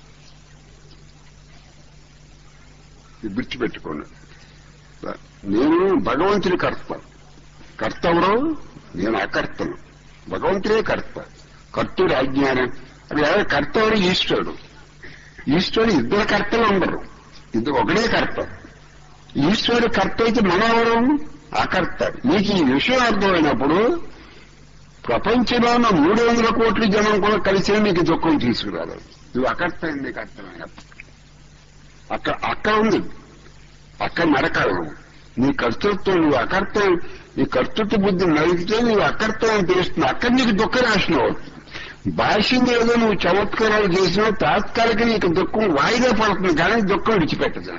ఇది గుర్తుపెట్టుకోండి నేను భగవంతుని కర్త కర్త ఎవరు నేను అకర్తను భగవంతుడే కర్త కర్తుడు అజ్ఞానం అది ఎవరు కర్త ఎవరు ఈశ్వరుడు ఈశ్వరుడు ఇద్దరు కర్తలు ఉండరు ఇద్దరు ఒకడే కర్త ఈశ్వరుడు కర్త అయితే మన ఎవరు అకర్త నీకు ఈ విషయం అర్థమైనప్పుడు ప్రపంచంలో ఉన్న మూడు వందల కోట్ల జనం కూడా కలిసి నీకు దుఃఖం తీసుకురాలేదు నువ్వు అకర్త నీకు అర్థమైనప్పుడు అక్కడ అక్కడ ఉంది అక్కడ నరకాలు నీ కర్తృత్వం నువ్వు అకర్త నీ కర్తృత్వ బుద్ధి నలిగితే నువ్వు అకర్తం అని తెలుస్తుంది అక్కడ నీకు దుఃఖ నాశనం అవుతుంది భాష్యం ఏదో నువ్వు చమత్కారాలు చేసినా తాత్కాలిక నీకు దుఃఖం వాయిదా పడుతుంది కానీ దుఃఖం విడిచిపెట్టదు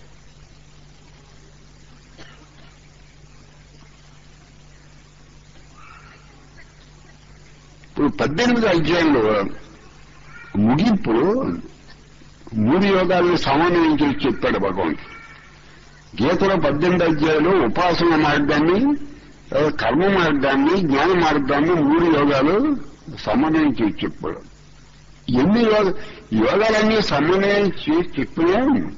ఇప్పుడు పద్దెనిమిది అధ్యాయంలో ముగింపులో మూడు యోగాలను సమన్వయం చేసి చెప్పాడు భగవంతుడు గీతలో పద్దెనిమిది అధ్యాయులు ఉపాసన మార్గాన్ని ఆ, కర్మ మార్గాన్ని జ్ఞాన మార్గాన్ని మూడు యోగాలు సమన్వయం చేసి చెప్పాడు ఎన్ని యోగ యోగాలన్నీ సమన్వయం చేసి చెప్పినా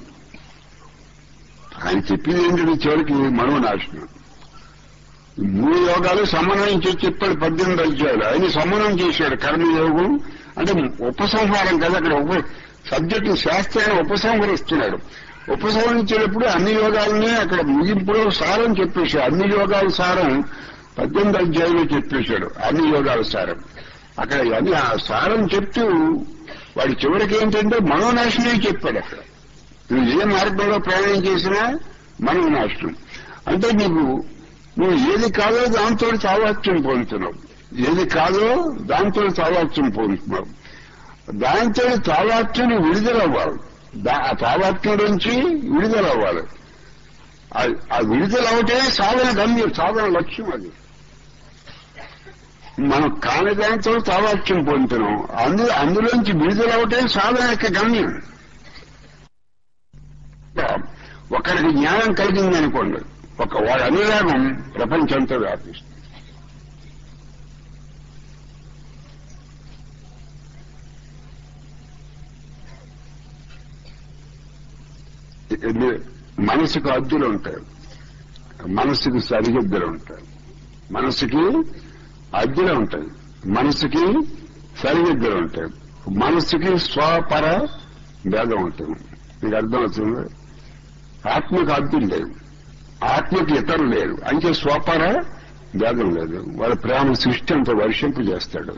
ఆయన చెప్పింది ఏంటంటే చివరికి మనోనాశనం ఈ మూడు యోగాలు సమన్వయం చేసి చెప్పాడు పద్దెనిమిది అధ్యాయులు ఆయన సమన్వయం చేశాడు కర్మయోగం అంటే ఉపసంహారం కదా అక్కడ ఉప సబ్జెక్టు శాస్త్రాన్ని ఉపసంహరిస్తున్నాడు ఉపసంహరించేటప్పుడు అన్ని యోగాలని అక్కడ ముగింపులో సారం చెప్పేశాడు అన్ని యోగాల సారం పద్దెనిమిది అధ్యాయులు చెప్పేశాడు అన్ని యోగాల సారం అక్కడ అన్ని ఆ సారం చెప్తూ వాడి చివరికి ఏంటంటే మనోనాశనే చెప్పాడు అక్కడ నువ్వు ఏ మార్గంలో ప్రయాణం చేసినా మనం నాశనం అంటే నీకు నువ్వు ఏది కాదో దాంతో చావాత్యం పొందుతున్నావు ఏది కాదో దాంతో చావాత్యం పొందుతున్నావు దాంతో తావాత్యం విడుదలవ్వాలి దా- ఆ తావాత్యం నుంచి విడుదలవ్వాలి ఆ- ఆ విడుదల అవటే సాధన గమ్యం సాధన లక్ష్యం అది మనం కాని దాంతో తావాక్యం పొందుతున్నాం అందు అందులోంచి విడుదల అవటే సాధన యొక్క గమ్యం ఒకరికి జ్ఞానం కలిగింది అనుకోండి ఒక వాడి అనురాగం ప్రపంచంతో వ్యాపిస్తుంది ఇది మనసుకు అద్దులు ఉంటాయి మనసుకు సరిహద్దులు ఉంటాయి మనసుకి అద్దెలు ఉంటాయి మనసుకి సరిహద్దులు ఉంటాయి మనసుకి స్వపర భేదం ఉంటుంది మీకు అర్థమవుతుంది ఆత్మకు అద్దులు లేవు ఆత్మకి ఇతరులు లేరు అంటే స్వపర భేదం లేదు వాళ్ళ ప్రేమ సృష్టి అంత వర్షింపు చేస్తాడు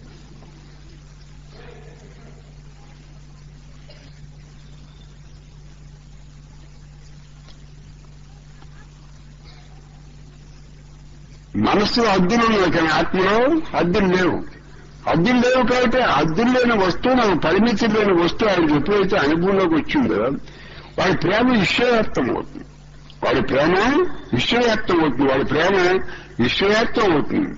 మనస్సు అద్దులు ఉన్నాయి కానీ ఆత్మలో అద్దులు లేవు అద్దులు లేవు కాబట్టి అద్దులు లేని వస్తువు నాకు పరిమితి లేని వస్తువు ఆయనకి ఎప్పుడైతే అనుభవంలోకి వచ్చిందో వాడి ప్రేమ విశ్వవ్యాప్తం అవుతుంది వాడి ప్రేమ విశ్వవ్యాప్తం అవుతుంది వాడి ప్రేమ విశ్వవ్యాప్తం అవుతుంది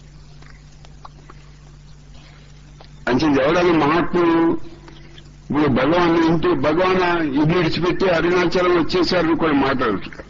అంటే ఎవరైనా మహాత్ములు ఇప్పుడు భగవాన్ ఇంటి భగవాన్ ఇల్లు విడిచిపెట్టి అరుణాచలం వచ్చేసారని కూడా మాట్లాడుతున్నారు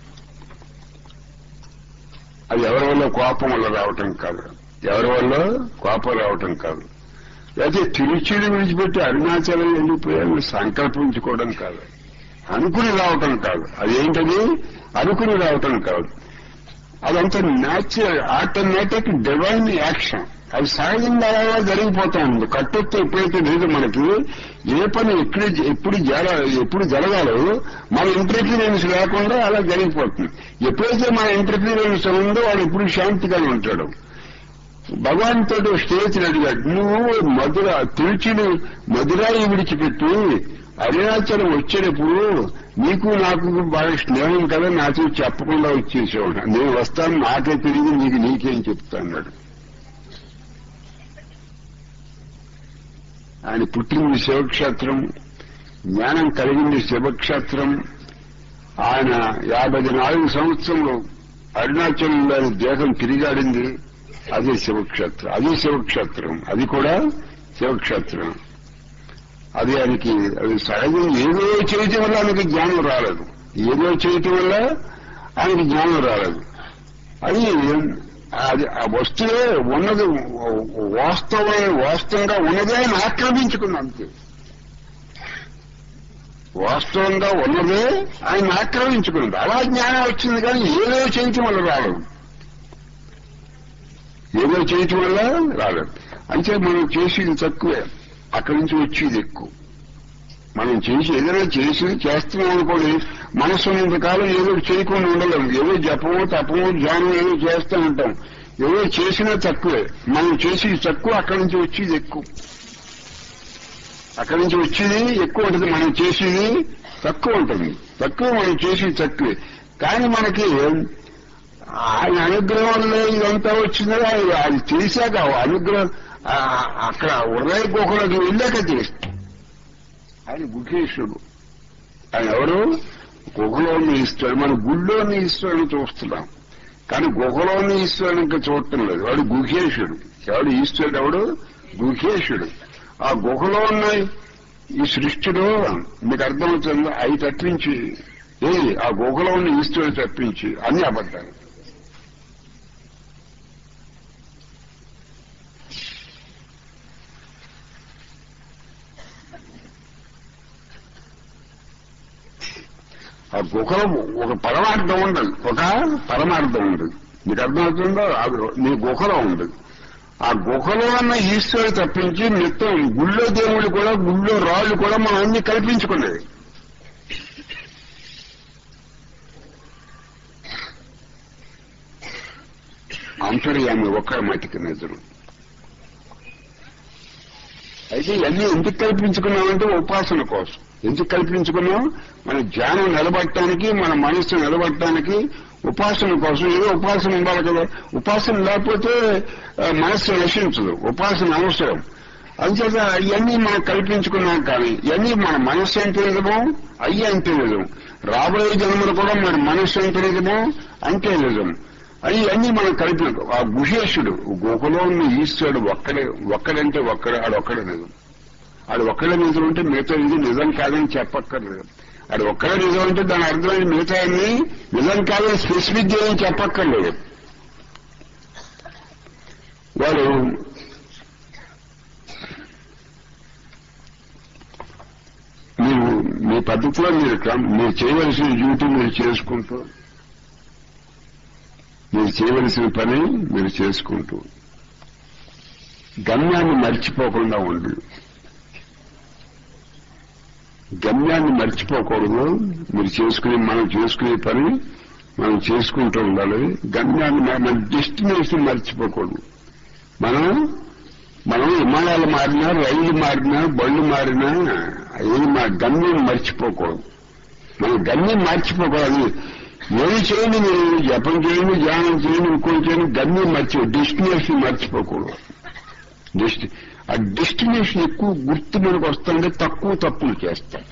అది ఎవరి వల్ల కోపం వల్ల రావటం కాదు ఎవరి వల్ల కోపం రావటం కాదు అయితే తిరుచిని విడిచిపెట్టి అరుణాచలం వెళ్ళిపోయాలని సంకల్పించుకోవడం కాదు అనుకుని రావటం కాదు అదేంటది అనుకుని రావటం కాదు అదంతా న్యాచురల్ ఆటోమేటిక్ డివైన్ యాక్షన్ అది సహజంగా అలా జరిగిపోతా ఉంది కట్టొత్తు ఎప్పుడైతే లేదు మనకి ఏ పని ఎప్పుడు ఎప్పుడు జర ఎప్పుడు జరగాలో మన ఇంటర్ఫీరెన్స్ లేకుండా అలా జరిగిపోతుంది ఎప్పుడైతే మన ఇంటర్ఫీరెన్స్ ఉందో వాడు ఎప్పుడు శాంతిగా ఉంటాడు భగవాన్ తోటి స్టేజ్ అడిగాడు నువ్వు మధుర తిరుచిని మధురాయి విడిచిపెట్టి అరుణాచలం వచ్చేటప్పుడు నీకు నాకు బాగా స్నేహం కదా నాతో చెప్పకుండా వచ్చేసేవాడు నేను వస్తాను నాకే తిరిగి నీకు నీకేం చెప్తా అన్నాడు ఆయన పుట్టింది శివక్షేత్రం జ్ఞానం కలిగింది శివక్షేత్రం ఆయన యాభై నాలుగు సంవత్సరంలో అరుణాచలంలో ఆయన దేహం తిరిగాడింది అదే శివక్షేత్రం అది శివక్షేత్రం అది కూడా శివక్షేత్రం అది ఆయనకి అది సహజం ఏదో చేయటం వల్ల ఆయనకి జ్ఞానం రాలేదు ఏదో చేయటం వల్ల ఆయనకి జ్ఞానం రాలేదు అది అది ఆ వస్తువే ఉన్నది వాస్తవమైన వాస్తవంగా ఉన్నదే ఆయన ఆక్రమించుకుంది అంతే వాస్తవంగా ఉన్నదే ఆయన ఆక్రమించుకుంది అలా జ్ఞానం వచ్చింది కానీ ఏదో చేయటం వల్ల రాలేదు ఏదో చేయటం వల్ల రాలేదు అంటే మనం చేసేది తక్కువే అక్కడి నుంచి వచ్చేది ఎక్కువ మనం చేసి ఏదైనా చేసి చేస్తున్నాం అనుకోండి మనసు ఉన్నంతకాలం ఏదో చేయకుండా ఉండలేము ఏదో జపము తపము ధ్యానం ఏదో చేస్తూ ఉంటాం ఏదో చేసినా తక్కువే మనం చేసేది తక్కువ అక్కడి నుంచి వచ్చేది ఎక్కువ అక్కడి నుంచి వచ్చేది ఎక్కువ ఉంటుంది మనం చేసేది తక్కువ ఉంటుంది తక్కువ మనం చేసేది తక్కువే కానీ మనకి ఆయన అనుగ్రహం వల్ల ఇదంతా వచ్చిందో అది అది తెలిసాక అనుగ్రహం అక్కడ హృదయ గుహలోకి వెళ్ళాక తెలుస్తుంది ఆయన గుహేశ్వరుడు ఆయన ఎవరు గుహలోని ఈశ్వరుడు మన గుళ్ళోని ఈశ్వరుని చూస్తున్నాం కానీ గుహలోని ఈశ్వరుని ఇంకా చూడటం లేదు వాడు గుహేశుడు ఎవడు ఈశ్వరుడు ఎవడు గుహేశుడు ఆ గుహలో ఉన్న ఈ సృష్టిలో మీకు అర్థమవుతుంది అవి తప్పించి ఏ ఆ గుహలో ఉన్న ఈశ్వరుడు తప్పించి అన్ని అబద్ధాలు ఆ గుహలో ఒక పరమార్థం ఉండదు ఒక పరమార్థం ఉండదు మీకు అర్థమవుతుందో అది నీ గుహలో ఉండదు ఆ గుహలో ఉన్న ఈశ్వరుడు తప్పించి నిత్యం గుళ్ళో దేవుళ్ళు కూడా గుళ్ళో రాళ్ళు కూడా మనం అన్ని కల్పించుకునేది అంతర్యామి ఒక్క మతికి నిజం అయితే ఇవన్నీ ఎందుకు కల్పించుకున్నామంటే ఉపాసన కోసం ఎందుకు కల్పించుకున్నాం మన ధ్యానం నిలబడటానికి మన మనస్సు నిలబడటానికి ఉపాసన కోసం ఏదో ఉపాసన ఉండాలి కదా ఉపాసన లేకపోతే ఆ, మనస్సు నశించదు ఉపాసన అవసరం అంచేత ఇవన్నీ మనం కల్పించుకున్నాం కానీ ఇవన్నీ మన మనస్సు ఎంత నిజమో అయ్యి అంతే నిజం రాబోయే జన్మలు కూడా మన మనస్సు ఎంత నిజమో అంతే నిజం అవి అన్ని మనం కలిపిన ఆ గుహేశుడు గుహలో ఉన్న ఈశ్వరుడు ఒక్కడే ఒక్కడంటే ఒక్కడే ఆడు ఒక్కడే నిజం ఆడు ఒక్కడే నిజం అంటే మిగతా ఇది నిజం కాదని చెప్పక్కర్లేదు ఆడు ఒక్కడే నిజం అంటే దాని అర్థమైన మిగతా అన్ని నిజం కాదని స్పెసిఫిక్ గా ఏం చెప్పక్కర్లేదు వాడు మీరు మీ పద్ధతిలో మీరు క్రమ- మీరు చేయవలసిన డ్యూటీ మీరు చేసుకుంటూ మీరు చేయవలసిన పని మీరు చేసుకుంటూ గమ్యాన్ని మర్చిపోకుండా ఉండి గమ్యాన్ని మర్చిపోకూడదు మీరు చేసుకునే మనం చేసుకునే పని మనం చేసుకుంటూ ఉండాలి గమ్యాన్ని మ- మన డెస్టినేషన్ మర్చిపోకూడదు మనం మనం విమానాలు మారినా రైళ్లు మారినా బళ్ళు మారినా ఏది మా గమ్యం మర్చిపోకూడదు మన గమ్యం మర్చిపోకూడదు ఏది చేయండి మీరు జపం చేయండి ధ్యానం చేయండి ఇంకోటి చేయండి గమ్యం మర్చి డెస్టినేషన్ మర్చిపోకూడదు డెస్టి ఆ డెస్టినేషన్ ఎక్కువ గుర్తు మనకు వస్తుంటే తక్కువ తప్పులు చేస్తాం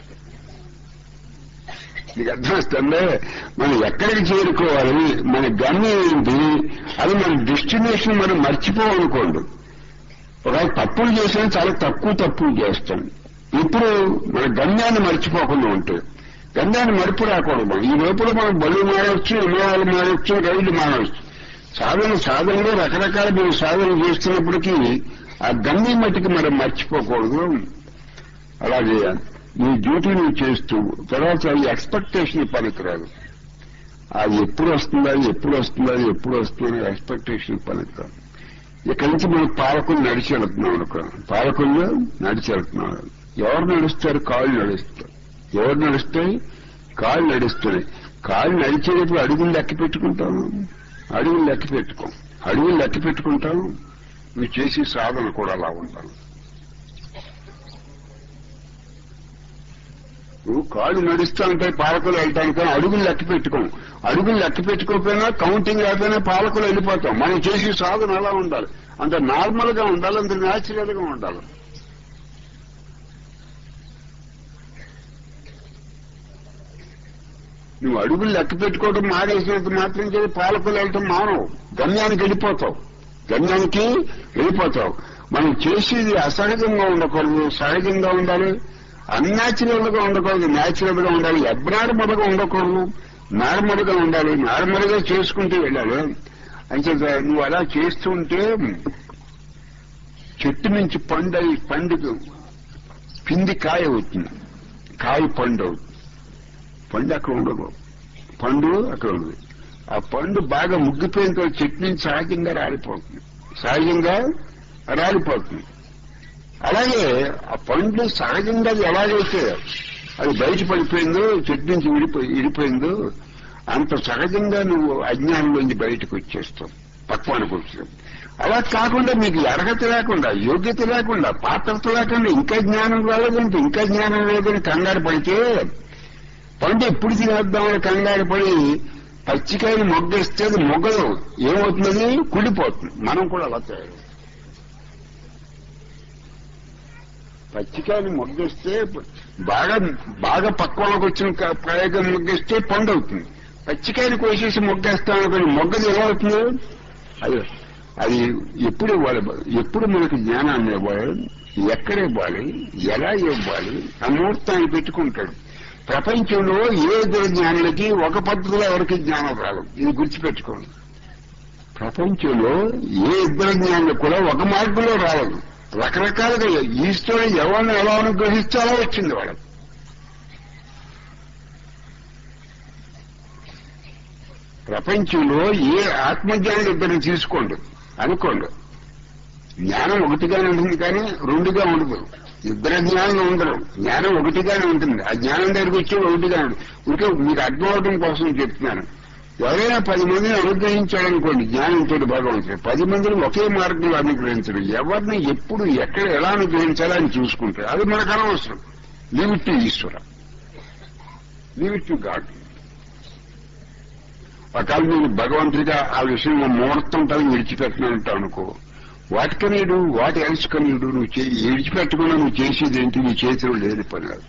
మీకు అర్థం వస్తుందే మనం ఎక్కడికి చేరుకోవాలి మన గమ్యం ఏంటి అది మన డెస్టినేషన్ మనం మర్చిపోవాలనుకోండి ఒకవేళ తప్పులు చేసినా చాలా తక్కువ తప్పులు చేస్తాం ఇప్పుడు మన గమ్యాన్ని మర్చిపోకుండా ఉంటాయి గమ్యాన్ని మరుపు రాకూడదు ఈ లోపల మనం బళ్ళు మారవచ్చు విమానాలు మారవచ్చు రైళ్లు మారవచ్చు సాధన సాధనలో రకరకాల మీరు సాధన చేస్తున్నప్పటికీ ఆ గమ్యం మట్టికి మనం మర్చిపోకూడదు అలాగే నీ డ్యూటీ నువ్వు చేస్తూ తర్వాత ఈ ఎక్స్పెక్టేషన్ పనికిరాదు అది ఎప్పుడు వస్తుందా ఎప్పుడు వస్తుందా ఎప్పుడు వస్తుందా ఎక్స్పెక్టేషన్ పనికిరాదు ఇక్కడి నుంచి మనం పాలకులు నడిచి వెళ్తున్నాం అనుకో పాలకులు నడిచి వెళ్తున్నాం ఎవరు నడుస్తారు కాళ్ళు నడుస్తారు ఎవరు నడుస్తాయి కాళ్ళు నడుస్తాయి కాళ్ళు నడిచేటప్పుడు అడుగులు లెక్క పెట్టుకుంటాను అడుగులు లెక్క పెట్టుకోం అడుగులు లెక్క పెట్టుకుంటాను నువ్వు చేసే సాధన కూడా అలా ఉండాలి నువ్వు కాళ్ళు నడుస్తూ ఉంటాయి పాలకులు వెళ్తాను కానీ అడుగులు లెక్క పెట్టుకోం అడుగులు లెక్క పెట్టుకోకపోయినా కౌంటింగ్ లేకపోయినా పాలకులు వెళ్ళిపోతాం మనం చేసే సాధన అలా ఉండాలి అంత నార్మల్ గా ఉండాలి అంత న్యాచురల్ గా ఉండాలి నువ్వు అడుగులు లెక్క పెట్టుకోవడం మానేసినంత మాత్రం చేసి పాలకులు వెళ్ళటం మానవు గమ్యానికి వెళ్ళిపోతావు గమ్యానికి వెళ్ళిపోతావు మనం చేసేది అసహజంగా ఉండకూడదు సహజంగా ఉండాలి అన్యాచురల్ గా ఉండకూడదు న్యాచురల్ గా ఉండాలి అబ్నార్మల్గా ఉండకూడదు నార్మల్ గా ఉండాలి నార్మల్ గా చేసుకుంటూ వెళ్ళాలి అంచేత నువ్వు అలా చేస్తుంటే చెట్టు నుంచి పండు అయి పండుగ పిండి కాయ అవుతుంది కాయ పండు అవుతుంది పండు అక్కడ ఉండదు పండు అక్కడ ఉండదు ఆ పండు బాగా ముగ్గిపోయిన తర్వాత చెట్టు నుంచి సహజంగా రాలిపోతుంది సహజంగా రాలిపోతుంది అలాగే ఆ పండు సహజంగా అది ఎలాగైతే అది బయట పడిపోయిందో చెట్టు నుంచి విడిపోయి విడిపోయిందో అంత సహజంగా నువ్వు అజ్ఞానంలోంచి బయటకు వచ్చేస్తావు పక్వానికి వచ్చావు అలా కాకుండా మీకు అర్హత లేకుండా యోగ్యత లేకుండా పాత్రత లేకుండా ఇంకా జ్ఞానం రాలేదంటే ఇంకా జ్ఞానం లేదని కంగారు పడితే పండు ఎప్పుడు తినేద్దామని కంగారు పడి పచ్చికాయని మొగ్గేస్తే అది మొగ్గలు ఏమవుతుంది కుడిపోతుంది మనం కూడా అలా తయారు పచ్చికాయని మొగ్గేస్తే బాగా బాగా పక్వంలోకి వచ్చిన క- ప్రయోగం మొగ్గేస్తే పండు అవుతుంది పచ్చికాయని కోసేసి మొగ్గేస్తాం అనుకోని మొగ్గది ఏమవుతుంది అది అది ఎప్పుడు ఇవ్వాలి ఎప్పుడు మనకు జ్ఞానాన్ని ఇవ్వాలి ఎక్కడ ఇవ్వాలి ఎలా ఇవ్వాలి ఆ ముహూర్తాన్ని పెట్టుకుంటాడు ప్రపంచంలో ఏ ఇద్దరు జ్ఞానులకి ఒక పద్ధతిలో ఎవరికి జ్ఞానం రాదు ఇది గుర్తుపెట్టుకోండి ప్రపంచంలో ఏ ఇద్దరు జ్ఞానులు కూడా ఒక మార్గంలో రాలేదు రకరకాలుగా ఈశ్వరుడు ఎవరిని ఎలా అనుగ్రహించాలో వచ్చింది వాళ్ళకి ప్రపంచంలో ఏ ఆత్మజ్ఞానం ఇద్దరిని తీసుకోండి అనుకోండి జ్ఞానం ఒకటిగానే ఉంటుంది కానీ రెండుగా ఉండదు ఇద్దరు జ్ఞానం ఉండరు జ్ఞానం ఒకటిగానే ఉంటుంది ఆ జ్ఞానం దగ్గరికి వచ్చి ఒకటిగానే ఉంటుంది ఇంకా మీకు అర్థం అవడం కోసం చెప్తున్నాను ఎవరైనా పది మందిని అనుగ్రహించాడనుకోండి జ్ఞానంతో భగవంతుడు పది మందిని ఒకే మార్గంలో అనుగ్రహించడు ఎవరిని ఎప్పుడు ఎక్కడ ఎలా అనుగ్రహించాలో అని చూసుకుంటాడు అది మనకు అనవసరం లిమిట్ ఈశ్వర లీవ్ ఇట్ టు గాడ్ ఒకవేళ నేను భగవంతుడిగా ఆ విషయంలో ముహూర్తం తను విడిచిపెట్టినంటావు అనుకో what can you do what else can you do నువ్వు చే- విడిచిపెట్టకుండా నువ్వు చేసేది ఏంటి నీ చేతిలో లేని పని అది.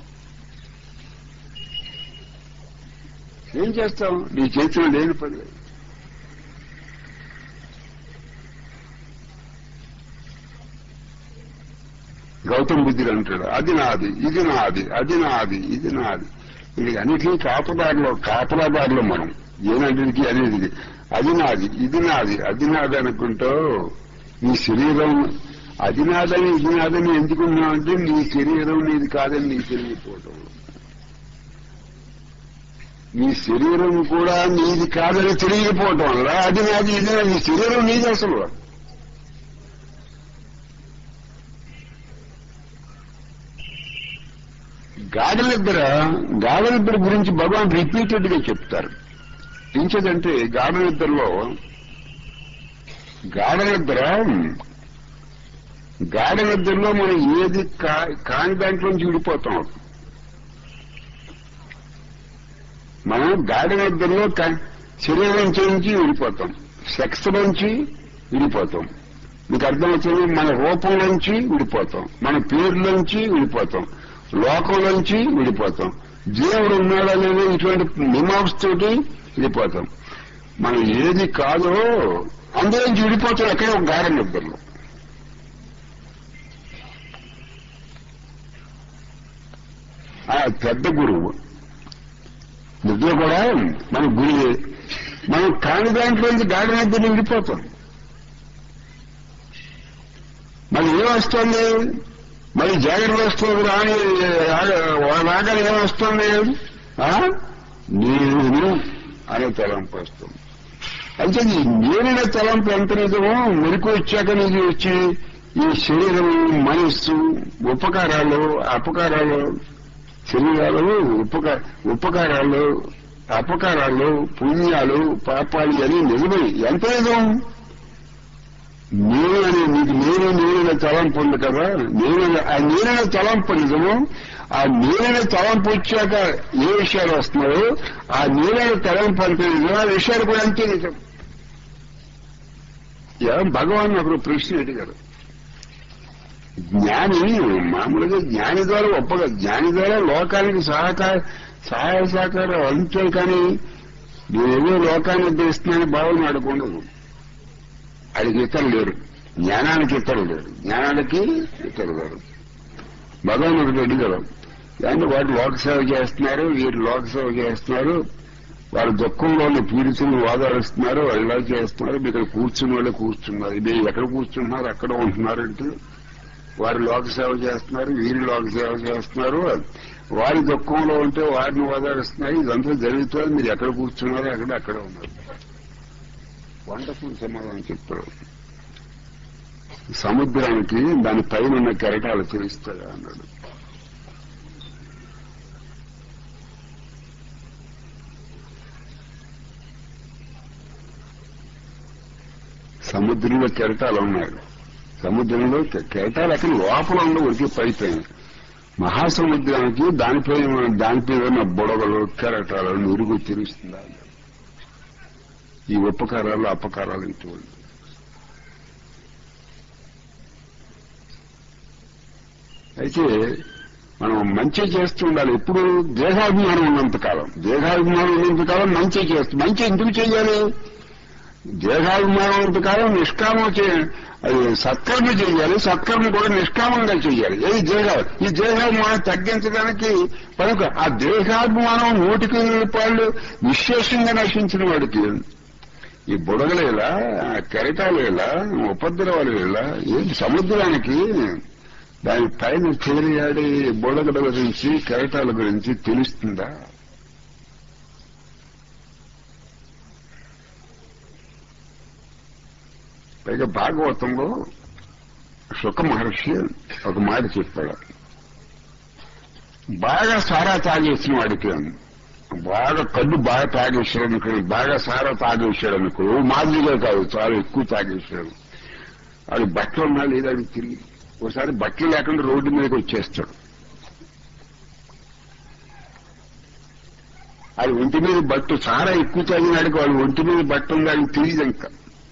ఏం చేస్తావు నీ చేతిలో లేని పని అది. గౌతమ్ బుద్ధుడు అంటాడు అది నాది ఇది నాది అది నాది ఇది నాది ఇది అన్నిటికీ కాపదారిలో కాపలాదారిలో మనం ఏనన్నిటికీ అనేది అది నాది ఇది నాది అది నాది అనుకుంటూ నీ శరీరం అది నాదని ఇది నాదని ఎందుకున్నావు అంటే నీ శరీరం నీది కాదని నీ తెలియపోవటం నీ శరీరం కూడా నీది కాదని తెలియకపోవటం వల్ల అది నాది ఇది నాది నీ శరీరం నీది అసలు గాఢనిద్ర గాఢనిద్ర గురించి భగవాన్ రిపీటెడ్ గా చెప్తారు ఎంచదంటే గాఢనిద్రలో గాఢనిద్ర గాఢనిద్రలో మనం ఏది కా- కాని దాంట్లో నుంచి విడిపోతాం మనం గాఢనిద్రలో కా- శరీరం నుంచి విడిపోతాం సెక్స్ నుంచి విడిపోతాం మీకు అర్థమవుతుంది మన రూపం నుంచి విడిపోతాం మన పేరులోంచి విడిపోతాం లోకంలోంచి విడిపోతాం దేవుడు ఉన్నాడా లేదో ఇటువంటి మిమాప్స్ తోటి విడిపోతాం మనం ఏది కాదో అందులోంచి విడిపోతాం ఎక్కడే ఒక గాఢ నిద్రలో ఆ పెద్ద గురువు నిద్ర కూడా మన గురువే మనం కాని దాంట్లోంచి గాఢ నిద్రలో విడిపోతాం మరి ఏం వస్తుంది మరి జాగ్రత్త వస్తుంది రాని రాగానే ఏం వస్తుంది ఆ? నేను అనే తలంపు వస్తుంది అయితే ఈ నేరిన తలంపు ఎంత నిజమో మెరుకు వచ్చాక నీకు వచ్చి ఈ శరీరం మనస్సు ఉపకారాలు అపకారాలు శరీరాలు ఉపక ఉపకారాలు అపకారాలు పుణ్యాలు పాపాలు అని నిజమే ఎంత నిజం నేను అనే నీకు నేను నేనైన తలంపు ఉంది కదా నేను ఆ నేనైన తలంపు నిజము ఆ నేనైన తలంపు వచ్చాక ఏ విషయాలు వస్తున్నాయో ఆ నేనైన తలంపు అంటే నిజం ఆ విషయాలు కూడా అంతే నిజం ఏం భగవాన్ ఒకరు ప్రశ్న అడిగారు జ్ఞాని మామూలుగా జ్ఞాని ద్వారా ఒప్పగా జ్ఞాని ద్వారా లోకానికి సహకార సహాయ సహకారం అంతే కానీ నేనేదో లోకాన్ని ఉద్ధరిస్తున్నానని భావన అడగకూడదు అడిగి ఇతరులు లేరు జ్ఞానానికి ఇతరులు లేరు జ్ఞానానికి ఇతరులు లేరు భగవాన్ ఒకటి అడిగారు అంటే వాడు లోక సేవ చేస్తున్నారు వీరు లోక సేవ చేస్తున్నారు వారు దుఃఖంలోని పీడితులు వాదాడుస్తున్నారు వాళ్ళు ఇలా చేస్తున్నారు మీరు ఇక్కడ కూర్చున్న వాళ్ళే కూర్చున్నారు మీరు ఎక్కడ కూర్చుంటున్నారు అక్కడ ఉంటున్నారంటే వారు లోక సేవ చేస్తున్నారు వీరు లోక సేవ చేస్తున్నారు వారి దుఃఖంలో ఉంటే వారిని ఓదారుస్తున్నారు ఇదంతా జరుగుతుంది మీరు ఎక్కడ కూర్చున్నారో అక్కడ అక్కడ ఉన్నారు వండర్ఫుల్ సమాధానం చెప్పారు సముద్రానికి దాని పైన ఉన్న కెరటాలు తెలుస్తాయా అన్నాడు సముద్రంలో కెరటాలు ఉన్నాయి సముద్రంలో కె- కెరటాలు అక్కడ లోపల ఉన్న ఉరికి పైపోయినాయి మహాసముద్రానికి దానిపైన దానిపైన ఉన్న బుడగలు కెరటాలు నురుగు తెలుస్తుందా అన్నాడు. ఈ ఉపకారాలు అపకారాలు ఇటువంటి అయితే మనం మంచి చేస్తూ ఉండాలి ఎప్పుడు దేహాభిమానం ఉన్నంత కాలం దేహాభిమానం ఉన్నంత కాలం మంచి చేస్తూ మంచి ఎందుకు చేయాలి దేహాభిమానం ఉన్నంత కాలం నిష్కామం చే అది సత్కర్మ చేయాలి సత్కర్మ కూడా నిష్కామంగా చేయాలి ఏది దేహ ఈ దేహాభిమానం తగ్గించడానికి పనుక ఆ దేహాభిమానం నూటికి రూపాయలు విశేషంగా నశించిన వాడికి ఈ బుడగలేలా కెరటాలేలా ఉపద్రవాలు ఎలా ఏంటి సముద్రానికి దాని పైన చేరియాడి బుడగల గురించి కెరటాల గురించి తెలుస్తుందా పైగా భాగవతంలో సుఖ మహర్షి ఒక మాట చెప్పాడు బాగా సారా తాగేసిన వాడికి బాగా కళ్ళు బాగా తాగేసాడు అనుకో బాగా సారా తాగేసాడు అనుకో ఓ మాదిరిగా కాదు చాలా ఎక్కువ తాగేసాడు వాడి బట్టలు ఉన్నా లేదా అని తిరిగి ఒకసారి బట్టలు లేకుండా రోడ్డు మీదకి వచ్చేస్తాడు అది ఒంటి మీద బట్టు చాలా ఎక్కువ తాగినాడు వాడు ఒంటి మీద బట్ట ఉందా అని తెలియదు ఇంకా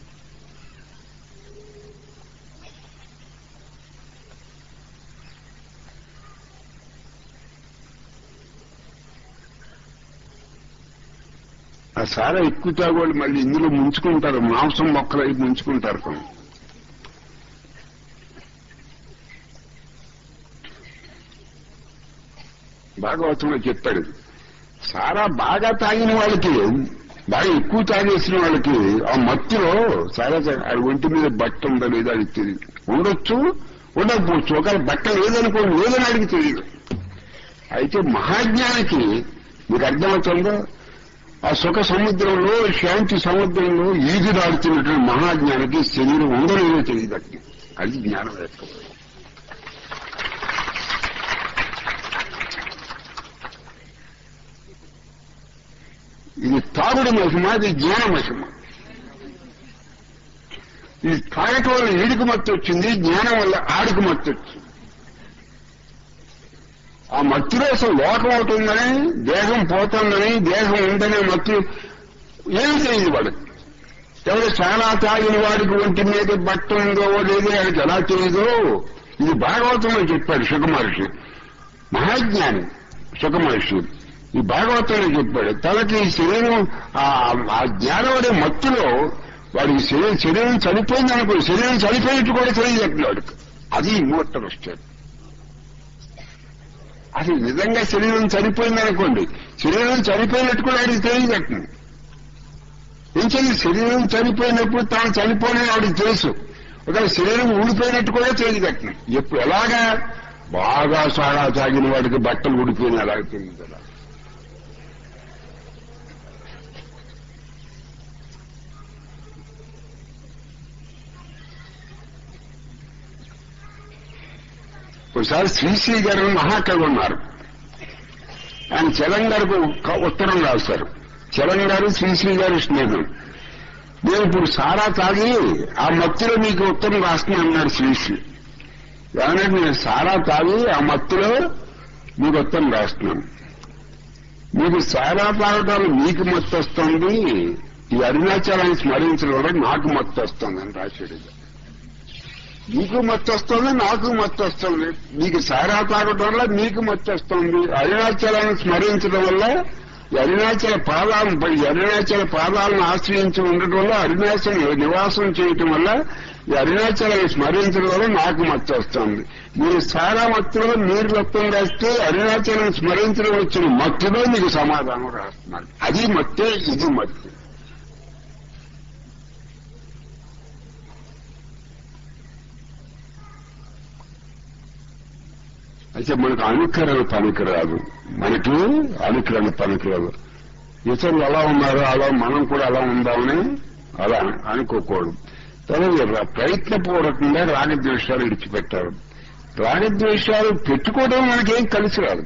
ఆ సారా ఎక్కువ తాగోళ్ళు మళ్ళీ ఇందులో ముంచుకుంటారు మాంసం మొక్కలు అవి ముంచుకుంటారు కొన్ని భాగవతంలో చెప్పాడు సారా బాగా తాగిన వాళ్ళకి బాగా ఎక్కువ తాగేసిన వాళ్ళకి ఆ మత్తులో సారా తా- ఆ ఒంటి మీద బట్ట ఉందా లేదా అది తెలియదు ఉండొచ్చు ఉండకపోవచ్చు ఒకవేళ బట్ట లేదనుకోండి లేదని అడిగి తెలియదు అయితే మహాజ్ఞానికి మీకు అర్థమవుతుందో ఆ సుఖ సముద్రంలో శాంతి సముద్రంలో ఈదులాడుతున్నటువంటి మహాజ్ఞానికి శరీరం ఉందలేదో తెలియదు అక్కడ అది జ్ఞానం యొక్క ఇది తాగుడు మహిమ ఇది జ్ఞాన మహిమ ఇది తాగటం వల్ల ఈడికి మత్తు వచ్చింది జ్ఞానం వల్ల ఆడికి మత్తు వచ్చింది ఆ మత్తులో అసలు లోకం అవుతుందని దేహం పోతుందని దేహం ఉందనే మత్తు ఏమి తెలియదు వాడికి ఎవరు చాలా తాగిన వాడికి ఒంటి మీద బట్ట ఉందో లేదో ఆయనకి ఎలా తెలియదో ఇది భాగవతంలో చెప్పాడు సుఖమహర్షి మహాజ్ఞాని సుఖమహర్షి ఈ భాగవతంలో చెప్పాడు తనకి ఈ శరీరం ఆ- ఆ జ్ఞానం అనే మత్తులో వాడికి శరీరం శరీరం చనిపోయింది అనుకో శరీరం చనిపోయినట్టు కూడా తెలియదు వాడికి అది ఇమ్మోర్టల్ స్టేట్ అసలు నిజంగా శరీరం చనిపోయింది అనుకోండి శరీరం చనిపోయినట్టు కూడా వాడికి తెలియదు ఏం చేయాలి శరీరం చనిపోయినప్పుడు తాను చనిపోయిన వాడికి తెలుసు ఒకవేళ శరీరం ఊడిపోయినట్టు కూడా తెలియదు అట్లా ఎప్పుడు ఎలాగా బాగా సారా తాగిన వాడికి బట్టలు ఊడిపోయిన ఎలాగ తెలియదు అలా ఒకసారి శ్రీశ్రీ గారు మహాకవి ఉన్నారు ఆయన చలం గారికి ఒక ఉత్తరం రాశారు చలం గారు శ్రీశ్రీ గారు స్నేహం నేను ఇప్పుడు సారా తాగి ఆ మత్తులో మీకు ఉత్తరం రాస్తున్నా అన్నాడు శ్రీశ్రీ ఏమన్నా నేను సారా తాగి ఆ మత్తులో మీకు ఉత్తరం రాస్తున్నాను మీకు సారా తాగడం మీకు మత్తు వస్తుంది ఈ అరుణాచలాన్ని స్మరించడం వల్ల నాకు మత్తు వస్తుంది అని రాశాడు ఇది. నీకు మత్తు వస్తుంది నాకు మత్తు వస్తుంది నీకు సారా తాగడం వల్ల నీకు మత్తు వస్తుంది అరుణాచలాన్ని స్మరించడం వల్ల ఈ అరుణాచల పాదాలను ఈ అరుణాచల పాదాలను ఆశ్రయించి ఉండటం వల్ల అరుణాచలం నివాసం చేయటం వల్ల ఈ అరుణాచలాన్ని స్మరించడం వల్ల నాకు మత్తు వస్తుంది మీరు సారా మత్తులో మీరు మొత్తం రాస్తే అరుణాచలం స్మరించడం వచ్చిన మత్తులో మీకు సమాధానం రాస్తున్నారు అది మత్తే ఇది మత్తు అయితే మనకు అనుకరణ పనికిరాదు మనకి అనుకరణ పనికిరాదు ఇతరులు ఎలా ఉన్నారో అలా మనం కూడా అలా ఉందామని అలా అనుకోకూడదు తర్వాత ప్రయత్నపూర్వకంగా రాగద్వేషాలు విడిచిపెట్టారు రాగద్వేషాలు పెట్టుకోవడం మనకేం కలిసి రాదు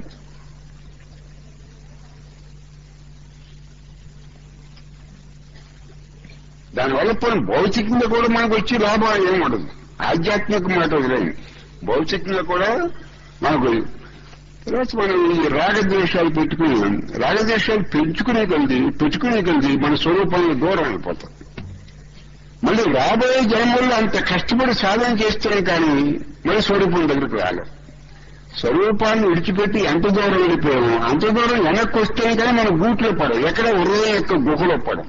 దానివల్ల పోనీ భౌతికంగా కూడా మనకు వచ్చి లాభం ఏం ఉండదు ఆధ్యాత్మిక మాట వదిలేండి భౌతికంగా కూడా మనకు తర్వాత మనం ఈ రాగద్వేషాలు పెట్టుకుని రాగద్వేషాలు పెంచుకునే కలిది పెట్టుకునే కలిది మన స్వరూపంలో దూరం అయిపోతాం మళ్ళీ రాబోయే జన్మల్లో అంత కష్టపడి సాధన చేస్తున్నాం కానీ మళ్ళీ స్వరూపం దగ్గరికి రాలేం స్వరూపాన్ని విడిచిపెట్టి ఎంత దూరం వెళ్ళిపోయాము అంత దూరం వెనక్కి వస్తేనే కానీ మన గూట్లో పడం ఎక్కడ హృదయం యొక్క గుహలో పడం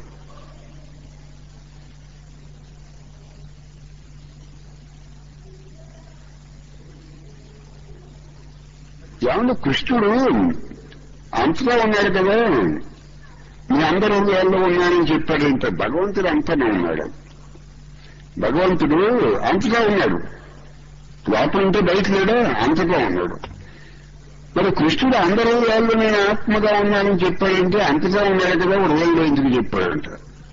ఏమన్నా కృష్ణుడు అంతలో ఉన్నాడు కదా మీ అందరి హృదయాల్లో ఉన్నానని చెప్పాడు ఇంత భగవంతుడు అంతనే ఉన్నాడు భగవంతుడు అంతగా ఉన్నాడు లోపల ఉంటే బయట లేడా అంతగా ఉన్నాడు మరి కృష్ణుడు అందరి హృదయాల్లో నేను ఆత్మగా ఉన్నానని చెప్పాడంటే అంతగా ఉన్నాడు కదా హృదయంలో ఎందుకు చెప్పాడంట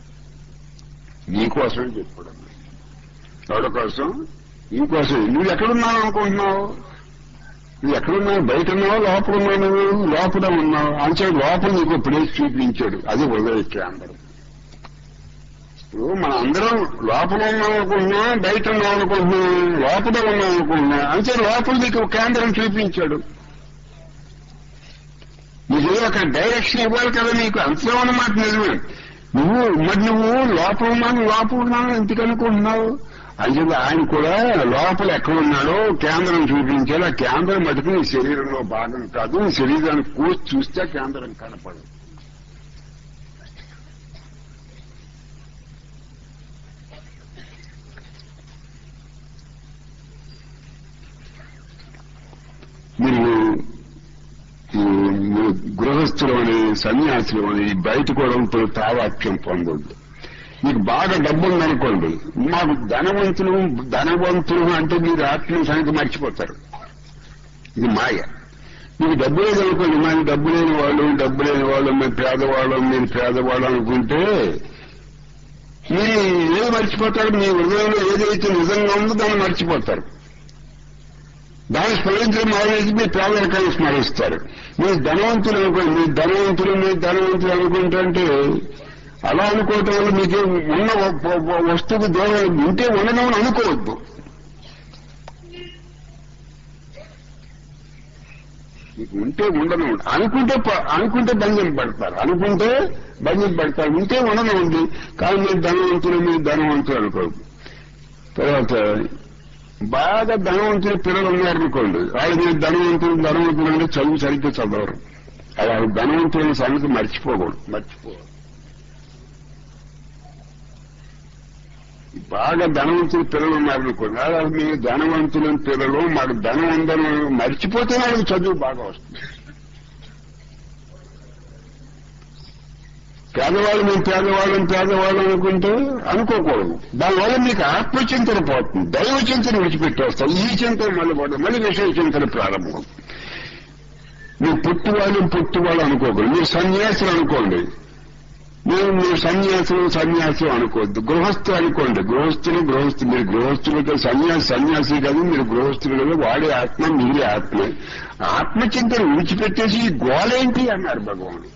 నీకోసమే చెప్పాడు ఎవరి కోసం నీకోసం నువ్వు ఎక్కడున్నావు అనుకుంటున్నావు నువ్వు ఎక్కడున్నావు బయట ఉన్నావా లోపల ఉన్నావు నువ్వు లోపల ఉన్నావు అంతే లోపల నీకు ప్లేస్ చూపించాడు అది హృదయಕ್ಕೆ అందరం ఇప్పుడు మన అందరం లోపల ఉన్నాం అనుకుంటున్నా బయట ఉన్నాం అనుకుంటున్నా లోపల ఉన్నాం అనుకుంటున్నా అంతే లోపల నీకు కేంద్రం చూపించాడు నీ నీకేదో అక్కడ డైరెక్షన్ ఇవ్వాలి కదా నీకు అంతలో ఉన్నమాట నిజమే నువ్వు మరి నువ్వు లోపల ఉన్నాను లోపల ఉన్నాను ఎందుకు అనుకుంటున్నావు అంటే ఆయన కూడా లోపల ఎక్కడ ఉన్నాడో కేంద్రం చూపించాలి ఆ కేంద్రం మటుకు నీ శరీరంలో భాగం కాదు నీ శరీరాన్ని కూర్చి చూస్తే కేంద్రం కనపడదు మీరు ఈ మీరు గృహస్థులు అని సన్యాసులు అని బయటకోవడంతో తావాక్యం పొందొద్దు మీకు బాగా డబ్బు ఉందనుకోండి మాకు ధనవంతులు ధనవంతులు అంటే మీరు ఆత్మీయ సంగతి మర్చిపోతారు ఇది మాయ మీకు డబ్బు లేదనుకోండి మాకు డబ్బు లేని వాళ్ళు డబ్బు లేని వాళ్ళు మేము పేదవాళ్ళం మీరు పేదవాళ్ళు అనుకుంటే మీరు ఏది మర్చిపోతారు మీ హృదయంలో ఏదైతే నిజంగా ఉందో దాన్ని మర్చిపోతారు దాన్ని స్మరించడం మానేసి మీ పేదరికాన్ని స్మరిస్తారు మీరు ధనవంతులు అనుకోండి మీరు ధనవంతులు మీరు ధనవంతులు అనుకుంటుంటే అలా అనుకోవటం వల్ల మీకు ఉన్న వ- వ- వస్తువు దూరం ఉంటే ఉండడం అని అనుకోవద్దు మీకు ఉంటే ఉండను అనుకుంటే ప- అనుకుంటే బంధం పడతారు అనుకుంటే బంధం పడతారు ఉంటే ఉండను ఉంది కానీ మీరు ధనవంతులు మీరు ధనవంతులు అనుకోవద్దు తర్వాత బాగా ధనవంతులు పిల్లలు ఉన్నారనుకోండి వాళ్ళు మీరు ధనవంతులు ధనవంతులు అంటే చదువు సరిగ్గా చదవరు అది వాళ్ళు ధనవంతులైన సంగతి మర్చిపోకూడదు మర్చిపోవాలి బాగా ధనవంతులు పిల్లలు ఉన్నారనుకోండి అలా మీ ధనవంతుల పిల్లలు మాకు ధనం ఉందని మర్చిపోతే వాళ్ళకి చదువు బాగా వస్తుంది పేదవాళ్ళు మేము పేదవాళ్ళం పేదవాళ్ళం అనుకుంటే అనుకోకూడదు దానివల్ల మీకు ఆత్మచింతన పోతుంది దైవ చింతన విడిచిపెట్టేస్తాం ఈ చింతన మళ్ళీ పోతుంది మళ్ళీ విషయ చింతన ప్రారంభం మీరు పుట్టువాళ్ళు పుట్టువాళ్ళు అనుకోకూడదు మీరు సన్యాసులు అనుకోండి మీరు మీరు సన్యాసులు సన్యాసులు అనుకోవద్దు గృహస్థు అనుకోండి గృహస్థులు గృహస్థు మీరు గృహస్థులు కదా సన్యాసి సన్యాసి కాదు మీరు గృహస్థులు కదా వాడే ఆత్మ మీరే ఆత్మ ఆత్మచింతన విడిచిపెట్టేసి ఈ గోలేంటి అన్నారు భగవానుడు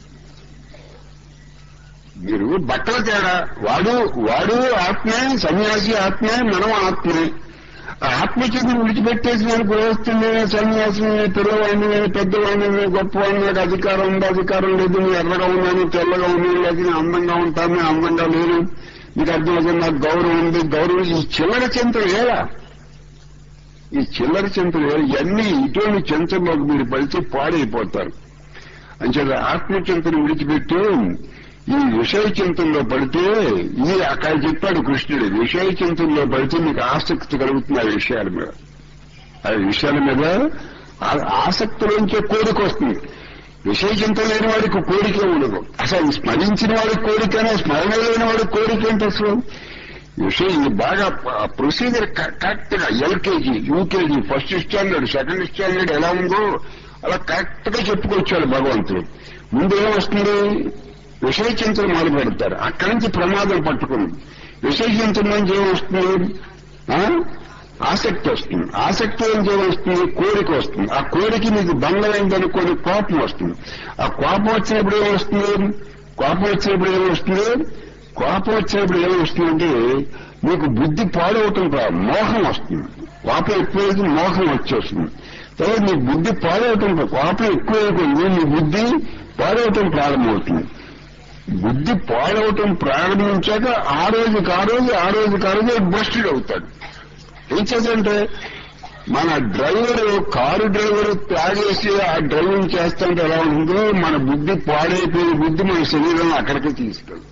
మీరు బట్టల తేడా వాడు వాడు ఆత్మే సన్యాసి ఆత్మే మనం ఆత్మే ఆ ఆత్మచింతను విడిచిపెట్టేసి నేను గృహస్థుని సన్యాసిని పిల్లవాడిని పెద్దవాడిని గొప్పవాడిని నాకు అధికారం ఉంది అధికారం లేదు నేను ఎర్రగా ఉన్నాను తెల్లగా ఉన్నాను లేదు నేను అందంగా ఉంటాను నేను అందంగా లేను మీకు అర్థమవుతుంది నాకు గౌరవం ఉంది గౌరవం ఈ చిల్లర చింతలు ఏలా ఈ చిల్లర చింతలు ఏలా ఇవన్నీ ఇటువంటి చింతల్లోకి మీరు పడితే పాడైపోతారు అంచేత ఆత్మచింతను విడిచిపెట్టి ఈ విషయ చింతనలో పడితే ఇది అక్కడ చెప్పాడు కృష్ణుడు విషయ చింతనలో పడితే మీకు ఆసక్తి కలుగుతుంది ఆ విషయాల మీద ఆ విషయాల మీద ఆ- ఆసక్తిలోంచే కోరిక వస్తుంది విషయ చింతన లేని వాడికి కోరిక ఉండదు అసలు స్మరించిన వాడికి కోరికనే స్మరణ లేని వాడికి కోరిక ఏంటి అసలు విషయం ఇది బాగా ప్రొసీజర్ కరెక్ట్ గా LKG UKG first standard second standard ఎలా ఉందో అలా కరెక్ట్ గా చెప్పుకొచ్చాడు భగవంతుడు ముందు ఏమొస్తుంది విషయ చింతన మొదలు పెడతారు అక్కడి నుంచి ప్రమాదం పట్టుకుంది విషయ చింతన నుంచి ఏమొస్తుంది ఆ? ఆసక్తి వస్తుంది ఆసక్తి నుంచి ఏమొస్తుంది కోరిక వస్తుంది ఆ కోరిక మీకు బంధమైందనుకోని కోపం వస్తుంది ఆ కోపం వచ్చినప్పుడు ఏమొస్తుంది కోపం వచ్చినప్పుడు ఏమొస్తుంది కోపం వచ్చినప్పుడు ఏమొస్తుందంటే మీకు బుద్ధి పాడవటం కాదు మోహం వస్తుంది కోపం ఎక్కువైతే మోహం వచ్చేస్తుంది తర్వాత మీ బుద్ధి పాడవటం కాదు. కోపం ఎక్కువైపోయింది మీ బుద్ధి పాడవటం ప్రారంభమవుతుంది బుద్ధి పాడవటం ప్రారంభించాక ఆ రోజుకి ఆ రోజు ఆ రోజుకి ఆ రోజు బస్టెడ్ అవుతాడు ఏం చేద్దంటే మన డ్రైవర్ కారు డ్రైవర్ తాగేసి ఆ డ్రైవింగ్ చేస్తుంటే ఎలా ఉంటుందో మన బుద్ధి పాడైపోయిన బుద్ధి మన శరీరం అక్కడికి తీసుకెళ్తుంది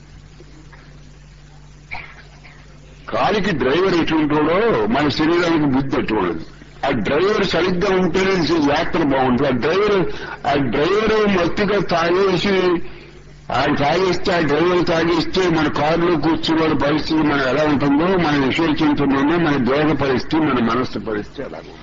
కారుకి డ్రైవర్ ఎటుంటాడో మన శరీరానికి బుద్ధి ఎటువంటిది ఆ డ్రైవర్ సరిగ్గా ఉంటేనే యాత్ర బాగుంటుంది ఆ డ్రైవర్ ఆ డ్రైవర్ మత్తుగా తాగేసి ఆయన తాగిస్తే ఆ డ్రైవర్ తాగిస్తే మన కారులో కూర్చున్న పరిస్థితి మనం ఎలా ఉంటుందో మన విశ్వసించుతున్నామో మన దేహ పరిస్థితి మన మనస్సు పరిస్థితి ఎలా ఉంటుంది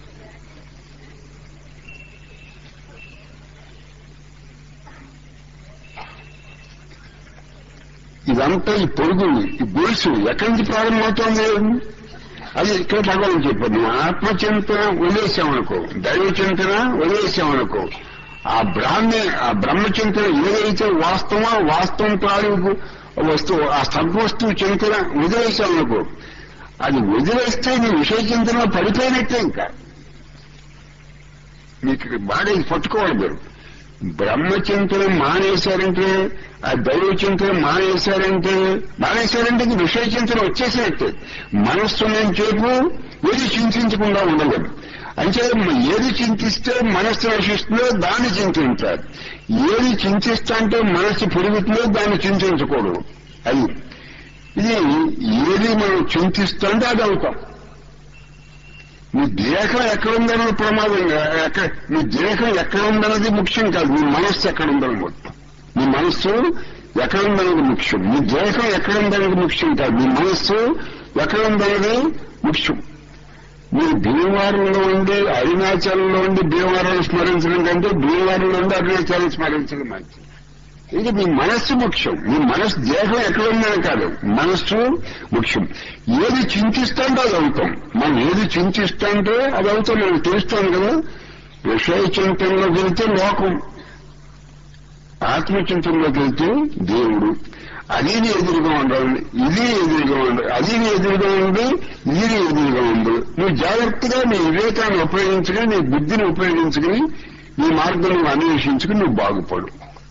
ఇదంతా ఈ పొరుగు ఈ గొలుసు ఎక్కడి నుంచి ప్రారంభమవుతోంది అది ఇక్కడ భగవాన్ చెప్పారు నువ్వు ఆత్మచింతన వదిలేసామనుకో దైవ చింతన వదిలేసామనుకో ఆ బ్రాహ్మ ఆ బ్రహ్మచింతన ఏదైతే వాస్తవమో వాస్తవం తాలూకు వస్తువు ఆ సద్వస్తువు చింతన వదిలేసామనుకో అది వదిలేస్తే నీ విషయ చింతన పడిపోయినట్టే ఇంకా మీకు బాగా ఇది పట్టుకోవాలి మీరు బ్రహ్మచింతన మానేశారంటే ఆ దైవ చింతన మానేశారంటే మానేశారంటే ఇది విషయ చింతన వచ్చేసినట్టే మనస్సు చేపు ఏది చింతించకుండా ఉండలేము అంటే ఏది చింతిస్తే మనస్సు నశిస్తుందో దాన్ని చింతించాలి ఏది చింతిస్తా అంటే మనస్సు పెరుగుతుందో దాన్ని చింతించకూడదు అది ఇది ఏది మనం చింతిస్తుంటే అది అవుతాం నీ దేహం ఎక్కడుందన్నది ప్రమాదంగా ఎక్కడ నీ దేహం ఎక్కడ ఉందన్నది ముఖ్యం కాదు నీ మనస్సు ఎక్కడ ఉందని మొత్తం నీ మనస్సు ఎక్కడ ఉందన్నది ముఖ్యం నీ దేహం ఎక్కడ ఉందన్నది ముఖ్యం కాదు నీ మనస్సు ఎక్కడ ఉందన్నది ముఖ్యం మీరు భీమవరంలో ఉండి అరుణాచలంలో ఉండి భీమవరం స్మరించడం కంటే భీమవరంలో ఉండి అరుణాచలం స్మరించడం మంచిది ఇది మీ మనస్సు ముఖ్యం మీ మనస్సు దేహం ఎక్కడ ఉందని కాదు మనస్సు ముఖ్యం ఏది చింతిస్తుందో అది అవుతాం మనం ఏది చింతిస్తుంటే అది అవుతాం మనకు తెలుస్తాం కదా విషయ చింతనలోకి వెళ్తే లోకం ఆత్మచింతనలోకి వెళ్తే దేవుడు అది నీ ఎదురుగా ఉండాలి ఇది ఎదురుగా ఉండాలి అది నీ ఎదురుగా ఉంది ఇది నీ ఎదురుగా ఉంది నువ్వు జాగ్రత్తగా నీ వివేకాన్ని ఉపయోగించుకుని నీ బుద్ధిని ఉపయోగించుకుని నీ మార్గం నువ్వు అన్వేషించుకుని నువ్వు బాగుపడు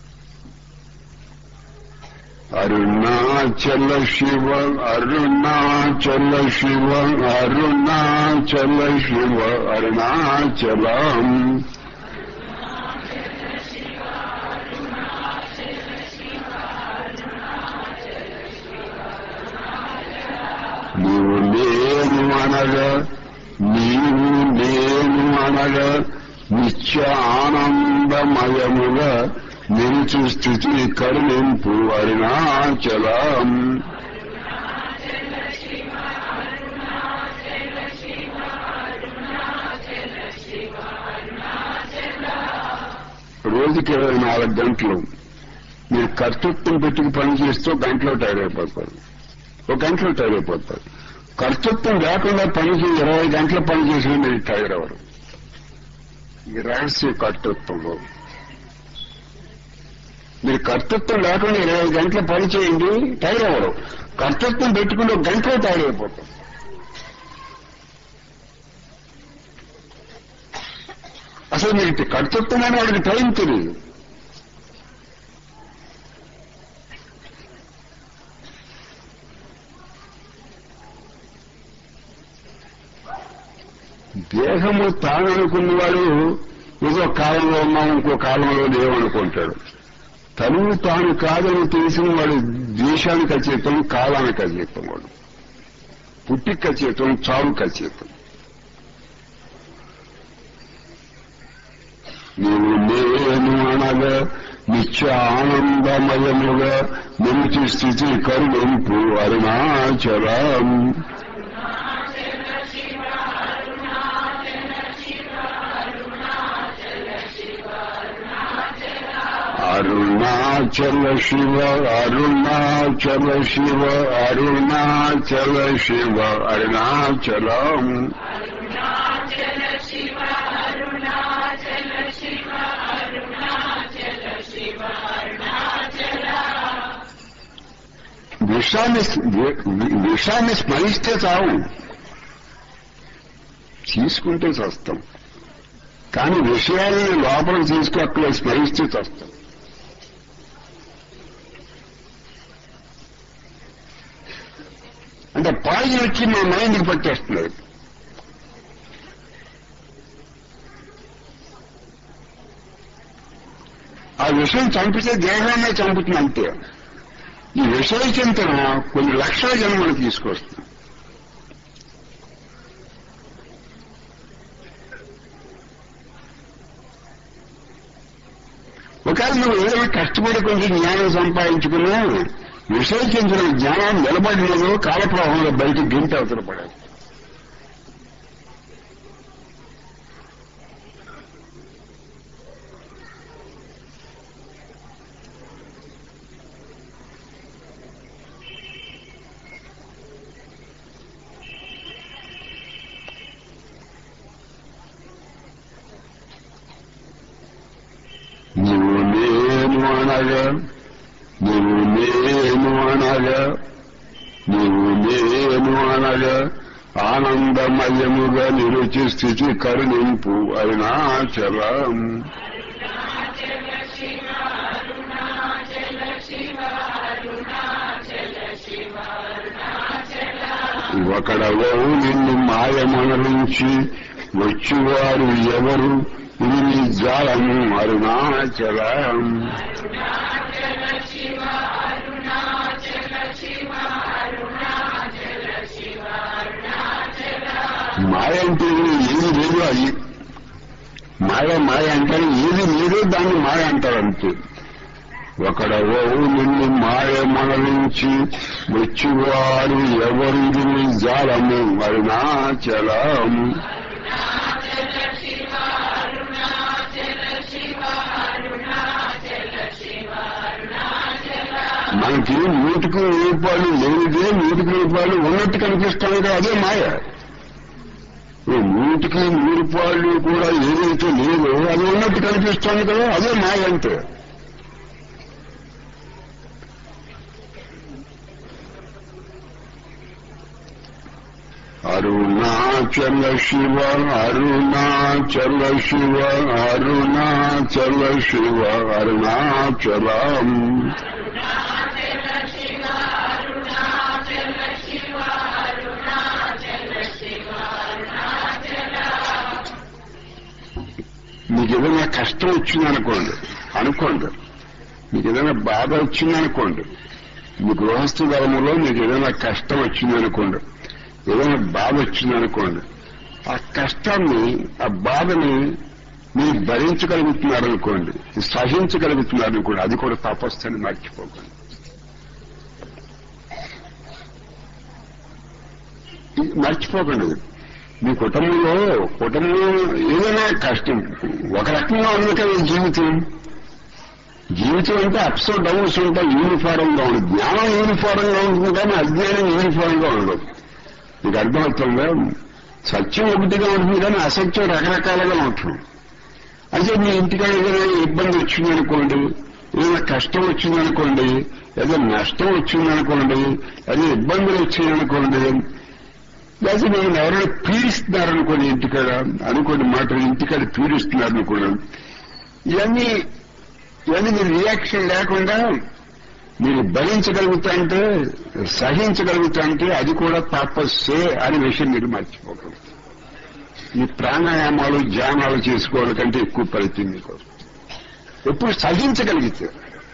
అరుణాచల శివ అరుణాచల శివ అరుణాచల శివ అరుణాచలం నీవు నేను అనగా నీవు నేను అనగా నిత్య ఆనందమయముగా నిలిచి స్థితి కరుణింపు అరుణాచలం రోజుకి ఇరవై నాలుగు గంటలు మీరు కర్తృత్వం పెట్టుకు పని చేస్తూ గంటలో టైర్ అయిపోతారు ఒక గంటలో టైర్ అయిపోతారు కర్తృత్వం లేకుండా పని చేసి ఇరవై గంటల పని చేసిన మీరు టైర్ అవ్వరు ఈ రహస్య కర్తృత్వంలో మీరు కర్తృత్వం లేకుండా ఇరవై గంటల పని చేయండి టైర్ అవ్వరు కర్తృత్వం పెట్టుకుని ఒక గంటలో టైర్ అయిపోతాం అసలు మీకు కర్తృత్వం అని వాడికి టైం తెలియదు దేహము తాననుకున్నవాడు ఏదో కాలంలో ఉన్నాం ఇంకో కాలంలో లేవనుకుంటాడు తను తాను కాదని తెలిసిన వాడు దేశానికి అచేతం కాలానికి అచేతం వాడు పుట్టికి అచేతం చావుకి అచేతం నీవు నేను అనగా నిత్య ఆనందమయముగా నిలిచి స్థితి కరుణింపు అరుణాచలం అరుణాచల శివ అరుణాచల శివ అరుణాచల శివ అరుణాచలం విషాన్ని విషాన్ని స్మరిస్తే చావు తీసుకుంటే చస్తాం కానీ విషయాలను లోపల తీసుకు అక్కడ స్మరిస్తే చస్తాం అంటే పాయిజన్ వచ్చి మా మైండ్కి పట్టేస్తున్నారు ఆ విషయం చంపితే దేహాన్నే చంపుతుంది అంతే ఈ విషయ చింతన కొన్ని లక్షల జన్మలు తీసుకొస్తుంది ఒకవేళ నువ్వు ఏదైనా కష్టపడి కొంచెం జ్ఞానం సంపాదించుకున్నా విషయ చింతన జ్ఞానం నిలబడినదో కాలప్రవాహంలో బయట గింట అవతల పడాలి నీవు నేను అనగా నీవు నేను అనగా నీవు నేను అనగా ఆనందమయముగా నిలిచి స్థితి కరుణింపు అరుణాచలం ఒకడవో నిన్ను మాయమనరించి వచ్చివారు ఎవరు ఇది నీ జాలము అరుణాచలం మాయ అంటే ఏది లేదు అది మాయ మాయ అంటారు ఏది లేదో దాన్ని మాయ అంటారు అంతే ఒకడవో నిన్ను మాయ మనలించి వచ్చివారు ఎవరు ఇది నీ జాలము అరుణాచలం మనకి నూటికి రూపాయలు లేనిదే నూటికి రూపాయలు ఉన్నట్టు కనిపిస్తాయి కదా అదే మాయ ఈ నూటికి నూరు రూపాయలు కూడా ఏదైతే లేదో అది ఉన్నట్టు కనిపిస్తుంది కదా అదే మాయ అంటే అరుణాచల శివ అరుణాచల శివ అరుణాచల శివ అరుణాచలం మీకు ఏదైనా కష్టం వచ్చిందనుకోండి అనుకోండి మీకు ఏదైనా బాధ వచ్చిందనుకోండి మీ గృహస్థ ధర్మంలో మీకు ఏదైనా కష్టం వచ్చిందనుకోండి ఏదైనా బాధ వచ్చిందనుకోండి ఆ కష్టాన్ని ఆ బాధని మీరు భరించగలుగుతున్నారనుకోండి సహించగలుగుతున్నారనుకోండి అది కూడా తపస్సు అని మర్చిపోకండి మర్చిపోకండి అది. మీ కుటుంబంలో కుటుంబం ఏదైనా కష్టం ఒక రకంగా ఉంది కదా జీవితం జీవితం అంటే అప్స్ డౌన్స్ ఉంటాయి యూనిఫారం గా ఉంది జ్ఞానం యూనిఫారం గా ఉంటుంది కానీ అజ్ఞానం యూనిఫారం గా ఉండదు మీకు అర్థమవుతుందా సత్యం ఒకటిగా ఉంటుంది కానీ అసత్యం రకరకాలుగా ఉంటుంది అయితే మీ ఇంటికాడ ఏదైనా ఇబ్బంది వచ్చిందనుకోండి ఏదైనా కష్టం వచ్చిందనుకోండి ఏదో నష్టం వచ్చిందనుకోండి ఏదో ఇబ్బందులు వచ్చిందనుకోండి లేకపోతే మిమ్మల్ని ఎవరైనా పీడిస్తున్నారనుకోండి ఇంటికాడ అనుకోండి మాట ఇంటికాడ పీడిస్తున్నారనుకోండి ఇవన్నీ ఇవన్నీ మీరు రియాక్షన్ లేకుండా మీరు భరించగలుగుతా అంటే సహించగలుగుతా అంటే అది కూడా తపస్సే అనే విషయం మీరు మర్చిపోకూడదు ఈ ప్రాణాయామాలు ధ్యానాలు చేసుకోవడం కంటే ఎక్కువ ఫలితం మీకు ఎప్పుడు సహించగలిగితే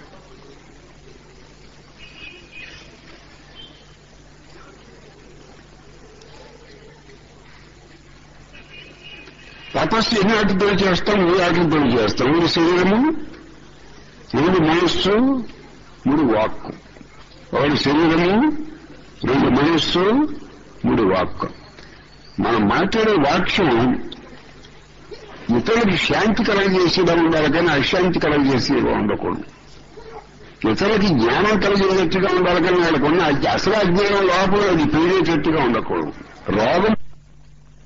తపస్సు ఎన్ని వాటితో చేస్తాం మూడు వాటితో చేస్తాం మూడు శరీరము మూడు మనస్సు మూడు వాక్కు ఒకటి శరీరము రెండు మనస్సు మూడు వాక్కు మనం మాట్లాడే వాక్యం ఇతరులకు శాంతి కలగజేసేలా ఉండాలి కానీ అశాంతి కలగజేసేలా ఉండకూడదు ఇతరులకి జ్ఞానం కలిగేటట్టుగా ఉండాలి కానీ వాళ్ళకున్న అసలు అజ్ఞానం లోపల అది పీడేటట్టుగా ఉండకూడదు రోగం